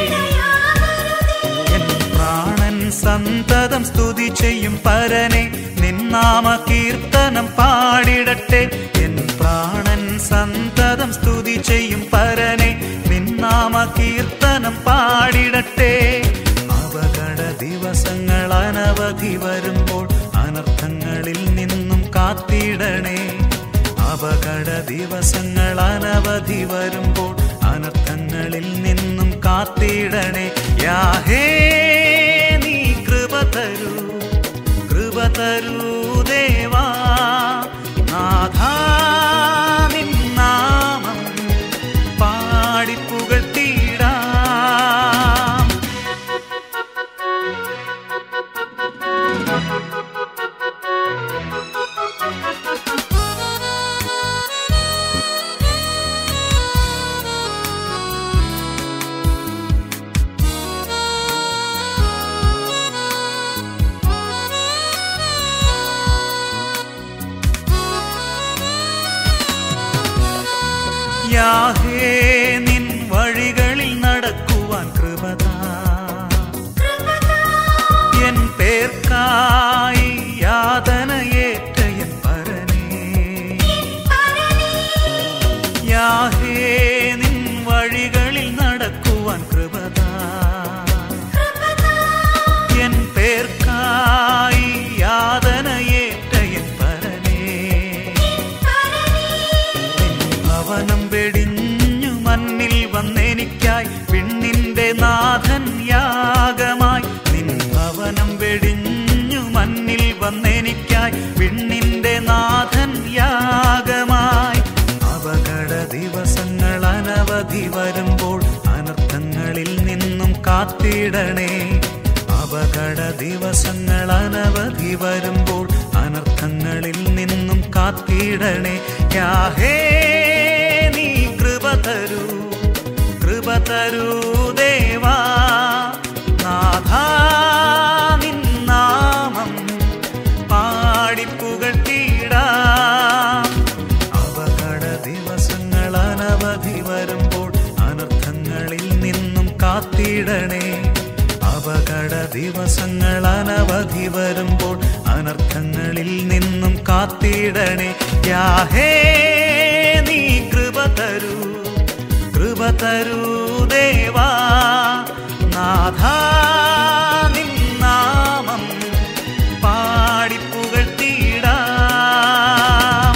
എൻ പ്രാണൻ സന്തതം സ്തുതി ചെയ്യും പരനെ നിന്നാമ കീർത്തനം പാടിടട്ടെ എൻ പ്രാണൻ സന്തതം സ്തുതി ചെയ്യും പരനെ നിന്നാമ കീർത്തനം പാടിടട്ടെ അപകട ദിവസങ്ങൾ അനവധി വരുമ്പോൾ അനർത്ഥങ്ങളിൽ നിന്നും കാത്തിടണേ അപകട ദിവസങ്ങൾ അനവധി വരുമ്പോൾ അനർത്ഥങ്ങളിൽ നിന്നും കാത്തിടണേ യാഹേ നീ കൃപ തരൂ കൃപ തരൂ ദേവാ നാഥാ നിൻ നാമം പാടിപ്പുകഴ്ത്തിടാം യാഹേ നിൻ വഴികളിൽ നടക്കുവാൻ കൃപതാ എൻ പേർക്കായി യാതനയേറ്റ എൻ പരനേ യാഹേ നിൻ വഴികളിൽ നടക്കുവാൻ കൃപതാ എൻ പേർക്കായി യാതനയേറ്റ എൻ പരനേ ഭവനം വെടിഞ്ഞു മണ്ണിൽ വന്നെനിക്കായി പിന്നിന്റെ നാഥൻ യാഗമായി നിൻ ഭവനം വെടിഞ്ഞു മണ്ണിൽ വന്നെനിക്കായി പിന്നിന്റെ നാഥൻ യാഗമായി അപകട ദിവസങ്ങൾ അനവധി വരുമ്പോൾ അനർത്ഥങ്ങളിൽ നിന്നും കാത്തിടണേ അപകട ദിവസങ്ങൾ അനവധി വരുമ്പോൾ അനർത്ഥങ്ങളിൽ നിന്നും കാത്തിടണേ യാഹേ നീ കൃപ തരൂ കൃപ തരൂ ദേവാ നാഥാ നിൻ നാമം പാടിപ്പുകഴ്ത്തിടാം അപകട ദിവസങ്ങൾ അനവധി വരുമ്പോൾ അനർത്ഥങ്ങളിൽ നിന്നും കാത്തിടണേ അപകട ദിവസങ്ങൾ അനവധി വരുമ്പോൾ അനർത്ഥങ്ങളിൽ നിന്നും കാത്തിടണേ യാഹേ നീ കൃപ തരൂ കൃപ തരൂ ദേവാ നാഥാ നിൻ നാമം പാടിപ്പുകഴ്ത്തിടാം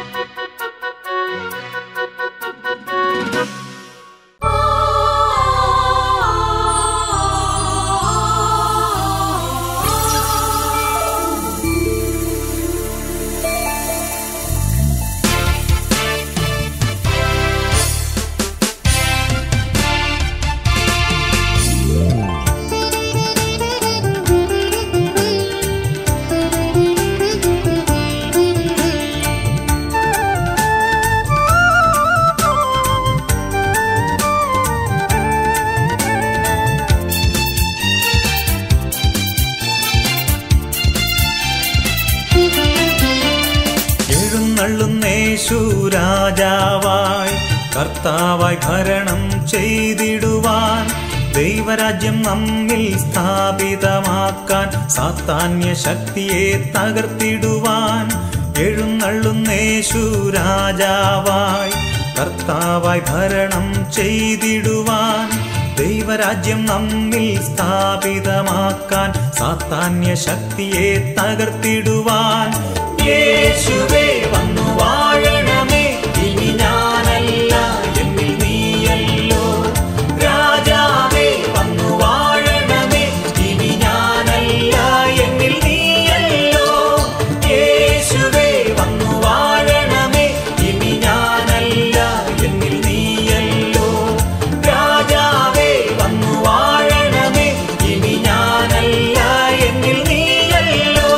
എഴുന്നള്ളുന്നേശു രാജാവായി കർത്താവായി ഭരണം ചെയ്തിടുവാൻ ദൈവരാജ്യം നമ്മിൽ സ്ഥാപിതമാക്കാൻ സാത്താന്യ ശക്തിയെ തകർത്തിടുവാൻ എഴുന്നള്ളുന്നേശു രാജാവായി കർത്താവായി ഭരണം ചെയ്തിടുവാൻ ദൈവരാജ്യം നമ്മിൽ സ്ഥാപിതമാക്കാൻ സാത്താന്യ ശക്തിയെ തകർത്തിടുവാൻ യേശുവേ വന്നു വാഴണമേ ഇനി ഞാനല്ല എന്നിൽ നീയല്ലോ രാജാവേ വന്നു വാഴണമേ ഇനി ഞാനല്ല എന്നിൽ നീയല്ലോ യേശുവേ വന്നു വാഴണമേ ഇനി ഞാനല്ല എന്നിൽ നീയല്ലോ രാജാവേ വന്നു വാഴണമേ ഇനി ഞാനല്ല എന്നിൽ നീയല്ലോ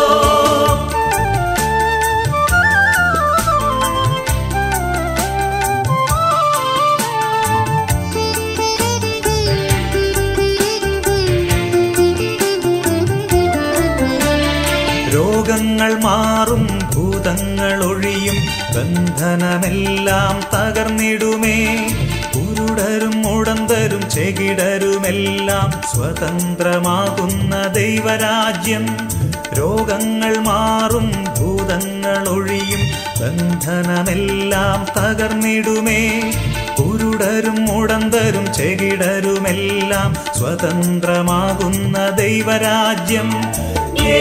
രോഗങ്ങൾ മാറും ഭൂതങ്ങൾ ഒഴിയും ബന്ധനമെല്ലാം തകർന്നിടുമേ കുരുടരും മുടന്തരും ചെകിടരുമെല്ലാം സ്വതന്ത്രമാകുന്ന ദൈവരാജ്യം രോഗങ്ങൾ മാറും ഭൂതങ്ങൾ ഒഴിയും ബന്ധനമെല്ലാം തകർന്നിടുമേ കുരുടരും മുടന്തരും ചെകിടരുമെല്ലാം സ്വതന്ത്രമാകുന്ന ദൈവരാജ്യം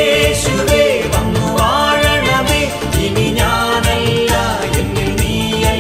യേശുവേ വന്നു വാഴണമേ ഇനി ഞാനല്ല എന്നിൽ നീയല്ല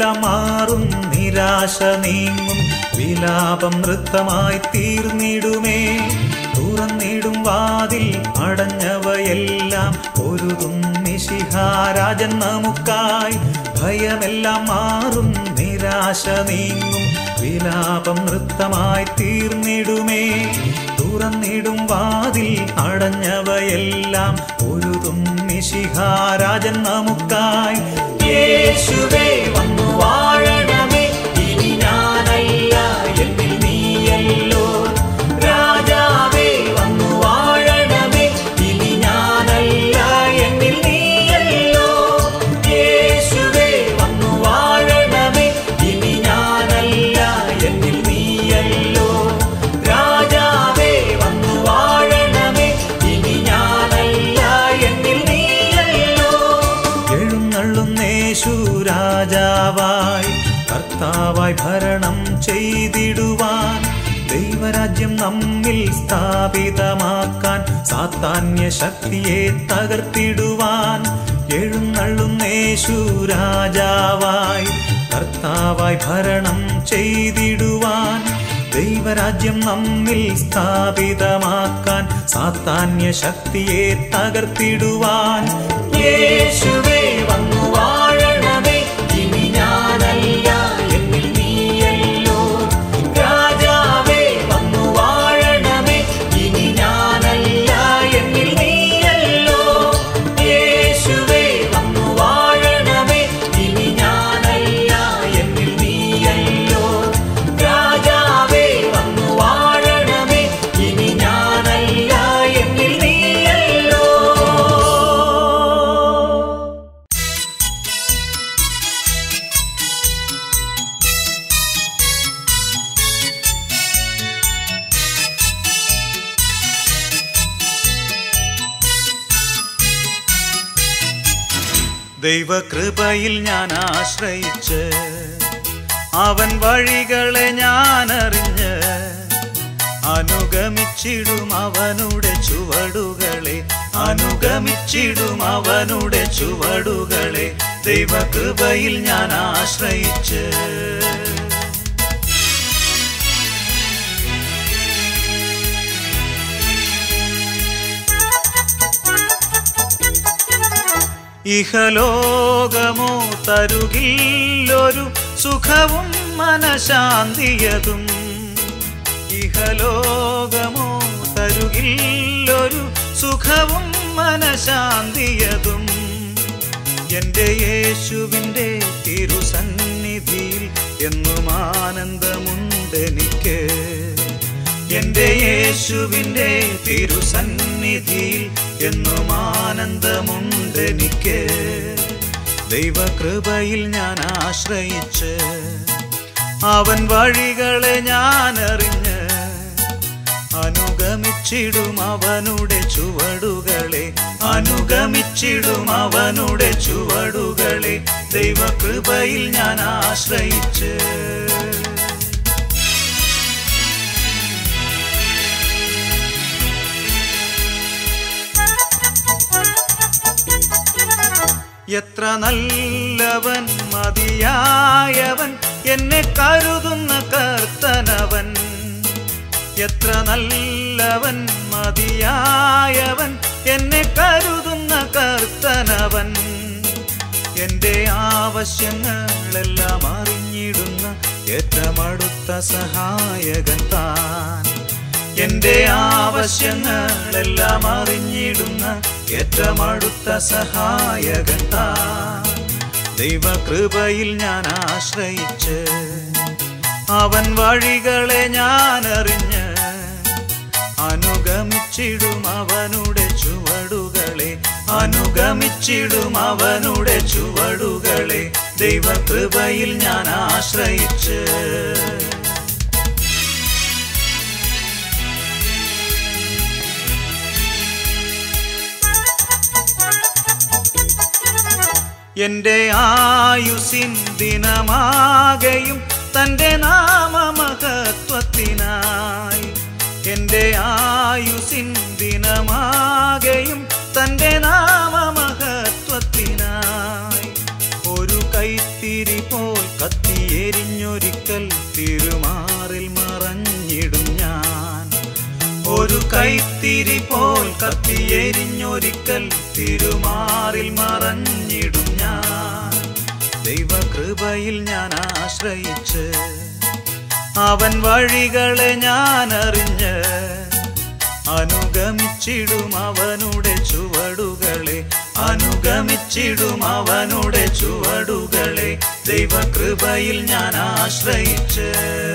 ഭയമെല്ലാം മാറും നിരാശ നീങ്ങും വിലാപം നൃത്തമായി തീർന്നിടുമേ തുറന്നിടും വാതിൽ അടഞ്ഞവയെല്ലാം പൊരുതും നിശിഹാരാജൻ നമുക്കായി ഭയമെല്ലാം മാറും നിരാശ നീങ്ങും വിലാപം നൃത്തമായി തീർന്നിടുമേ തുറന്നിടും വാതിൽ അടഞ്ഞവയെല്ലാം പൊരുതും നിശിഹാരാജൻ നമുക്കായി യേശുവേ വന്നു വാഴണമേ ഇനി ഞാനല്ല എന്നിൽ നീയല്ലോ രാജാവേ വന്നു വാഴണമേ ഇനി ഞാനല്ല എന്നിൽ നീയല്ലോ യേശുവേ വന്നു വാഴണമേ ഇനി ഞാനല്ല എന്നിൽ നീയല്ലോ രാജാവേ വന്നു വാഴണമേ ഇനി ഞാനല്ല എന്നിൽ നീയല്ലോ എഴുന്നള്ളുന്നേശു രാജാവായി കർത്താവായി ഭരണം ചെയ്തിടുവാൻ ദൈവരാജ്യം നമ്മിൽ സ്ഥാപിതമാക്കാൻ സാത്താന്യ ശക്തിയെ തകർത്തിടുവാൻ എഴുന്നള്ളുന്നേശു രാജാവായി കർത്താവായി ഭരണം ചെയ്തിടുവാൻ ദൈവരാജ്യം നമ്മിൽ സ്ഥാപിതമാക്കാൻ സാത്താന്യ ശക്തിയെ തകർത്തിടുവാൻ യേശുവേ വന്നു വാഴണമേ ഇനി ഞാനല്ല എന്നിൽ നീയല്ലോ രാജാവേ വന്നു വാഴണമേ ഇനി ഞാനല്ല എന്നിൽ നീയല്ലോ യേശുവേ വന്നു വാഴണമേ ഇനി ഞാനല്ല എന്നിൽ നീയല്ലോ രാജാവേ വന്നു വാഴണമേ ഇനി ഞാനല്ല എന്നിൽ നീയല്ലോ ദൈവകൃപയിൽ ഞാൻ ആശ്രയിച്ച് അവൻ വഴികളെ ഞാൻ അറിഞ്ഞ് അനുഗമിച്ചിടും അവനുടെ ചുവടുകളെ അനുഗമിച്ചിടും അവനുടെ ചുവടുകളെ ദൈവകൃപയിൽ ഞാൻ ആശ്രയിച്ച് ഇഹലോകമോ തരുകില്ലൊരു സുഖവും മനശാന്തിയതും ഇഹലോകമോ തരുകില്ലൊരു സുഖവും മനശാന്തിയതും എൻ്റെ യേശുവിൻ്റെ തിരുസന്നിധിയിൽ എന്നും ആനന്ദമുണ്ടെനിക്ക് എൻ്റെ യേശുവിൻ്റെ തിരുസന്നിധിയിൽ എന്നും ആനന്ദമുണ്ടെനിക്ക് ദൈവകൃപയിൽ ഞാൻ ആശ്രയിച്ച് അവൻ വഴികളെ ഞാൻ അറിഞ്ഞ് അനുഗമിച്ചിടും അവനുടെ ചുവടുകളെ അനുഗമിച്ചിടും അവനുടെ ചുവടുകളെ ദൈവകൃപയിൽ ഞാൻ ആശ്രയിച്ച് എത്ര നല്ലവൻ മതിയായവൻ എന്നെ കരുതുന്ന കർത്തനവൻ എത്ര നല്ലവൻ മതിയായവൻ എന്നെ കരുതുന്ന കർത്തനവൻ എൻ്റെ ആവശ്യങ്ങളെല്ലാം അറിഞ്ഞിടുന്ന ഏറ്റവും അടുത്ത സഹായകൻ താൻ എൻ്റെ ആവശ്യങ്ങളെല്ലാം അറിഞ്ഞിടുന്ന ഏറ്റവും അടുത്ത സഹായകൻ താൻ ദൈവകൃപയിൽ ഞാൻ ആശ്രയിച്ച് അവൻ വഴികളെ ഞാൻ അറിഞ്ഞ് അനുഗമിച്ചിടും അവനുടെ ചുവടുകളെ അനുഗമിച്ചിടും അവനുടെ ചുവടുകളെ ദൈവകൃപയിൽ ഞാൻ ആശ്രയിച്ച് എന്റെ ആയുസിൻ ദിനമാകെയും തന്റെ നാമമഹത്വത്തിനായി എന്റെ ആയുസിൻ ദിനമാകെയും തന്റെ നാമമഹത്വത്തിനായി ഒരു കൈത്തിരി പോൽ ഒരു കൈത്തിരി പോൽ കത്തിയെരിഞ്ഞൊരിക്കൽ തിരുമാറിൽ മറഞ്ഞിടും ഞാൻ ദൈവകൃപയിൽ ഞാൻ ആശ്രയിച്ച് അവൻ വഴികളെ ഞാൻ അറിഞ്ഞ് അനുഗമിച്ചിടും അവനുടെ ചുവടുകളെ അനുഗമിച്ചിടും അവനുടെ ചുവടുകളെ ദൈവകൃപയിൽ ഞാൻ ആശ്രയിച്ച്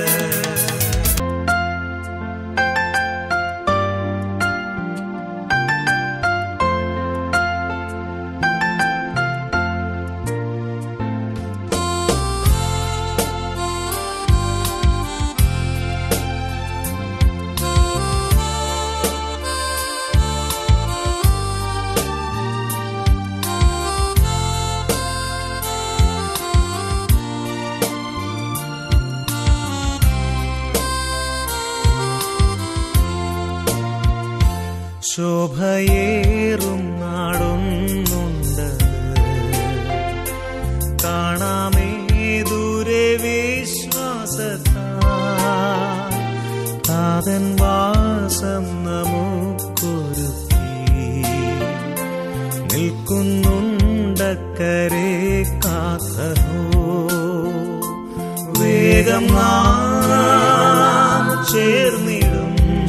ശോഭയേറും നാടൊന്നുണ്ട് കാണാമേ ദൂരെ വിശ്വാസത്താ താതൻ വാസം നമുക്കൊരുക്കി നിൽക്കുന്നുണ്ടക്കരെ കാത്തഹോ വേഗം നാം ചേർന്നിടും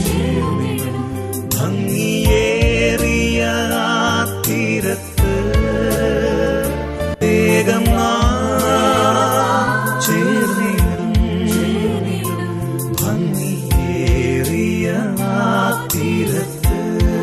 ഭംഗിയേറിയ ആ തീരത്ത് വേഗം നാം ചേർന്നിടും ഭംഗിയേറിയ ആ തീരത്ത്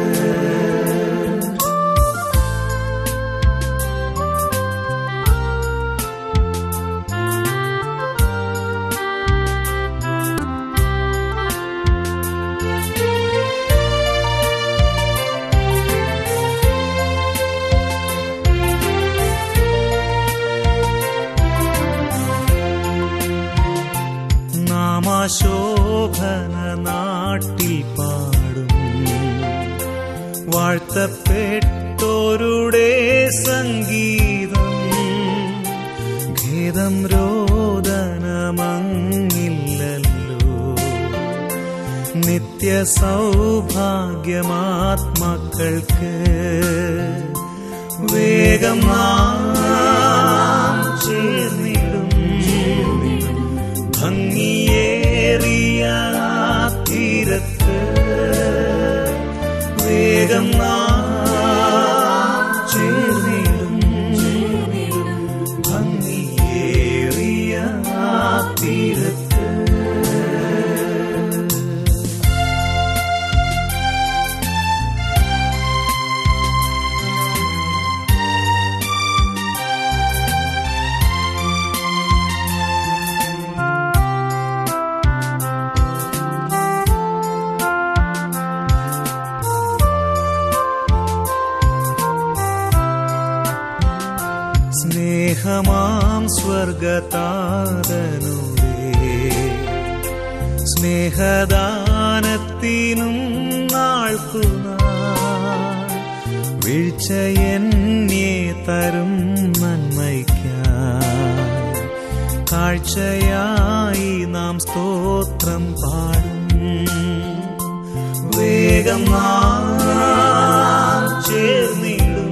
നാമാശോഭന നാട്ടിൽ പാടും വാഴ്ത്തപ്പെട്ടോരുടെ സംഗീതം ഖേദം രോദനമങ്ങില്ലല്ലോ നിത്യ സൗഭാഗ്യമാത്മാക്കൾക്ക് വേഗം നാം ചേർന്നിടും ഭംഗിയേറിയ ആ തീരത്ത് വേഗം നാം ചേർന്നിടും ഭംഗിയേറിയ ആ തീരത്ത് സ്നേഹമാം സ്വർഗതാതനുടെ സ്നേഹദാനത്തിനും നാൾക്കുനാൾ വീഴ്ചയെന്നെ തരും നന്മയ്ക്കായി കാഴ്ചയായി നാം സ്തോത്രം പാടും വേഗം നാം ചേർന്നിടും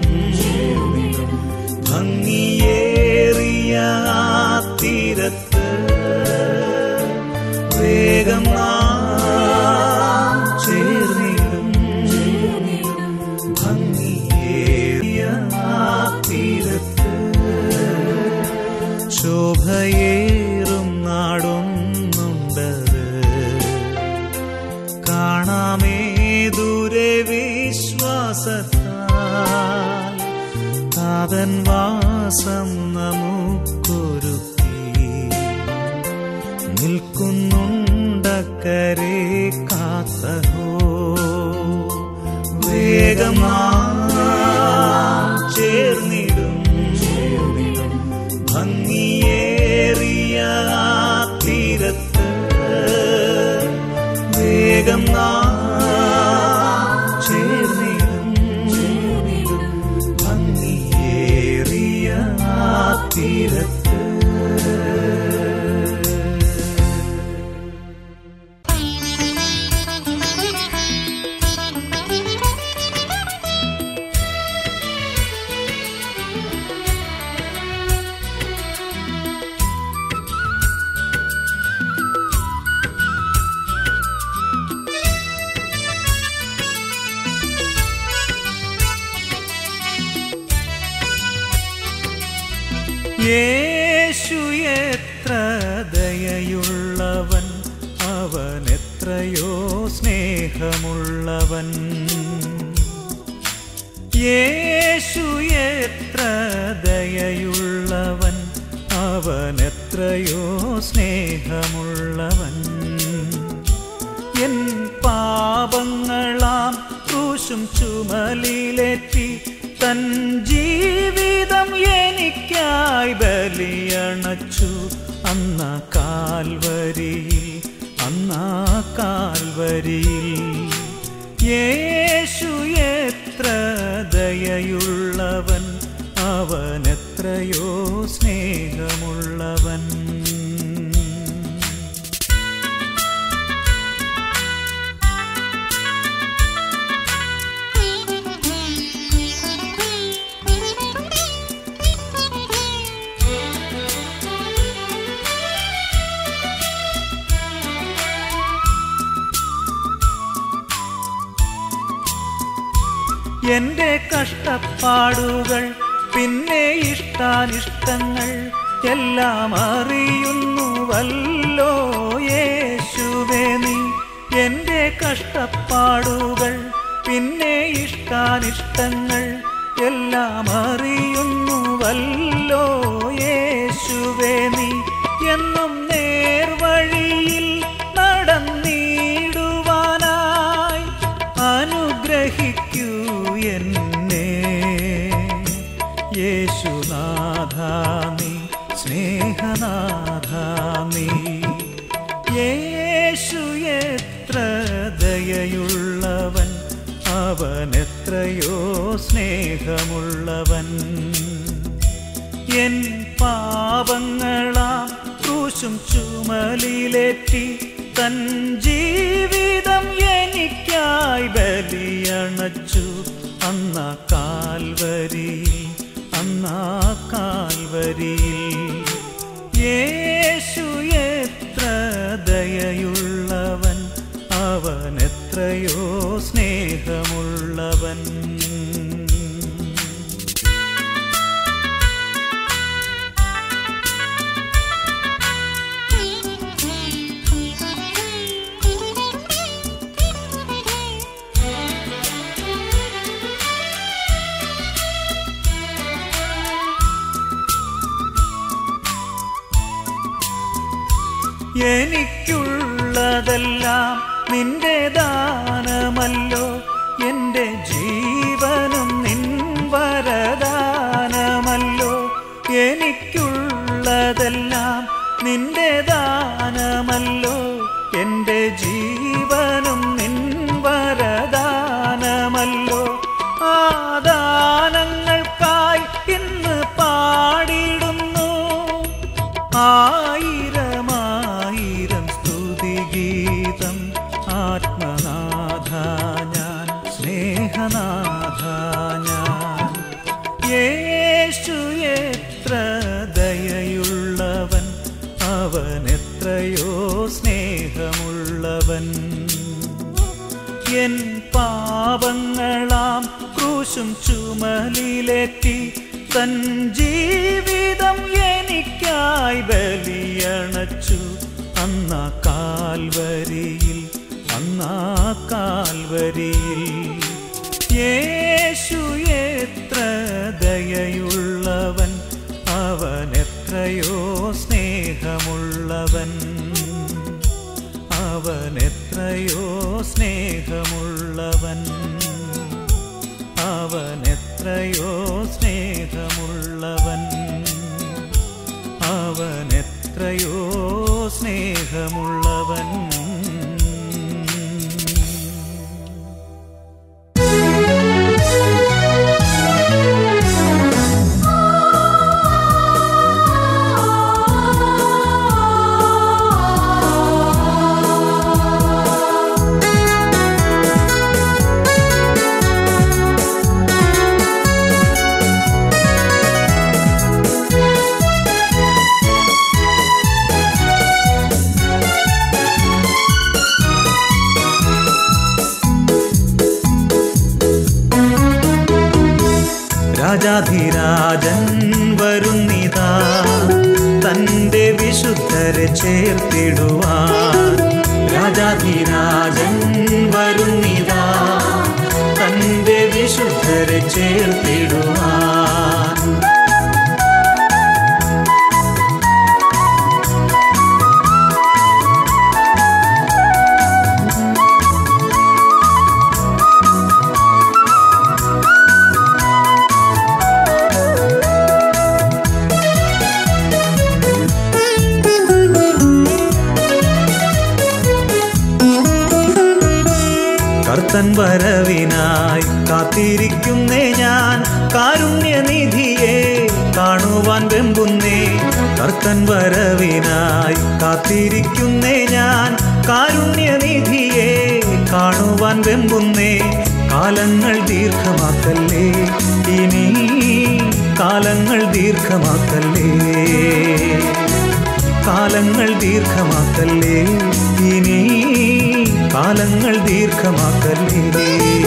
ഭംഗിയേറിയ ആ തീരത്ത് വേഗം നാം ചേർന്നിടും ഭംഗിയേറിയ ആ തീരത്ത് ശോഭയേറും നാടൊന്നുണ്ടത് കാണാമേ ദൂരെ വിശ്വാസത്താൽ താതൻ വാസം നമുക്കൊരുക്കി നിൽക്കുന്നുണ്ടക്കരെ കാത്തഹോ വേഗം നാം ചേർന്നിടും ഭംഗിയേറിയ ആ തീരത്ത് വേഗം നാം ചേർന്നിടും ഭംഗിയേറിയ ആ തീരത്ത് Thank you. യേശു എത്ര ദയയുള്ളവൻ അവൻ എത്രയോ സ്നേഹമുള്ളവൻ യേശു എത്ര ദയയുള്ളവൻ അവൻ എത്രയോ സ്നേഹമുള്ളവൻ എൻ പാപങ്ങളാം ക്രൂശും ചുമലിലേറ്റി തൻ ജീവിതം എനിക്കായി ബലിയണച്ചു അന്ന കാൽവരിയിൽ അന്ന കാൽവരിയിൽ യേശു എത്ര ദയയുള്ളവൻ അവൻ എത്രയോ സ്നേഹമുള്ളവൻ എന്റെ കഷ്ടപ്പാടുകൾ പിന്നെ ഇഷ്ടാനിഷ്ടങ്ങൾ എല്ലാം അറിയുന്നുവല്ലോ യേശുവേ നീ എന്റെ കഷ്ടപ്പാടുകൾ പിന്നെ ഇഷ്ടാനിഷ്ടങ്ങൾ എല്ലാം അറിയുന്നുവല്ലോ യേശുവേ നീ എന്നും നേർവഴിയിൽ നടന്നിടുവാനായി അനുഗ്രഹിക്കൂ എന്നെ യേശുനാഥ നീ സ്നേഹനാഥ നീ യേശു എത്ര ദയയുള്ളവൻ അവൻ എത്രയോ സ്നേഹമുള്ളവൻ എൻ പാപങ്ങളാം ക്രൂശും ചുമലിലേറ്റി തൻ ജീവിതം എനിക്കായി ബലിയണച്ചു അന്ന കാൽവരിയിൽ അന്ന കാൽവരിയിൽ യേശു എത്ര ദയയുള്ളവൻ അവൻ എത്രയോ സ്നേഹമുള്ളവൻ എനിക്കുള്ളതെല്ലാം നിന്റെ ദാനമല്ലോ എൻ്റെ ജീവനും നിൻ വരദാനമല്ലോ എനിക്കുള്ളതെല്ലാം നിന്റെ ദാനമല്ലോ എൻ്റെ ജീവനും നിൻ വരദാനമല്ലോ ആ ദാനങ്ങൾക്കായി ഇന്ന് പാടിടുന്നു ആയിരമായിരം സ്തുതിഗീതം ആത്മനാഥ ഞാൻ സ്നേഹനാഥ ഞാൻ യേശു എത്ര ദയയുള്ളവൻ അവൻ എത്രയോ സ്നേഹമുള്ളവൻ എൻ പാപങ്ങളാം ക്രൂശും ചുമലിലേറ്റി തൻ ജീവിതം എനിക്കായി ബലിയണച്ചു അന്ന കാൽവരിയിൽ അന്ന കാൽവരിയിൽ യേശു എത്ര ദയയുള്ളവൻ അവൻ എത്രയോ സ്നേഹമുള്ളവൻ അവൻ എത്രയോ സ്നേഹമുള്ളവൻ അവൻ എത്രയോ സ്നേഹമുള്ളവൻ അവൻ എത്രയോ സ്നേഹമുള്ളവൻ രാജാധിരാജൻ വരുന്നിതാ തന്റെ വിശുദ്ധരെ ചേർത്തിടുവാൻ രാജാധിരാജൻ വരുന്നിതാ തന്റെ വിശുദ്ധരെ ചേർത്തിടുവാൻ കർത്തൻ വരവിനായി കാത്തിരിക്കുന്നേ ഞാൻ കാരുണ്യനിധിയെ കാണുവാൻ വെമ്പുന്നേ കർത്തൻ വരവിനായി കാത്തിരിക്കുന്നേ ഞാൻ കാരുണ്യനിധിയെ കാണുവാൻ വെമ്പുന്നേ കാലങ്ങൾ ദീർഘമാക്കല്ലേ ഇനി കാലങ്ങൾ ദീർഘമാക്കല്ലേ കാലങ്ങൾ ദീർഘമാക്കല്ലേ ഇനി കാലങ്ങൾ ദീർഘമാക്കല്ലേ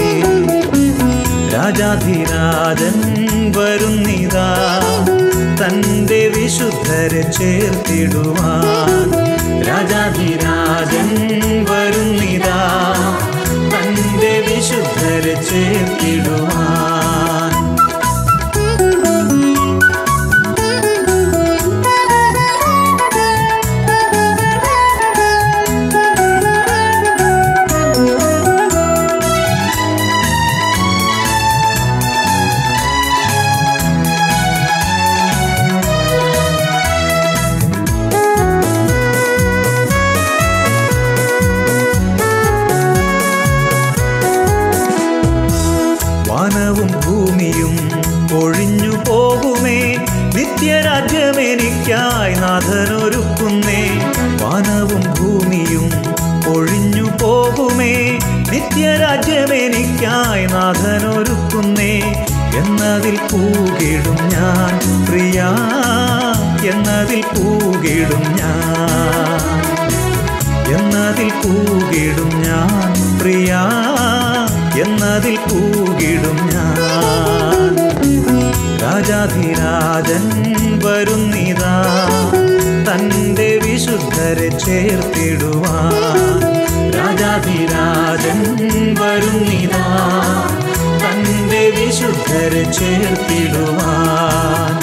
രാജാധിരാജൻ വരുന്നിതാ തന്റെ വിശുദ്ധരെ ചേർത്തിടുവാൻ രാജാധിരാജൻ വരുന്നിതാ തന്റെ വിശുദ്ധരെ ചേർത്തിടുവാൻ വാനവും ഭൂമിയും ഒഴിഞ്ഞു പോകുമേ നിത്യരാജ്യമെനിക്കായി നാഥനൊരുക്കുന്നേ വാനവും ഭൂമിയും ഒഴിഞ്ഞു പോകുമേ നിത്യരാജ്യമെനിക്കായി നാഥനൊരുക്കുന്നേ എന്നതിൽ പൂകിടും ഞാൻ പ്രിയ എന്നതിൽ പൂകിടും ഞാൻ എന്നതിൽ പൂകിടും ഞാൻ പ്രിയ എന്നതിൽ പൂകിടും ഞാൻ രാജാധിരാജൻ വരുന്നിതാ തന്റെ വിശുദ്ധരെ ചേർത്തിടുവാൻ രാജാധിരാജൻ വരുന്നിതാ തന്റെ വിശുദ്ധരെ ചേർത്തിടുവാൻ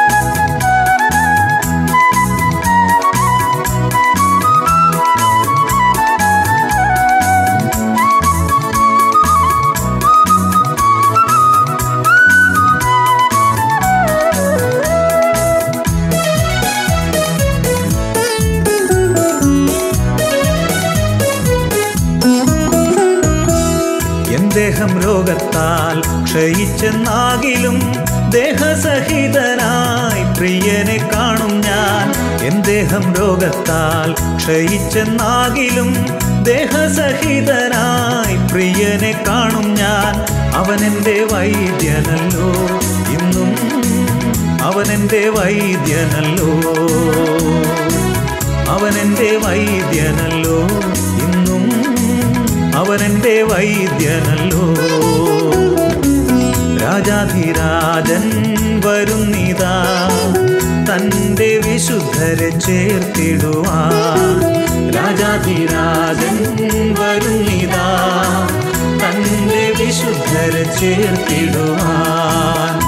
എൻ ദേഹം രോഗത്താൽ ക്ഷയിച്ചെന്നാകിലും ദേഹസഹിതനായി പ്രിയനെ കാണും ഞാൻ എൻ ദേഹം രോഗത്താൽ ക്ഷയിച്ചെന്നാകിലും ദേഹസഹിതനായി പ്രിയനെ കാണും ഞാൻ അവനെൻ്റെ വൈദ്യനല്ലോ ഇന്നും അവനെൻ്റെ വൈദ്യനല്ലോ അവനെൻ്റെ വൈദ്യനല്ലോ ഇന്നും അവനെൻ്റെ വൈദ്യനല്ലോ രാജാധിരാജൻ വരുന്നിതാ തൻ്റെ വിശുദ്ധരെ ചേർത്തിടുവാൻ രാജാധിരാജൻ വരുന്നിതാ തൻ്റെ വിശുദ്ധരെ ചേർത്തിടുവാൻ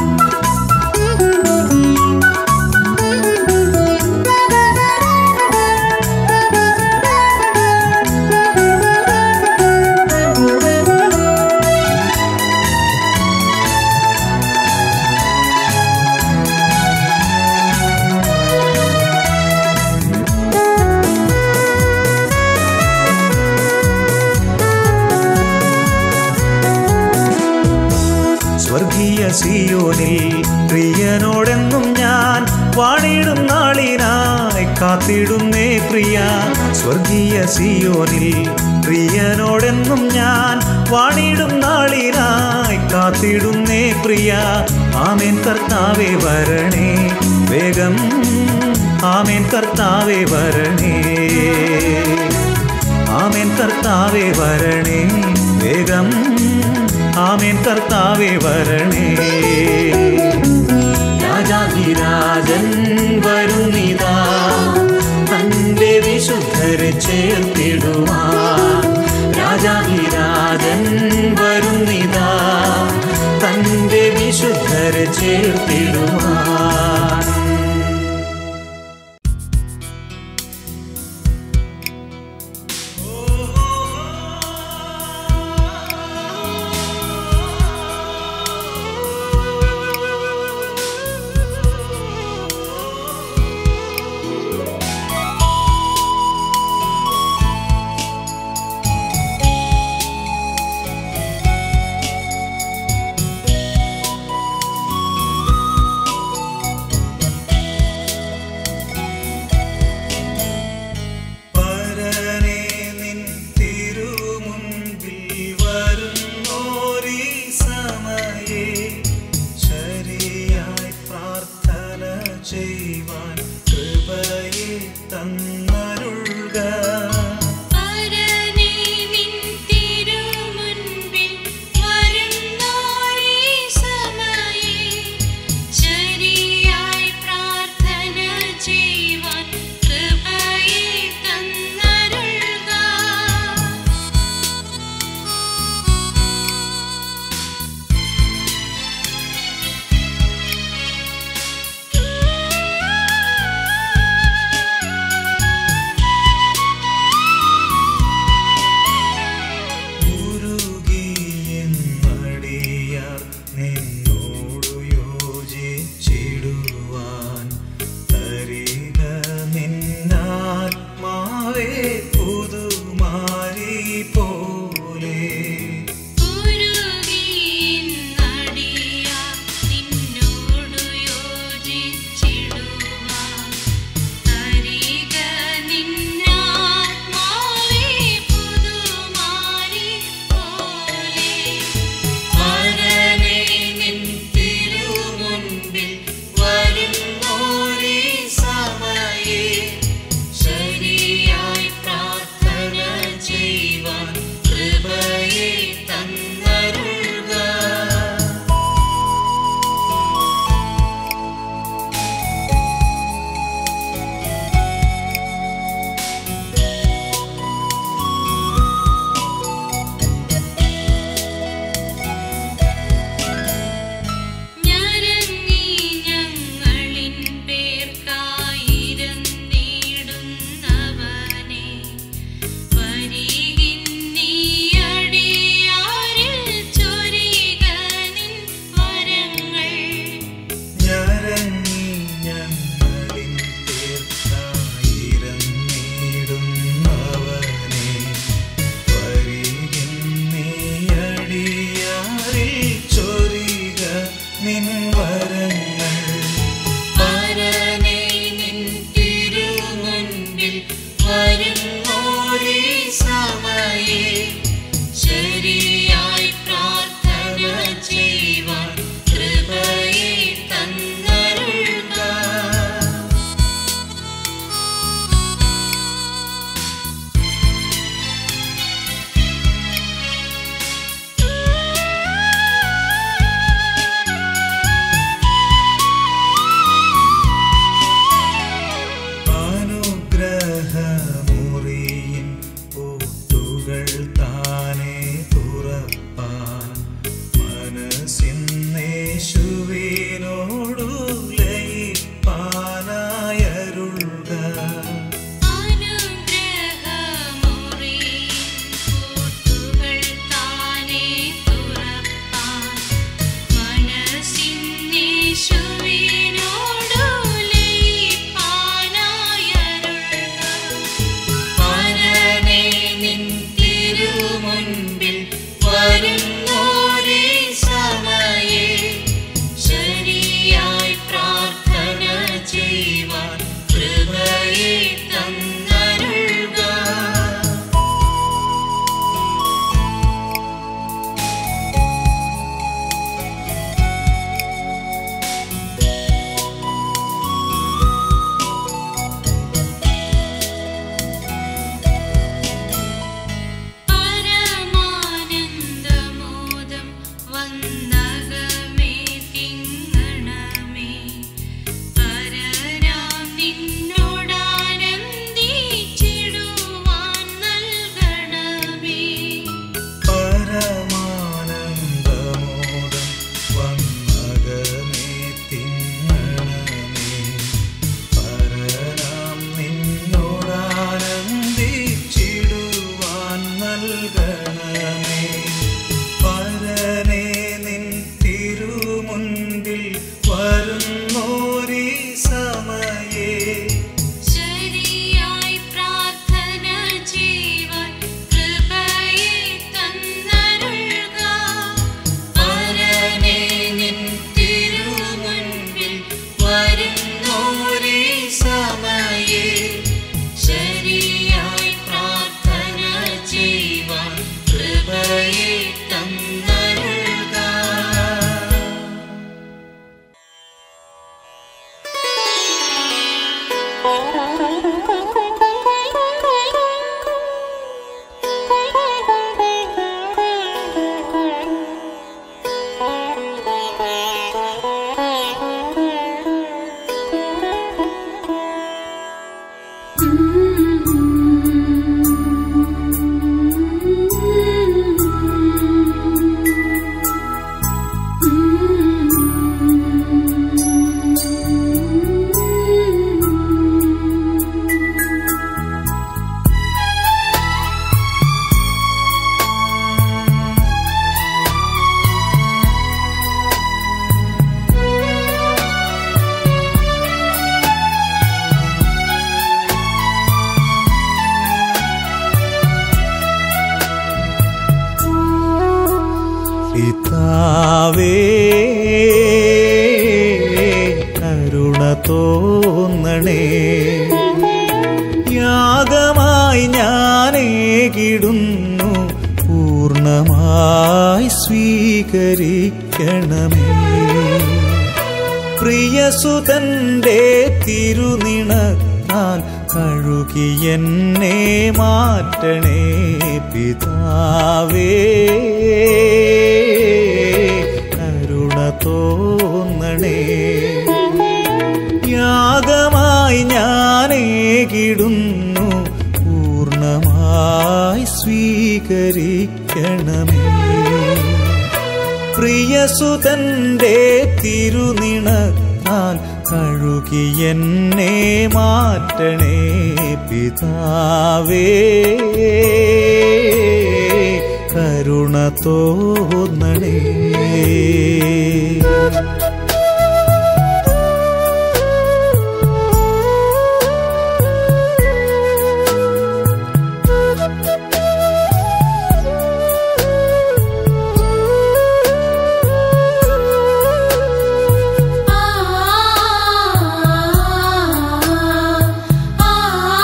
സ്വർഗീയ സിയോനിൽ പ്രിയനോടെന്നും ഞാൻ വാണിടും നാളിനായി കാത്തിടുന്നേ പ്രിയ സ്വർഗീയ സിയോനിൽ പ്രിയനോടെന്നും ഞാൻ വാണിടും നാളിനായി കാത്തിടുന്നേ പ്രിയ ആമേൻ കർത്താവേ വരണേ വേഗം ആമേൻ കർത്താവേ വരണേ ആമേൻ കർത്താവേ വരണേ വേഗം ആമേൻ കർത്താവേ വരണേ രാജാധിരാജൻ വരുന്നിതാ തന്റെ വിശുദ്ധരെ ചേർത്തിടുവാൻ രാജാധിരാജൻ വരുന്നിതാ തന്റെ വിശുദ്ധരെ ചേർത്തിടുവാൻ പിതാവേ കരുണ തോന്നണേ യാഗമായി ഞാനേകിടുന്നു പൂർണ്ണമായി സ്വീകരിക്കണമേ പ്രിയസുതന്റെ തിരുനിണത്താൽ കഴുകി എന്നെ മാറ്റണേ പിതാവേ കരുണ തോന്നണേ യാഗമായി ഞാനേകിടുന്നു പൂർണ്ണമായി സ്വീകരിക്കണമേ പ്രിയസുതന്റെ തിരുനിണത്താൽ കഴുകി എന്നെ മാറ്റണേ പിതാവേ കരുണ തോന്നണേ ആ ആ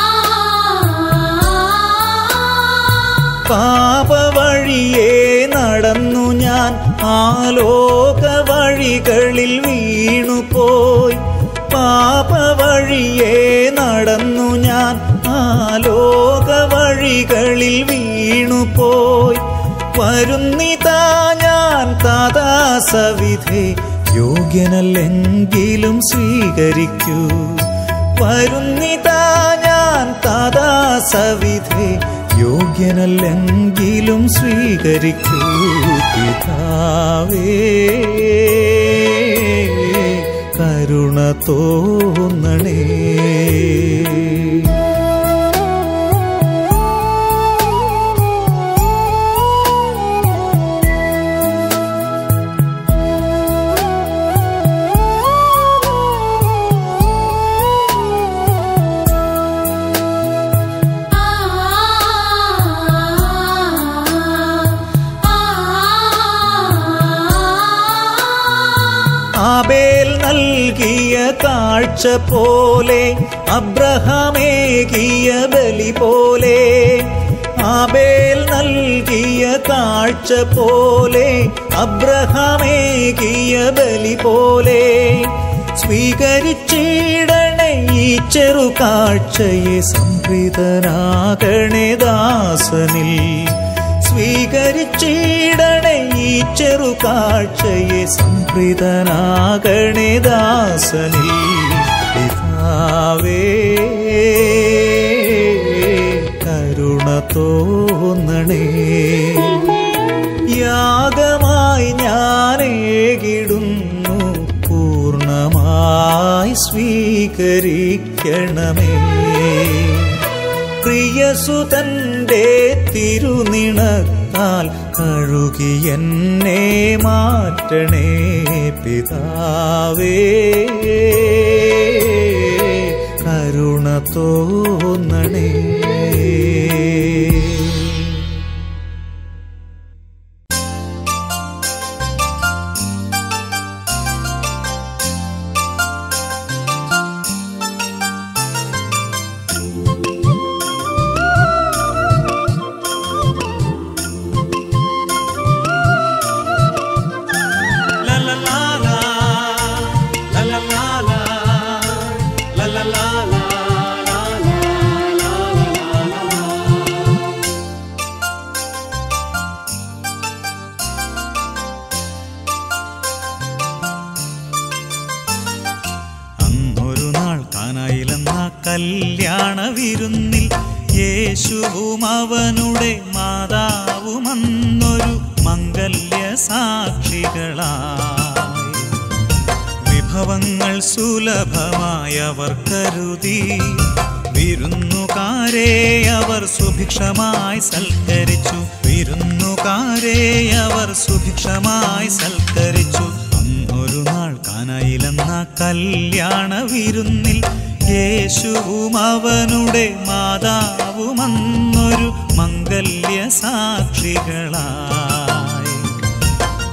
പാപവഴിയേ നടന്നു ഞാൻ ആലോക വഴികളിൽ വീണുപോയി പാപവഴിയേ നടന്നു ഞാൻ ആലോക വഴികളിൽ വീണുപോയി വരുന്നിതാ ഞാൻ താതാ സവിധേ യോഗ്യനല്ലെങ്കിലും സ്വീകരിക്കൂ വരുന്നിതാ ഞാൻ താതാ സവിധേ യോഗ്യനല്ലെങ്കിലും സ്വീകരിക്കൂ പിതാവേ കരുണ തോന്നണേ ആബേൽ നൽകിയ കാഴ്ച പോലെ അബ്രഹാമേകിയ ബലി പോലെ ആബേൽ നൽകിയ കാഴ്ച പോലെ അബ്രഹാമേകിയ ബലി പോലെ സ്വീകരിച്ചിടണേ ഈ ചെറു കാഴ്ചയെ സംപ്രീതനാകണേ ദാസനിൽ സ്വീകരിച്ചിടണേ ഈ ചെറു കാഴ്ചയെ സംപ്രീതനാകണേ ദാസനിൽ പിതാവേ കരുണ തോന്നണേ യാഗമായി ഞാനേകിടുന്നു പൂർണ്ണമായി സ്വീകരിക്കണമേ പ്രിയസുതന്റെ തിരുനിണത്താൽ കഴുകി എന്നെ മാറ്റണേ പിതാവേ കരുണ തോന്നണേ La la la la, la la la la, la la la la, la la la la. അന്നൊരു നാൾ കാനായിലെന്ന കല്യാണ വിരുന്നിൽ യേശുവും അവനുടെ മാതാവും അന്നൊരു മംഗല്യ സാക്ഷികളായി വിഭവങ്ങൾ സുലഭമായി അവർ കരുതി വിരുന്നുകാരെ അവർ സുഭിക്ഷമായി സൽക്കരിച്ചു വിരുന്നുകാരെ അവർ സുഭിക്ഷമായി സൽക്കരിച്ചു അന്നൊരു നാൾ കാനായിലെന്ന കല്യാണ വിരുന്നിൽ യേശുവും അവനുടെ മാതാവും അന്നൊരു മംഗല്യ സാക്ഷികളായി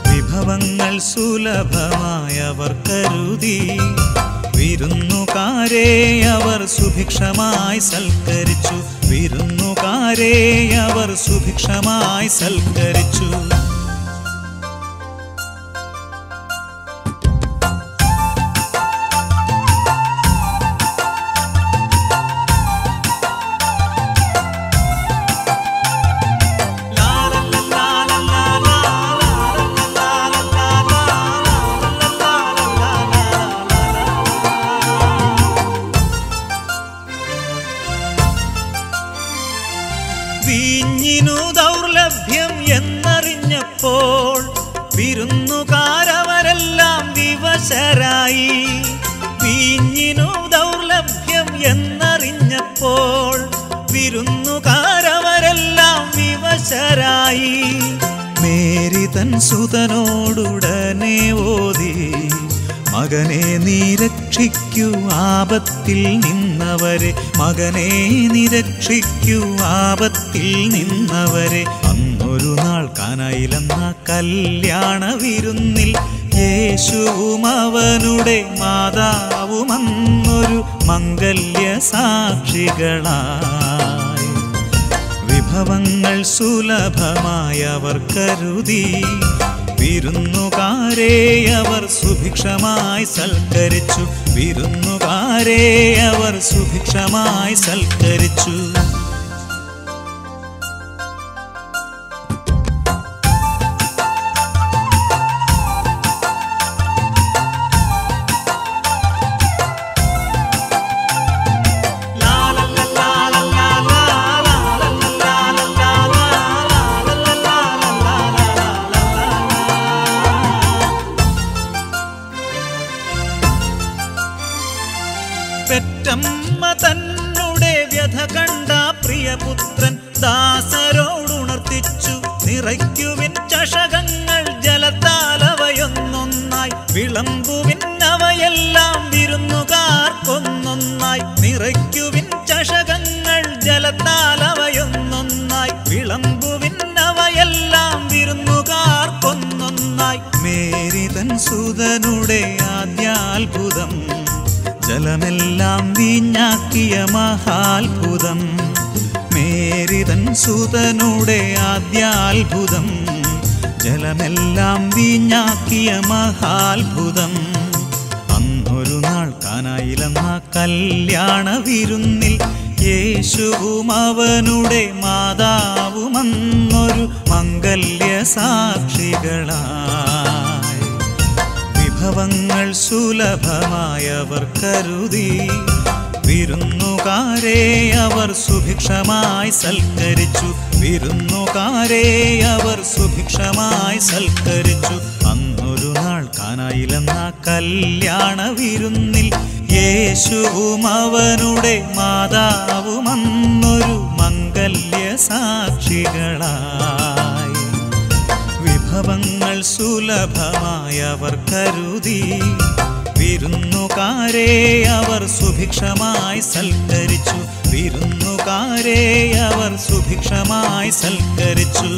വിഭവങ്ങൾ സുലഭമായവർ കരുതി വിരുന്നുകാരെ അവർ സുഭിക്ഷമായി സൽക്കരിച്ചു വിരുന്നുകാരെ അവർ സുഭിക്ഷമായി സൽക്കരിച്ചു വീഞ്ഞിനു ദൗർലഭ്യം എന്നറിഞ്ഞപ്പോൾ വിരുന്നുകാരവരെല്ലാം വിവശരായി വീഞ്ഞിനു ദൗർലഭ്യം എന്നറിഞ്ഞപ്പോൾ വിരുന്നുകാരവരെല്ലാം വിവശരായി മേരി തൻ സുതനോടുടനെ ഓതി മകനെ നീ രക്ഷിക്കൂ ആപത്തിൽ നിന്നവരെ മകനെ നീ രക്ഷിക്കൂ ആപത്തിൽ നിന്നവരെ അന്നൊരു നാൾ കാനായിലെന്ന കല്യാണ വിരുന്നിൽ യേശുവും അവനുടെ മാതാവും അന്നൊരു മംഗല്യ സാക്ഷികളായി വിഭവങ്ങൾ സുലഭമായവർ കരുതി വിരുന്നുകാരെ അവർ സുഭിക്ഷമായി സൽക്കരിച്ചു വിരുന്നുകാരെ അവർ സുഭിക്ഷമായി സൽക്കരിച്ചു പെറ്റമ്മ തന്നെ വ്യഥ കണ്ട പ്രിയപുത്രൻ ദാസരോടുണർത്തിച്ചു നിറയ്ക്കുവിൻ ചഷകങ്ങൾ ജലത്താലവയൊന്നൊന്നായി വിളമ്പുവിൻ അവയെല്ലാം വിരുന്നുകാർക്കൊന്നൊന്നായി നിറയ്ക്കുവിൻ ചഷകങ്ങൾ ജലത്താലവയൊന്നൊന്നായി വിളമ്പുവിൻ അവയെല്ലാം വിരുന്നുകാർക്കൊന്നൊന്നായി മേരി തൻ സുതനുടെ ആദ്യാത്ഭുതം ജലമെല്ലാം വീഞ്ഞാക്കിയ മഹാത്ഭുതം മേരിതൻ സുതനുടെ ആദ്യാത്ഭുതം ജലമെല്ലാം വീഞ്ഞാക്കിയ മഹാത്ഭുതം അന്നൊരു നാൾ കാനായിലെന്ന കല്യാണ വിരുന്നിൽ യേശുവും അവനുടെ മാതാവും അന്നൊരു മംഗല്യ സാക്ഷികളായി വിഭവങ്ങൾ സുലഭമായവർ കരുതി വിരുന്നുകാരെ അവർ സുഭിക്ഷമായി സൽക്കരിച്ചു വിരുന്നുകാരെ അവർ സുഭിക്ഷമായി സൽക്കരിച്ചു അന്നൊരു നാൾ കാനായിലെന്ന കല്യാണ വിരുന്നിൽ യേശുവും അവനുടെ മാതാവും അന്നൊരു മംഗല്യ സാക്ഷികളായി വിഭവങ്ങൾ സുലഭമായവർ കരുതി വിരുന്നുകാരെ അവർ സുഭിക്ഷമായി സൽക്കരിച്ചു വിരുന്നുകാരെ അവർ സുഭിക്ഷമായി സൽക്കരിച്ചു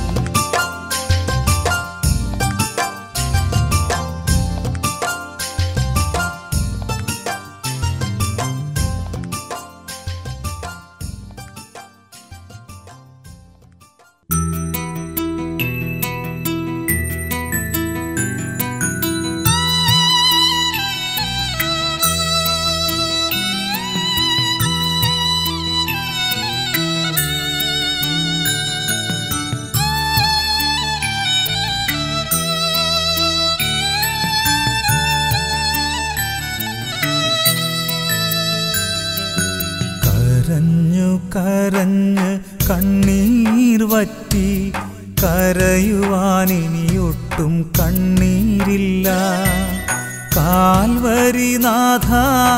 കരഞ്ഞു കരഞ്ഞ് കണ്ണീർ വറ്റി കരയുവാനിനിയൊട്ടും കണ്ണീരില്ല കാൽവരിനാഥ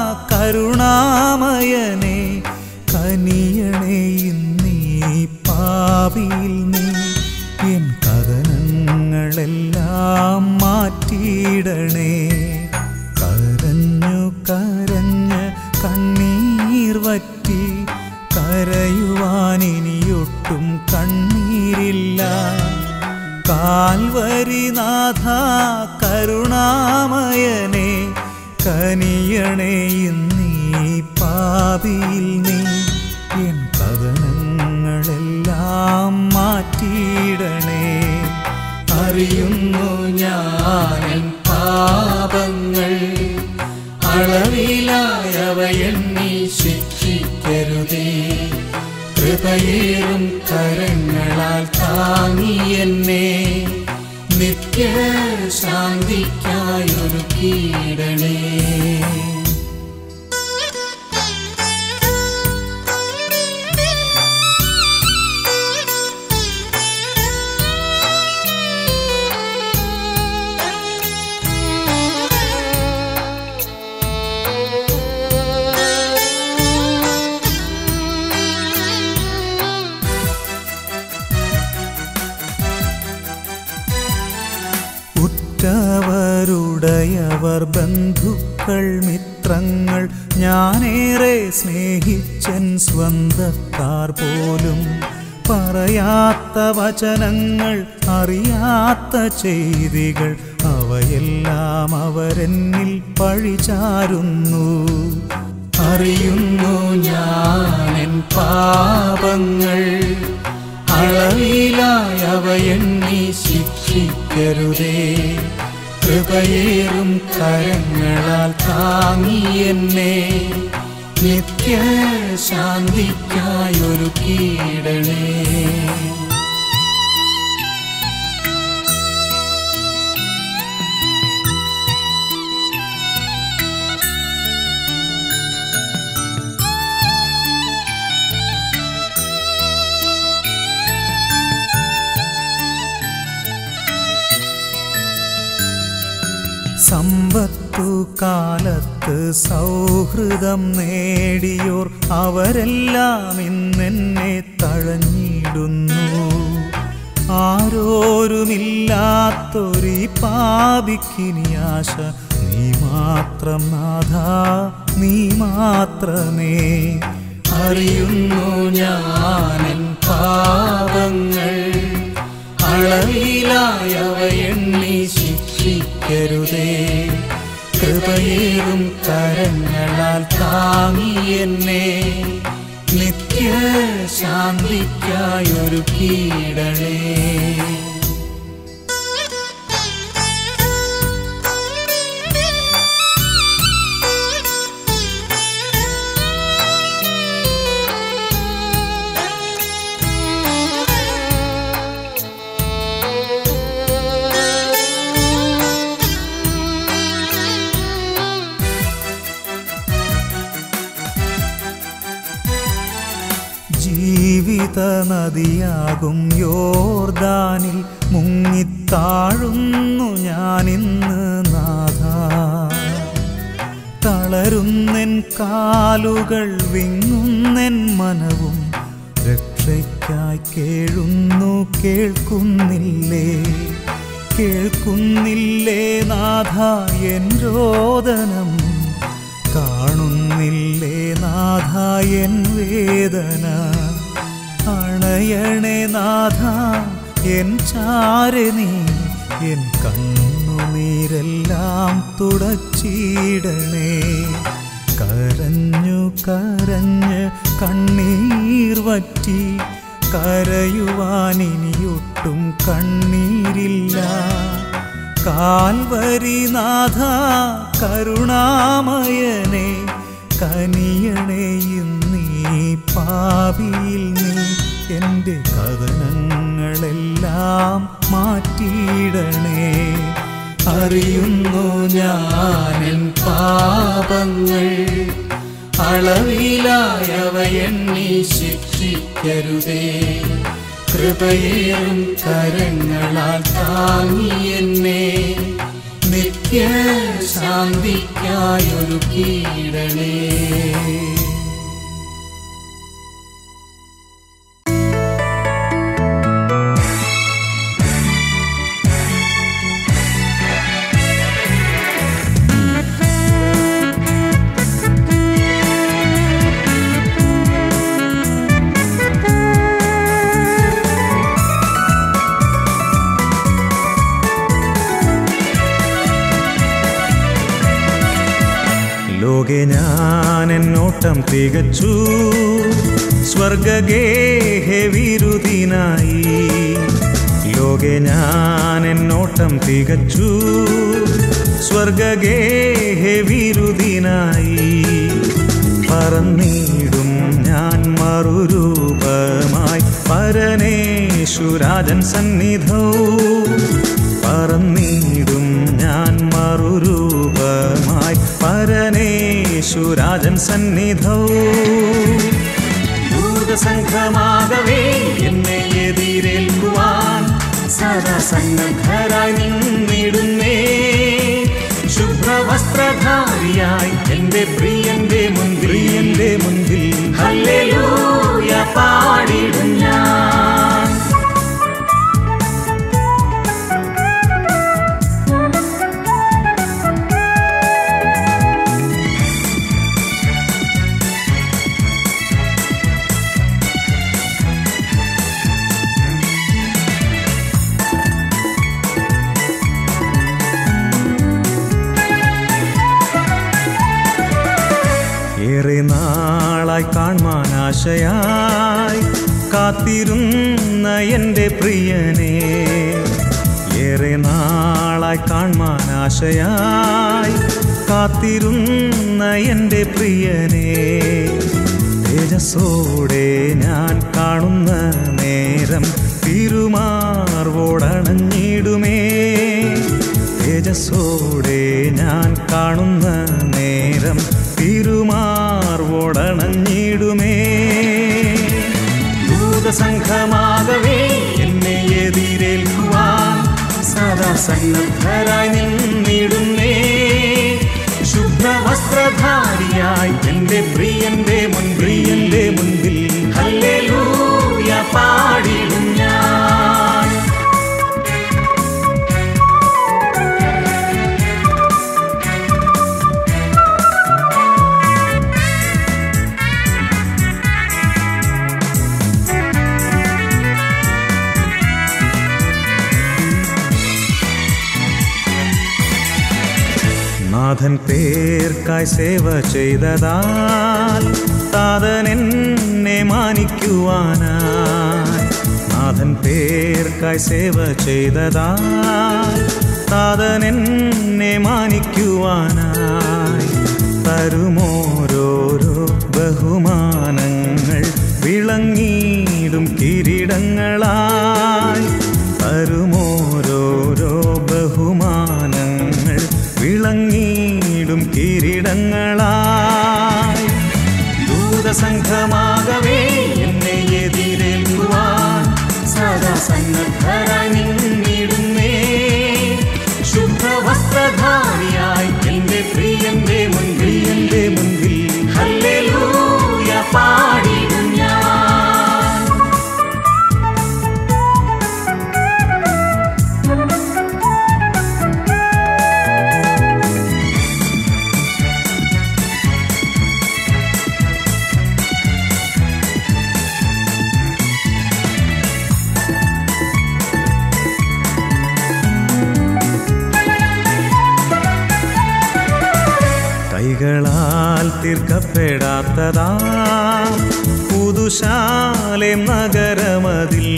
കരുണാമയനെ കനിയണേ ഇന്നീ പാപിയിൽ നീ എൻ കഥനങ്ങളെല്ലാം മാറ്റിയിടണേ കരഞ്ഞു കരഞ്ഞ് കണ്ണീർ വറ്റി കരയുവാനിനിയൊട്ടും കണ്ണീരില്ല കാൽവരിനാഥ കരുണാമയനെ കനിയണേ ഇന്നീ പാപിയിൽ നീ എൻ കഥനങ്ങളെല്ലാം മാറ്റിയിടണേ അറിയുന്നു ഞാൻ പാപങ്ങൾ അളവിലായവയെണ്ണി ശിക്ഷിക്കരുതേ കൃപയേറും കരങ്ങളാൽ താങ്ങി എന്നെ നിത്യ ശാന്തിക്കായൊരു കീടണേ ഉറ്റവരുടയവർ ബന്ധുക്കൾ മിത്രങ്ങൾ ഞാനേറെ സ്നേഹിച്ചൻ സ്വന്തക്കാർ പോലും പറയാത്ത വചനങ്ങൾ അറിയാത്ത ചെയ്തികൾ അവയെല്ലാം അവരെന്നിൽ പഴിചാരുന്നു അറിയുന്നു ഞാനെൻ പാപങ്ങൾ അളവിലായവയെണ്ണി ശിക്ഷിക്കരുതേ കൃപയേറും കരങ്ങളാൽ താങ്ങി എന്നെ നിത്യ ശാന്തിക്കായൊരു കീടണേ സമ്പത്തു കാലത്ത് സൗഹൃദം നേടിയോർ അവരെല്ലാം ഇന്നെന്നെ തഴഞ്ഞിടുന്നു ആരോരുമില്ലാത്തൊരു പാപിക്കിനി ആശ നീ മാത്രം നാഥ നീ മാത്രമേ അറിയുന്നു ഞാനൻ പാപങ്ങൾ അളവിലായവയെണ്ണി ശിക്ഷിക്കരുതേ കൃപയേറും കരങ്ങളാൽ താങ്ങി എന്നെ നിത്യ ശാന്തിക്കായൊരു കീടണേ ജീവിത നദിയാകും യോർദാനിൽ മുങ്ങിത്താഴുന്നു ഞാനിന്ന് നാഥ തളരുന്നെൻ കാലുകൾ വിങ്ങുന്നെൻ മനവും രക്ഷയ്ക്കായി കേഴുന്നു കേൾക്കുന്നില്ലേ കേൾക്കുന്നില്ലേ നാഥ എൻ രോദനം കാണുന്നില്ലേ നാഥ എൻ വേദന അണയണേ നാഥ എൻ ചാരെ നീ എൻ കണ്ണുനീരെല്ലാം തുടച്ചിടണേ കരഞ്ഞു കരഞ്ഞ് കണ്ണീർ വറ്റി കരയുവാനിനിയൊട്ടും കണ്ണീരില്ല കാൽവരിനാഥ കരുണാമയനെ കനിയണേ ഇന്നീ പാപിയിൽ നീ എൻ്റെ കഥനങ്ങളെല്ലാം മാറ്റിയിടണേ അറിയുന്നു ഞാനെൻ പാപങ്ങൾ അളവിലായവയെണ്ണി ശിക്ഷിക്കരുതേ കൃപയേറും കരങ്ങളാൽ താങ്ങി എന്നെ നിത്യ ശാന്തിക്കായൊരു കീടണേ ലോകെ ഞാൻ എന്നോട്ടം തികച്ചു സ്വർഗഗേഹെ വിരുദിനായി ലോകെ ഞാൻ എന്നോട്ടം തികച്ചു സ്വർഗഗേഹെ വിരുദിനായി പറന്നിടും ഞാൻ മറുരൂപമായി പരനേശുരാജൻ സന്നിധൗ പറന്നിടും ഞാൻ മറുരൂപമായി പരനേശുരാജൻ സന്നിധൗ ദൂതസംഘമാകവേ എന്നെ എതിരേൽക്കുവാൻ സദാ സന്നദ്ധരായി നിന്നിടുന്നേ ശുഭ്രവസ്ത്രധാരിയായി എന്റെ പ്രിയന്റെ മുൻപിൽ പ്രിയന്റെ മുൻപിൽ ഹല്ലേലൂയ പാടിടും ഞാൻ ഏറെ നാളായി കാൺമാൻ ആശയായി കാത്തിരുന്ന എൻ്റെ പ്രിയനെ ഏറെ നാളായി കാൺമാൻ ആശയായി കാത്തിരുന്ന എൻ്റെ പ്രിയനെ തേജസ്സോടെ ഞാൻ കാണുന്ന നേരം തിരുമാർവോടണഞ്ഞിടുമേ തേജസ്സോടെ ഞാൻ കാണുന്ന നേരം തിരുമാർവോടണഞ്ഞിടുമേ ദൂതസംഘമാകവേ എന്നെ എതിരേൽക്കുവാൻ സദാ സന്നദ്ധരായി നിന്നിടുന്നേ ശുഭ്രവസ്ത്രധാരിയായി എന്റെ പ്രിയന്റെ മുൻ പ്രിയന്റെ മുൻപിൽ ഹല്ലേലൂയ പാടിടും ഞാൻ നാഥൻ പേർക്കായി സേവ ചെയ്തതാൽ താതൻ എന്നെ മാനിക്കുവാനായി നാഥൻ പേർക്കായി സേവ ചെയ്തതാൽ താതൻ എന്നെ മാനിക്കുവാനായി തരുമോരോരോ ബഹുമാനങ്ങൾ വിളങ്ങിയിടും കിരീടങ്ങളായി തരുമോരോരോ ബഹുമാനങ്ങൾ വിളങ്ങിയിടും കിരീടങ്ങളായി ദൂതസംഘമാകവേ എന്നെ എതിരേൽക്കുവാൻ സദാ സന്നദ്ധരായി നിന്നിടുന്നേ ശുഭ്രവസ്ത്രധാരിയായി എന്റെ പ്രിയന്റെ മുൻപിൽ എന്റെ മുൻപിൽ ഹല്ലേലൂയ പാടിടും ഞാൻ കൈകളാൽ തീർക്കപ്പെടാത്തതാ പുതുശാലേം നഗരമതിൽ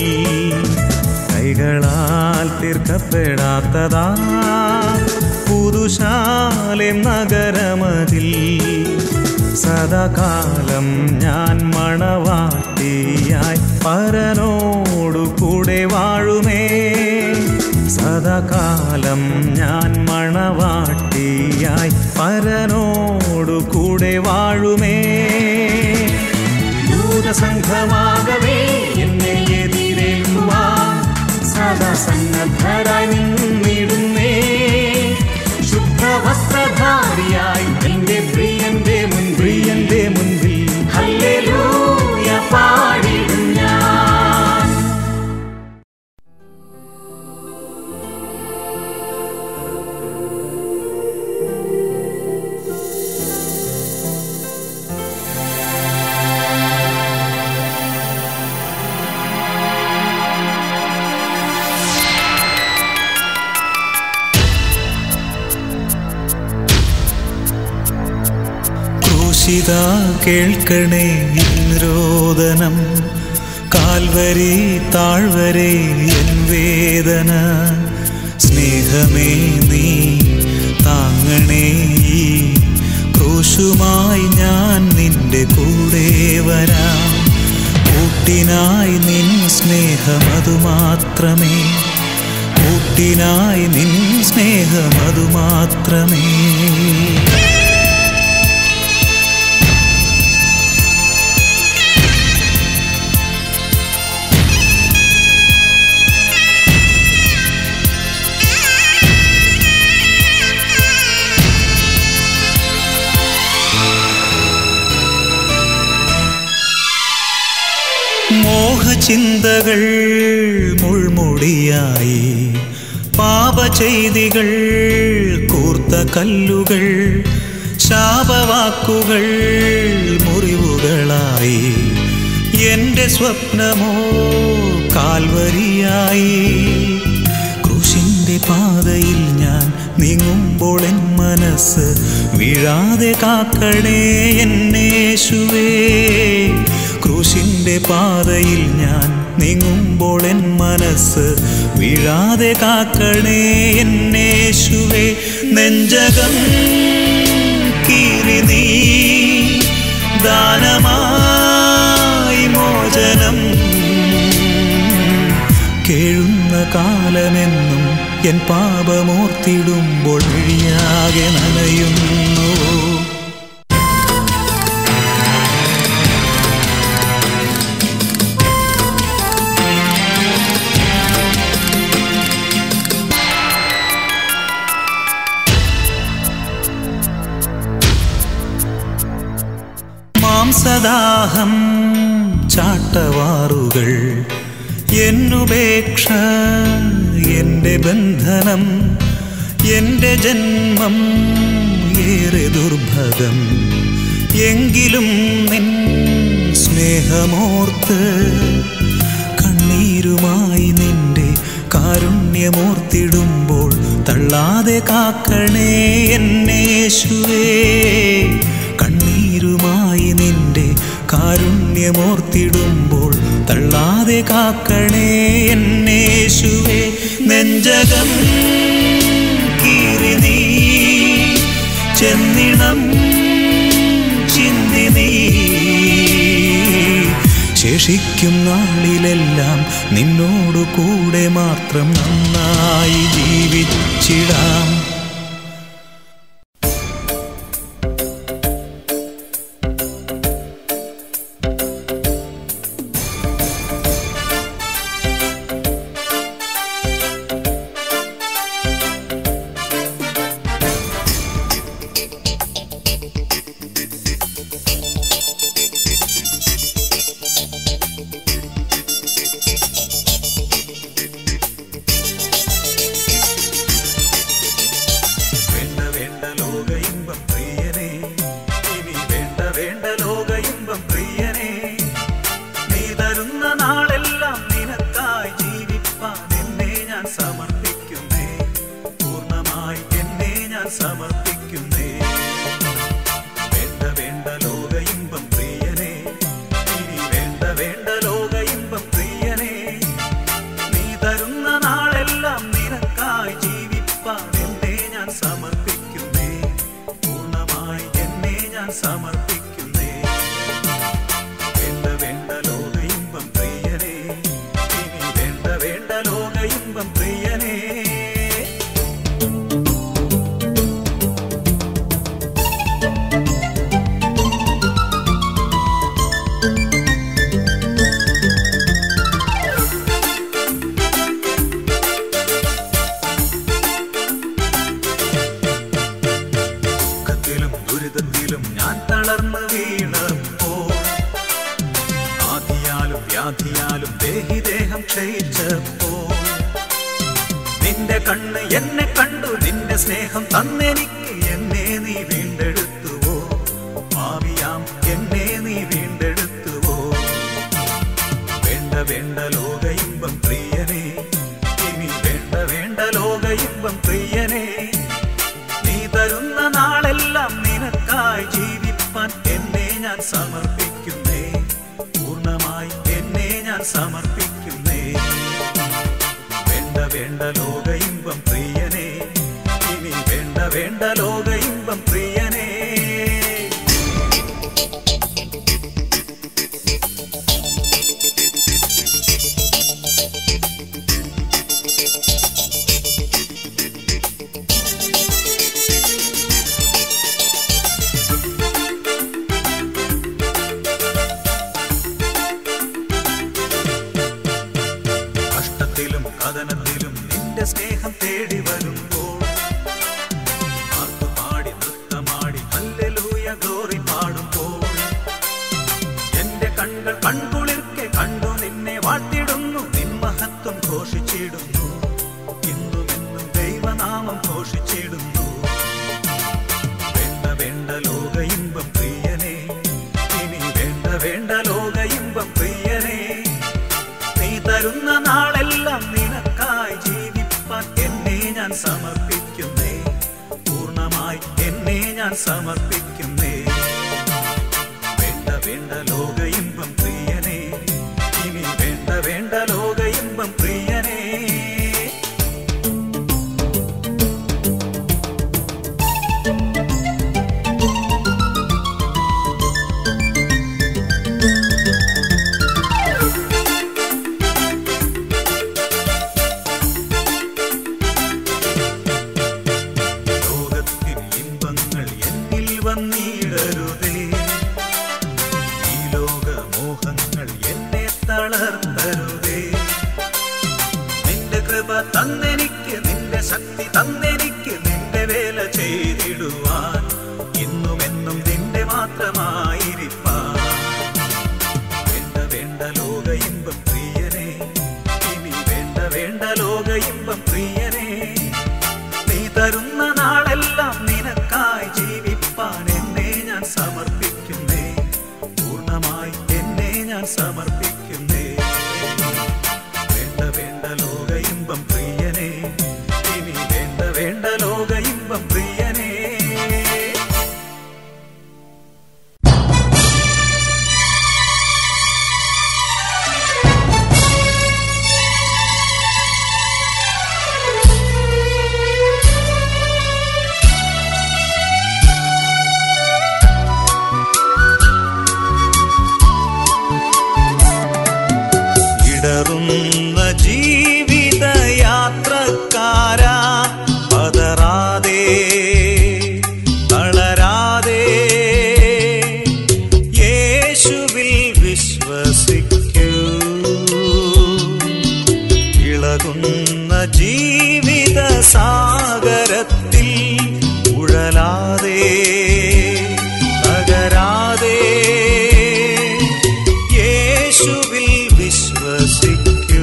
കൈകളാൽ തീർക്കപ്പെടാത്തതാ പുതുശാലേം നഗരമതിൽ സദാകാലം ഞാൻ മണവാട്ടിയായി പരനോടു കൂടെ വാഴുമേ സദാകാലം ഞാൻ മണവാട്ടിയായി പരനോടു കൂടെ വാഴുമേ ദൂതസംഘമാകവേ എന്നെ എതിരേൽക്കുവാൻ സദാ സന്നദ്ധരായി നിന്നിടുന്നേ ശുഭ്രവസ്ത്രധാരിയായി എന്റെ പ്രിയന്റെ മുൻ പ്രിയന്റെ മുൻപിൽ ഹല്ലേലൂയ പാടിടും ഞാൻ ക്രൂശിത കേൾക്കണേ രോദനം കാൽവരി താഴ്വരെ എൻ വേദന സ്നേഹമേ നീ താങ്ങണേ ഈ ക്രൂശുമായി ഞാൻ നിന്റെ കൂടെ വരാം കൂട്ടിനായി നിൻ സ്നേഹമതു മാത്രമേ കൂട്ടിനായി നിൻ സ്നേഹമതു മാത്രമേ മോഹചിന്തകൾ മുൾമുടിയായി പാപചെയ്തികൾ കൂർത്ത കല്ലുകൾ ശാപവാക്കുകൾ മുറിവുകളായി എൻ്റെ സ്വപ്നമോ കാൽവരിയായി ക്രൂശിൻ്റെ പാതയിൽ ഞാൻ നീങ്ങുമ്പോൾ എൻ മനസ്സ് വീഴാതെ കാക്കണേ എന്നേശുവേ ക്രൂശിൻ്റെ പാതയിൽ ഞാൻ നീങ്ങുമ്പോൾ എൻ മനസ്സ് വീഴാതെ കാക്കണേ എന്നേശുവേ നെഞ്ചകം കീറി നീ ദാനമായി മോചനം കേഴുന്ന കാലമെന്നും എൻ പാപമോർത്തിടുമ്പോൾ വിഴിയാകെ നനയുന്നു മാംസദാഹം ചാട്ടവാറുകൾ എന്നുപേക്ഷ എൻ്റെ ബന്ധനം എൻ്റെ ജന്മം ഏറെ ദുർഭഗം എങ്കിലും നിൻ സ്നേഹമോർത്ത് കണ്ണീരുമായി നിന്റെ കാരുണ്യമോർത്തിടുമ്പോൾ തള്ളാതെ കാക്കണേ എന്നേശുവേ കണ്ണീരുമായി നിന്റെ കാരുണ്യമോർത്തിടുമ്പോൾ തള്ളാതെ കാക്കണേ എന്നേശുവേ നെഞ്ചകം കീറി നീ ചെന്നിണം ചിന്തി നീ ശേഷിക്കും നാളിലെല്ലാം നിന്നോടു കൂടെ മാത്രം നന്നായി ജീവിച്ചിടാം വേണ്ട വേണ്ട ലോക ഇമ്പം പ്രിയനേ ഇനി വേണ്ട വേണ്ട ലോക ഇമ്പം പ്രിയനേ നീ തരുന്ന നാളെല്ലാം നിനക്കായി ജീവിപ്പാൻ എന്നെ ഞാൻ സമർപ്പിക്കുന്നേ പൂർണ്ണമായി എന്നെ ഞാൻ സമർപ്പിക്കുന്നേ വേണ്ട വേണ്ട ലോക ഇമ്പം പ്രിയനേ ഇനി വേണ്ട വേണ്ട ലോക ഇമ്പം പ്രിയനേ നീ തരുന്ന നാളെല്ലാം നിനക്കായി ജീവിപ്പാൻ എന്നെ ഞാൻ സമർപ്പിക്കുന്നേ പൂർണ്ണമായി എന്നെ ഞാൻ സമർപ്പിക്കുന്നേ വേണ്ട വേണ്ട ലോക ഇമ്പം പ്രിയനേ ഇനി വേണ്ട വേണ്ട ലോക ഇമ്പം പ്രിയനേ ദുഃഖത്തിലും ദുരിതത്തിലും ഞാൻ തളർന്നു വീണപ്പോൾ ആധിയാലും വ്യാധിയാലും ദേഹിദേഹം ക്ഷയിച്ചപ്പോൾ നിന്റെ കണ്ണ് എന്നെ കണ്ടു നിന്റെ സ്നേഹം തന്നെനിക്ക് എന്നെ നീ വീണ്ടെടുത്തുവോ ഭാവിയാം എന്നെ നീ വീണ്ടെടുത്തുവോ വേണ്ട വേണ്ട ലോക ഇമ്പം പ്രിയനേ ഇനി വേണ്ട വേണ്ട ലോക ഇമ്പം പ്രിയനേ നീ തരുന്ന നാളെല്ലാം നിനക്കായി ജീവിപ്പാൻ എന്നെ ലോക ഇമ്പം പ്രിയനെ ഇനി വേണ്ട വേണ്ട ലോക ഇമ്പം പ്രിയനെ കഷ്ടത്തിലും കഥനത്തിലും നിന്റെ സ്നേഹം തേടി വരുമ്പോൾ പാടി നൃത്തമാടി ഹല്ലേലൂയ ഗ്ലോറി പാടുമ്പോൾ എന്റെ കണ്ണുകൾ കൺകുളിർക്കെ കണ്ടു നിന്നെ വാട്ടിടുന്നു നിൻ മഹത്വം ഘോഷിച്ചിടുന്നു ഇന്നും എന്നും ദൈവനാമം ഘോഷിച്ചിടുന്നു വേണ്ട വേണ്ട ലോക ഇമ്പം പ്രിയനെ ഇനി വേണ്ട വേണ്ട ലോക ഇമ്പം പ്രിയനെ നീ തരുന്ന നാളെല്ലാം നിനക്കായി ജീവിപ്പാൻ എന്നെ ഞാൻ സമർപ്പിക്കുന്നേ പൂർണ്ണമായി എന്നെ ഞാൻ സമർപ്പിക്കുന്നേ വേണ്ട വേണ്ട ലോക ഇമ്പം പ്രിയനെ ഇനി വേണ്ട വേണ്ട ലോക ഇമ്പം പ്രിയനെ ലോകത്തിൻ ഇമ്പങ്ങൾ എന്നിൽ വന്നിടരുതേ ഈ ലോക മോഹങ്ങൾ എന്നെ തളർത്തരുതേ നിന്റെ കൃപ തന്നെനിക്ക് നിന്റെ ശക്തി തന്നെനിക്ക് നിന്റെ വേല ചെയ്തിടുവാൻ ഇന്നും എന്നും നിന്റെ മാത്രമായിരിപ്പാൻ വേണ്ട വേണ്ട ലോക ഇമ്പം പ്രിയനെ ഇനി വേണ്ട വേണ്ട ലോക ഇമ്പം പ്രിയനെ നീ തരുന്ന നാളെല്ലാം നിനക്കായി ജീവിപ്പാൻ എന്നെ ഞാൻ സമർപ്പിക്കുന്നേ പൂർണ്ണമായി എന്നെ ഞാൻ സമർപ്പിക്കുന്നേ വേണ്ട വേണ്ട ലോക ഇമ്പം പ്രിയനെ ഇനി വേണ്ട വേണ്ട ലോക ഇമ്പം പ്രിയനെ ഇടറുന്ന ജീവിത യാത്രക്കാരാ പതറാതെ തളരാതെ യേശുവിൽ വിശ്വസിക്കൂ ഇളകുന്ന ജീവിത സാഗരത്തിൽ ഉഴലാതെ തകരാതെ യേശുവിൽ വിശ്വസിക്കൂ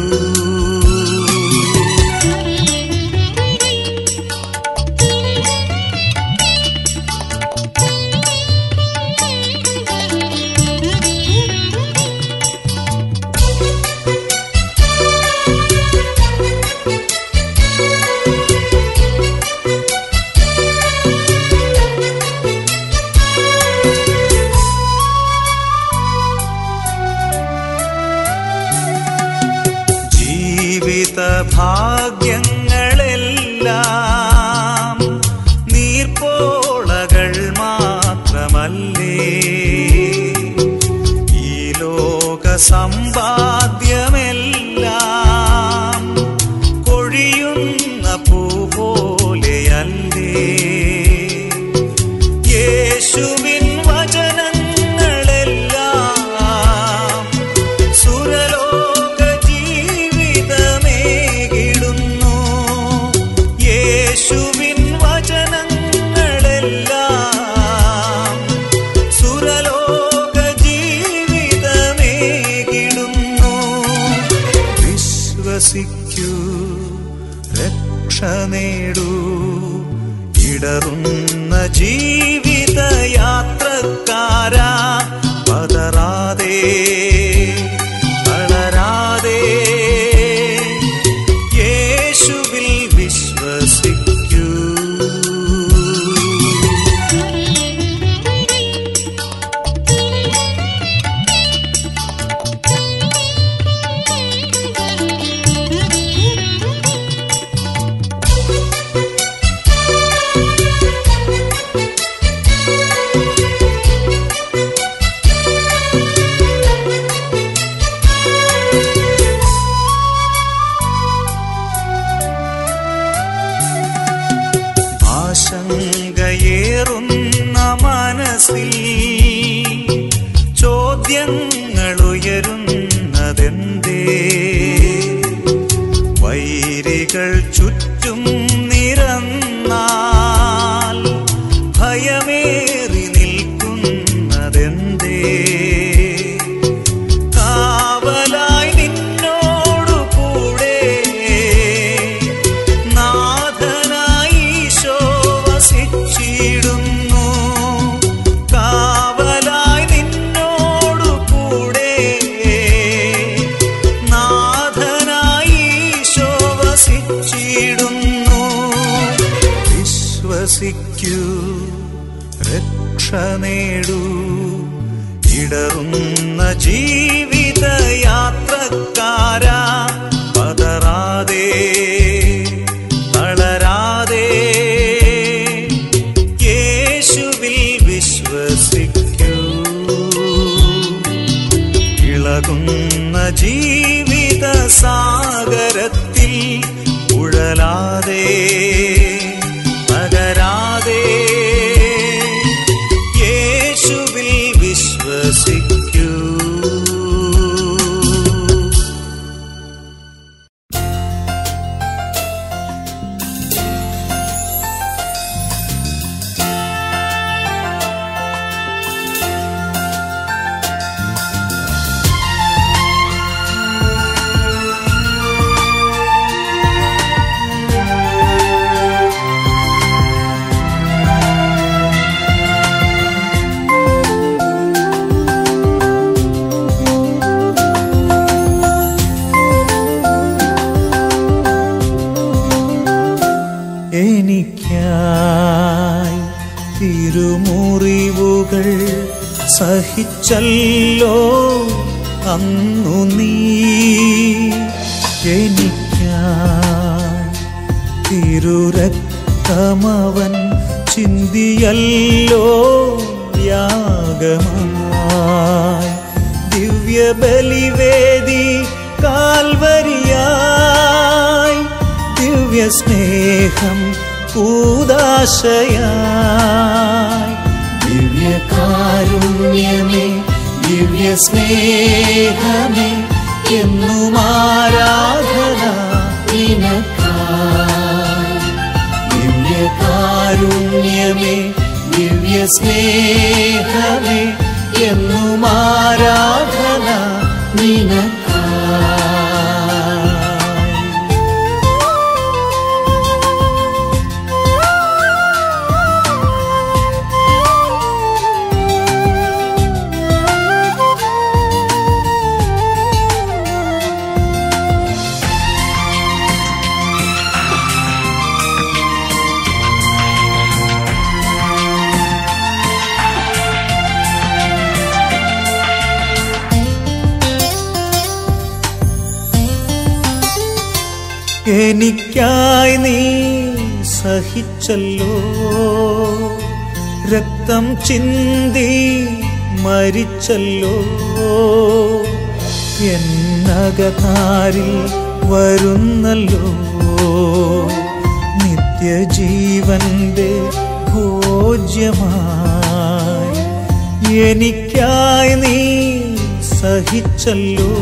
ജീവിത ഭാഗ്യങ്ങളെല്ലാം നീർപ്പോളകൾ മാത്രമല്ലേ ഈ ലോക സമ്പാദ്യമെല്ലാം കൊഴിയുന്ന പൂ പോലെയല്ലേ യേശുവിൻ വചനങ്ങളെല്ലാം സുരലോക ജീവിതമേകിടുന്നു യേശുവിൻ വചനങ്ങളെല്ലാം സുരലോക ജീവിതമേകിടുന്നു വിശ്വസിക്കൂ രക്ഷ നേടൂ ഇടറുന്ന ജീവിത യാത്രക്കാരാ പതറാതെ തളരാതെ യേശുവിൽ വിശ്വസിക്കൂ മനസ്സിൽ ചോദ്യങ്ങൾ ഉയരുന്നതെന്തേ വൈരികൾ ചുറ്റും നിരന്നാൽ ഭയമേറി നിൽക്കുന്നതെന്തേ കാവലായി നിന്നോടു കൂടെ നാഥനായി ഈശോ വസിച്ചിടുന്നു കാവലായി നിന്നോടു കൂടെ നാഥനായി ഈശോ വസിച്ചിടുന്നു വിശ്വസിക്കൂ രക്ഷ നേടൂ ഇടറുന്ന ജീവിത യാത്രക്കാരാ പതറാതെ തളരാതെ യേശുവിൽ വിശ്വസിക്കൂ ഇളകുന്ന ജീവിത സാഗരത്തിൽ ഉഴലാതെ പകരാതെ യേശുവിൽ വിശ്വസിക്കൂ എനിക്കായി തിരുമുറിവുകൾ സഹിച്ചല്ലോ അന്നു നീ എനിക്കായി തിരുരക്തമവൻ ചിന്തിയല്ലോ യാഗമായി ദിവ്യബലിവേദി കാൽവരിയായി ദിവ്യസ്നേഹം കൂതാശയായി ദിവ്യകാരുണ്യമേ ദിവ്യസ്നേഹമേ എന്നും ആരാധന നിനക്കായി ദിവ്യകാരുണ്യമേ ദിവ്യസ്നേഹമേ എന്നും ആരാധന നിനക്കായി എനിക്കായി നീ സഹിച്ചല്ലോ രക്തം ചിന്തി മരിച്ചല്ലോ എന്നകതാരിൽ വരുന്നല്ലോ നിത്യജീവന്റെ ഭോജ്യമായി എനിക്കായി നീ സഹിച്ചല്ലോ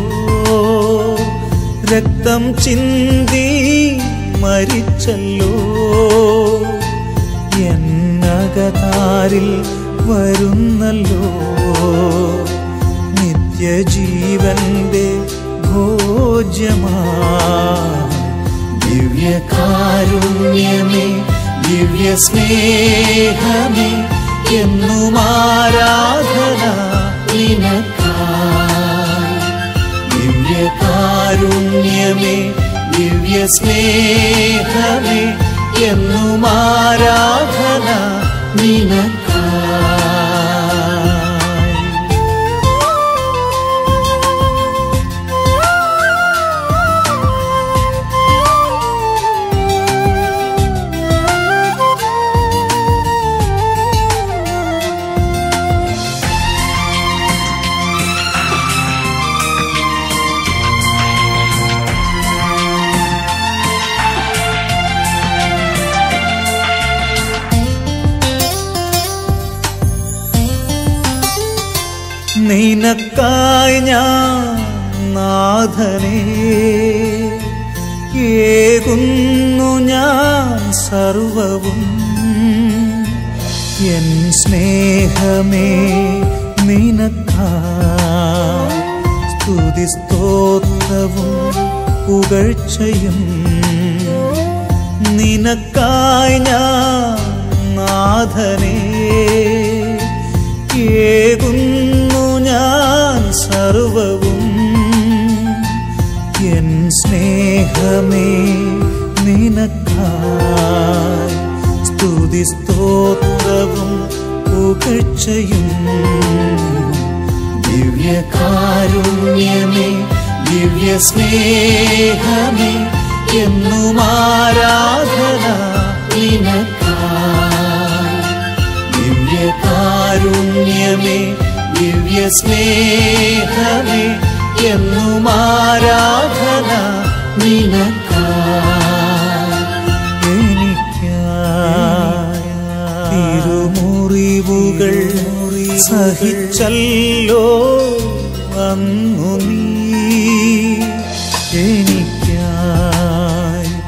രക്തം ചിന്തി മരിച്ചല്ലോ എന്നകതാരിൽ വരുന്നല്ലോ നിത്യജീവന്റെ ഭോജ്യമായി ദിവ്യകാരുണ്യമേ ദിവ്യസ്നേഹമേ എന്നും ആരാധന നിനക്കായി ദിവ്യകാരുണ്യമേ ദിവ്യസ്നേഹമേ എന്നും ആരാധന നിനക്കായി നിനക്കായി ഞാൻ നാഥനെ ഏകുന്നു ഞാൻ സർവവും എൻ സ്നേഹമേ നിനക്കാ സ്തുതി സ്തോത്രവും പുകഴ്ചയും നിനക്കായി ഞാൻ നാഥനെ ഏകുന്നു ഞാൻ സർവവും എൻ സ്നേഹമേ നിനക്കായി സ്തുതി സ്തോത്രവും പുകഴ്ചയും ദിവ്യകാരുണ്യമേ ദിവ്യ സ്നേഹമേ എന്നും ആരാധന നിനക്കായി ദിവ്യകാരുണ്യമേ ദിവ്യ സ്നേഹമേ എന്നും ആരാധന നിനക്കായി എനിക്കായി തിരുമുറിവുകൾ സഹിച്ചല്ലോ അന്നു നീ എനിക്കായി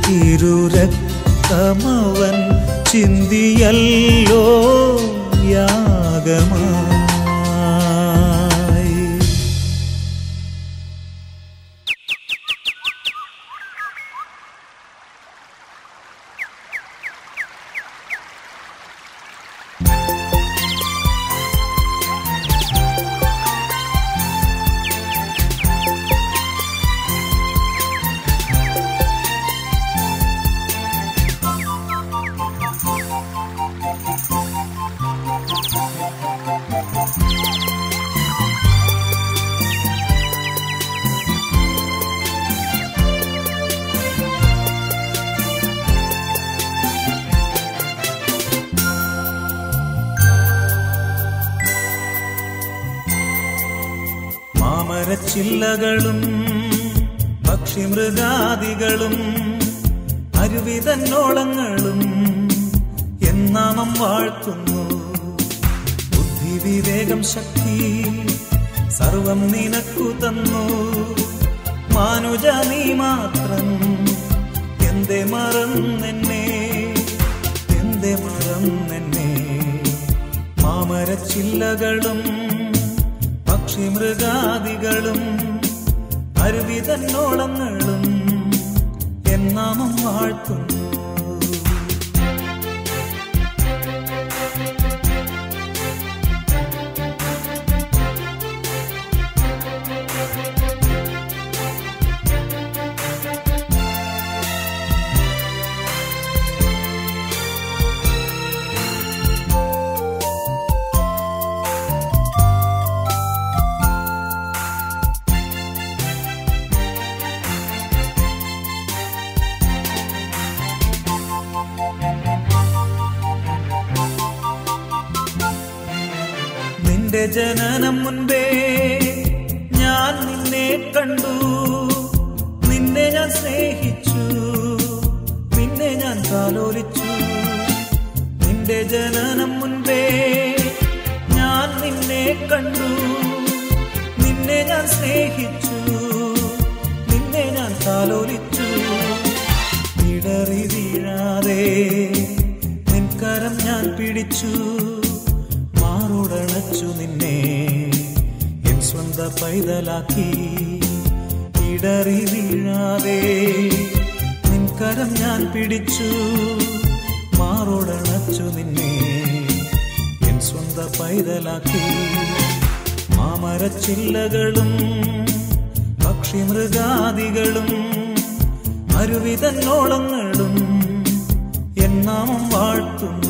തിരുരക്തമവൻ ചിന്തിയല്ലോ യാഗമായി മാമരച്ചില്ലകളും പക്ഷിമൃഗാദികളും അരുവിതന്നോളങ്ങളും എന്നാമം വാഴ്ത്തുന്നു ബുദ്ധി വിവേകം ശക്തി സർവം നിനക്കു തന്നു മാനുജ നീ മാത്രം എന്റെ മറന്നെന്നെ എന്റെ മറന്നെന്നെ മാമരച്ചില്ലകളും പക്ഷിമൃഗാദികളും അരുവിതന്നോളങ്ങളും എന്നാമം വാഴ്ത്തുന്നു നിന്റെ ജനനം മുൻപേ ഞാൻ നിന്നെ കണ്ടു നിന്നെ ഞാൻ സ്നേഹിച്ചു നിന്നെ ഞാൻ താലോലിച്ചു നിന്റെ ജനനം മുൻപേ ഞാൻ നിന്നെ കണ്ടു നിന്നെ ഞാൻ സ്നേഹിച്ചു നിന്നെ ഞാൻ താലോലിച്ചു ഇടറി വീഴാതെ നിൻകരം ഞാൻ പിടിച്ചു മാറുടണച്ചു നിന്നെ എൻ സ്വന്ത പൈതലാക്കി ഇടറി വീഴാതെ നിൻകരം ഞാൻ പിടിച്ചു മാറുടണച്ചു നിന്നെ എൻ സ്വന്ത പൈതലാക്കി മാമരച്ചില്ലകളും പക്ഷിമൃഗാദികളും അരുവിതന്നോളങ്ങളും എന്നാമം വാഴ്ത്തുന്നു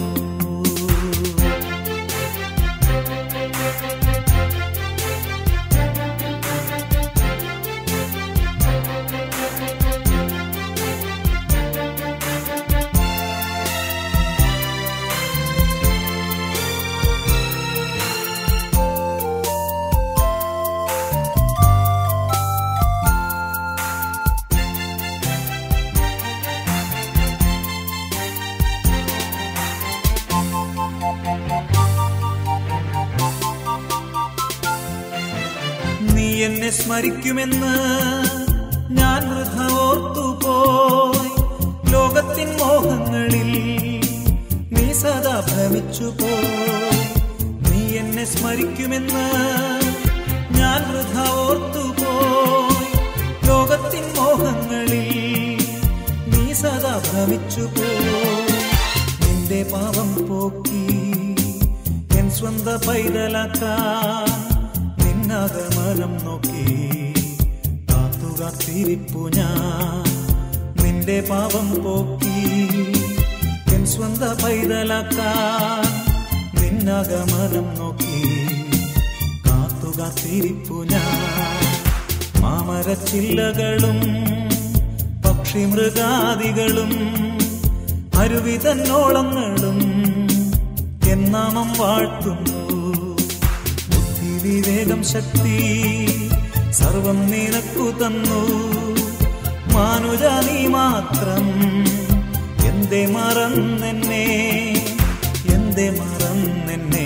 എന്നെ സ്മരിക്കുമെന്ന് ഞാൻ വൃഥ ഓർത്തുപോയി ലോകത്തിൻ മോഹങ്ങളിൽ നീ സദാ ഭ്രമിച്ചു പോയി നീ എന്നെ സ്മരിക്കുമെന്ന് ഞാൻ വൃഥ ഓർത്തുപോയി ലോകത്തിൻ മോഹങ്ങളിൽ നീ സദാ ഭ്രമിച്ചു പോയി നിന്റെ പാപം പോക്കി എൻ സ്വന്ത പൈതലാക്കാൻ നിന്നകമനം നോക്കി കാത്തുകാത്തിരിപ്പു ഞാൻ നിന്റെ പാപം പോക്കി എൻ സ്വന്ത പൈതലാക്കാൻ നിന്നകമനം നോക്കി കാത്തുകാത്തിരിപ്പു ഞാൻ മാമരച്ചില്ലകളും പക്ഷിമൃഗാദികളും അരുവിതന്നോളങ്ങളും എന്നാമം വാഴ്ത്തുന്നു ബുദ്ധി വിവേകം ശക്തി സർവം നിനക്കു തന്നു മാനുജ നീ മാത്രം എന്തേ മറന്നെന്നെ എന്തേ മറന്നെന്നെ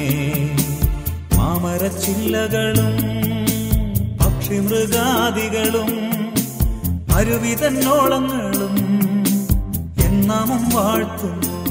മാമരച്ചില്ലകളും പക്ഷിമൃഗാദികളും അരുവിതന്നോളങ്ങളും എന്നാമം വാഴ്ത്തുന്നു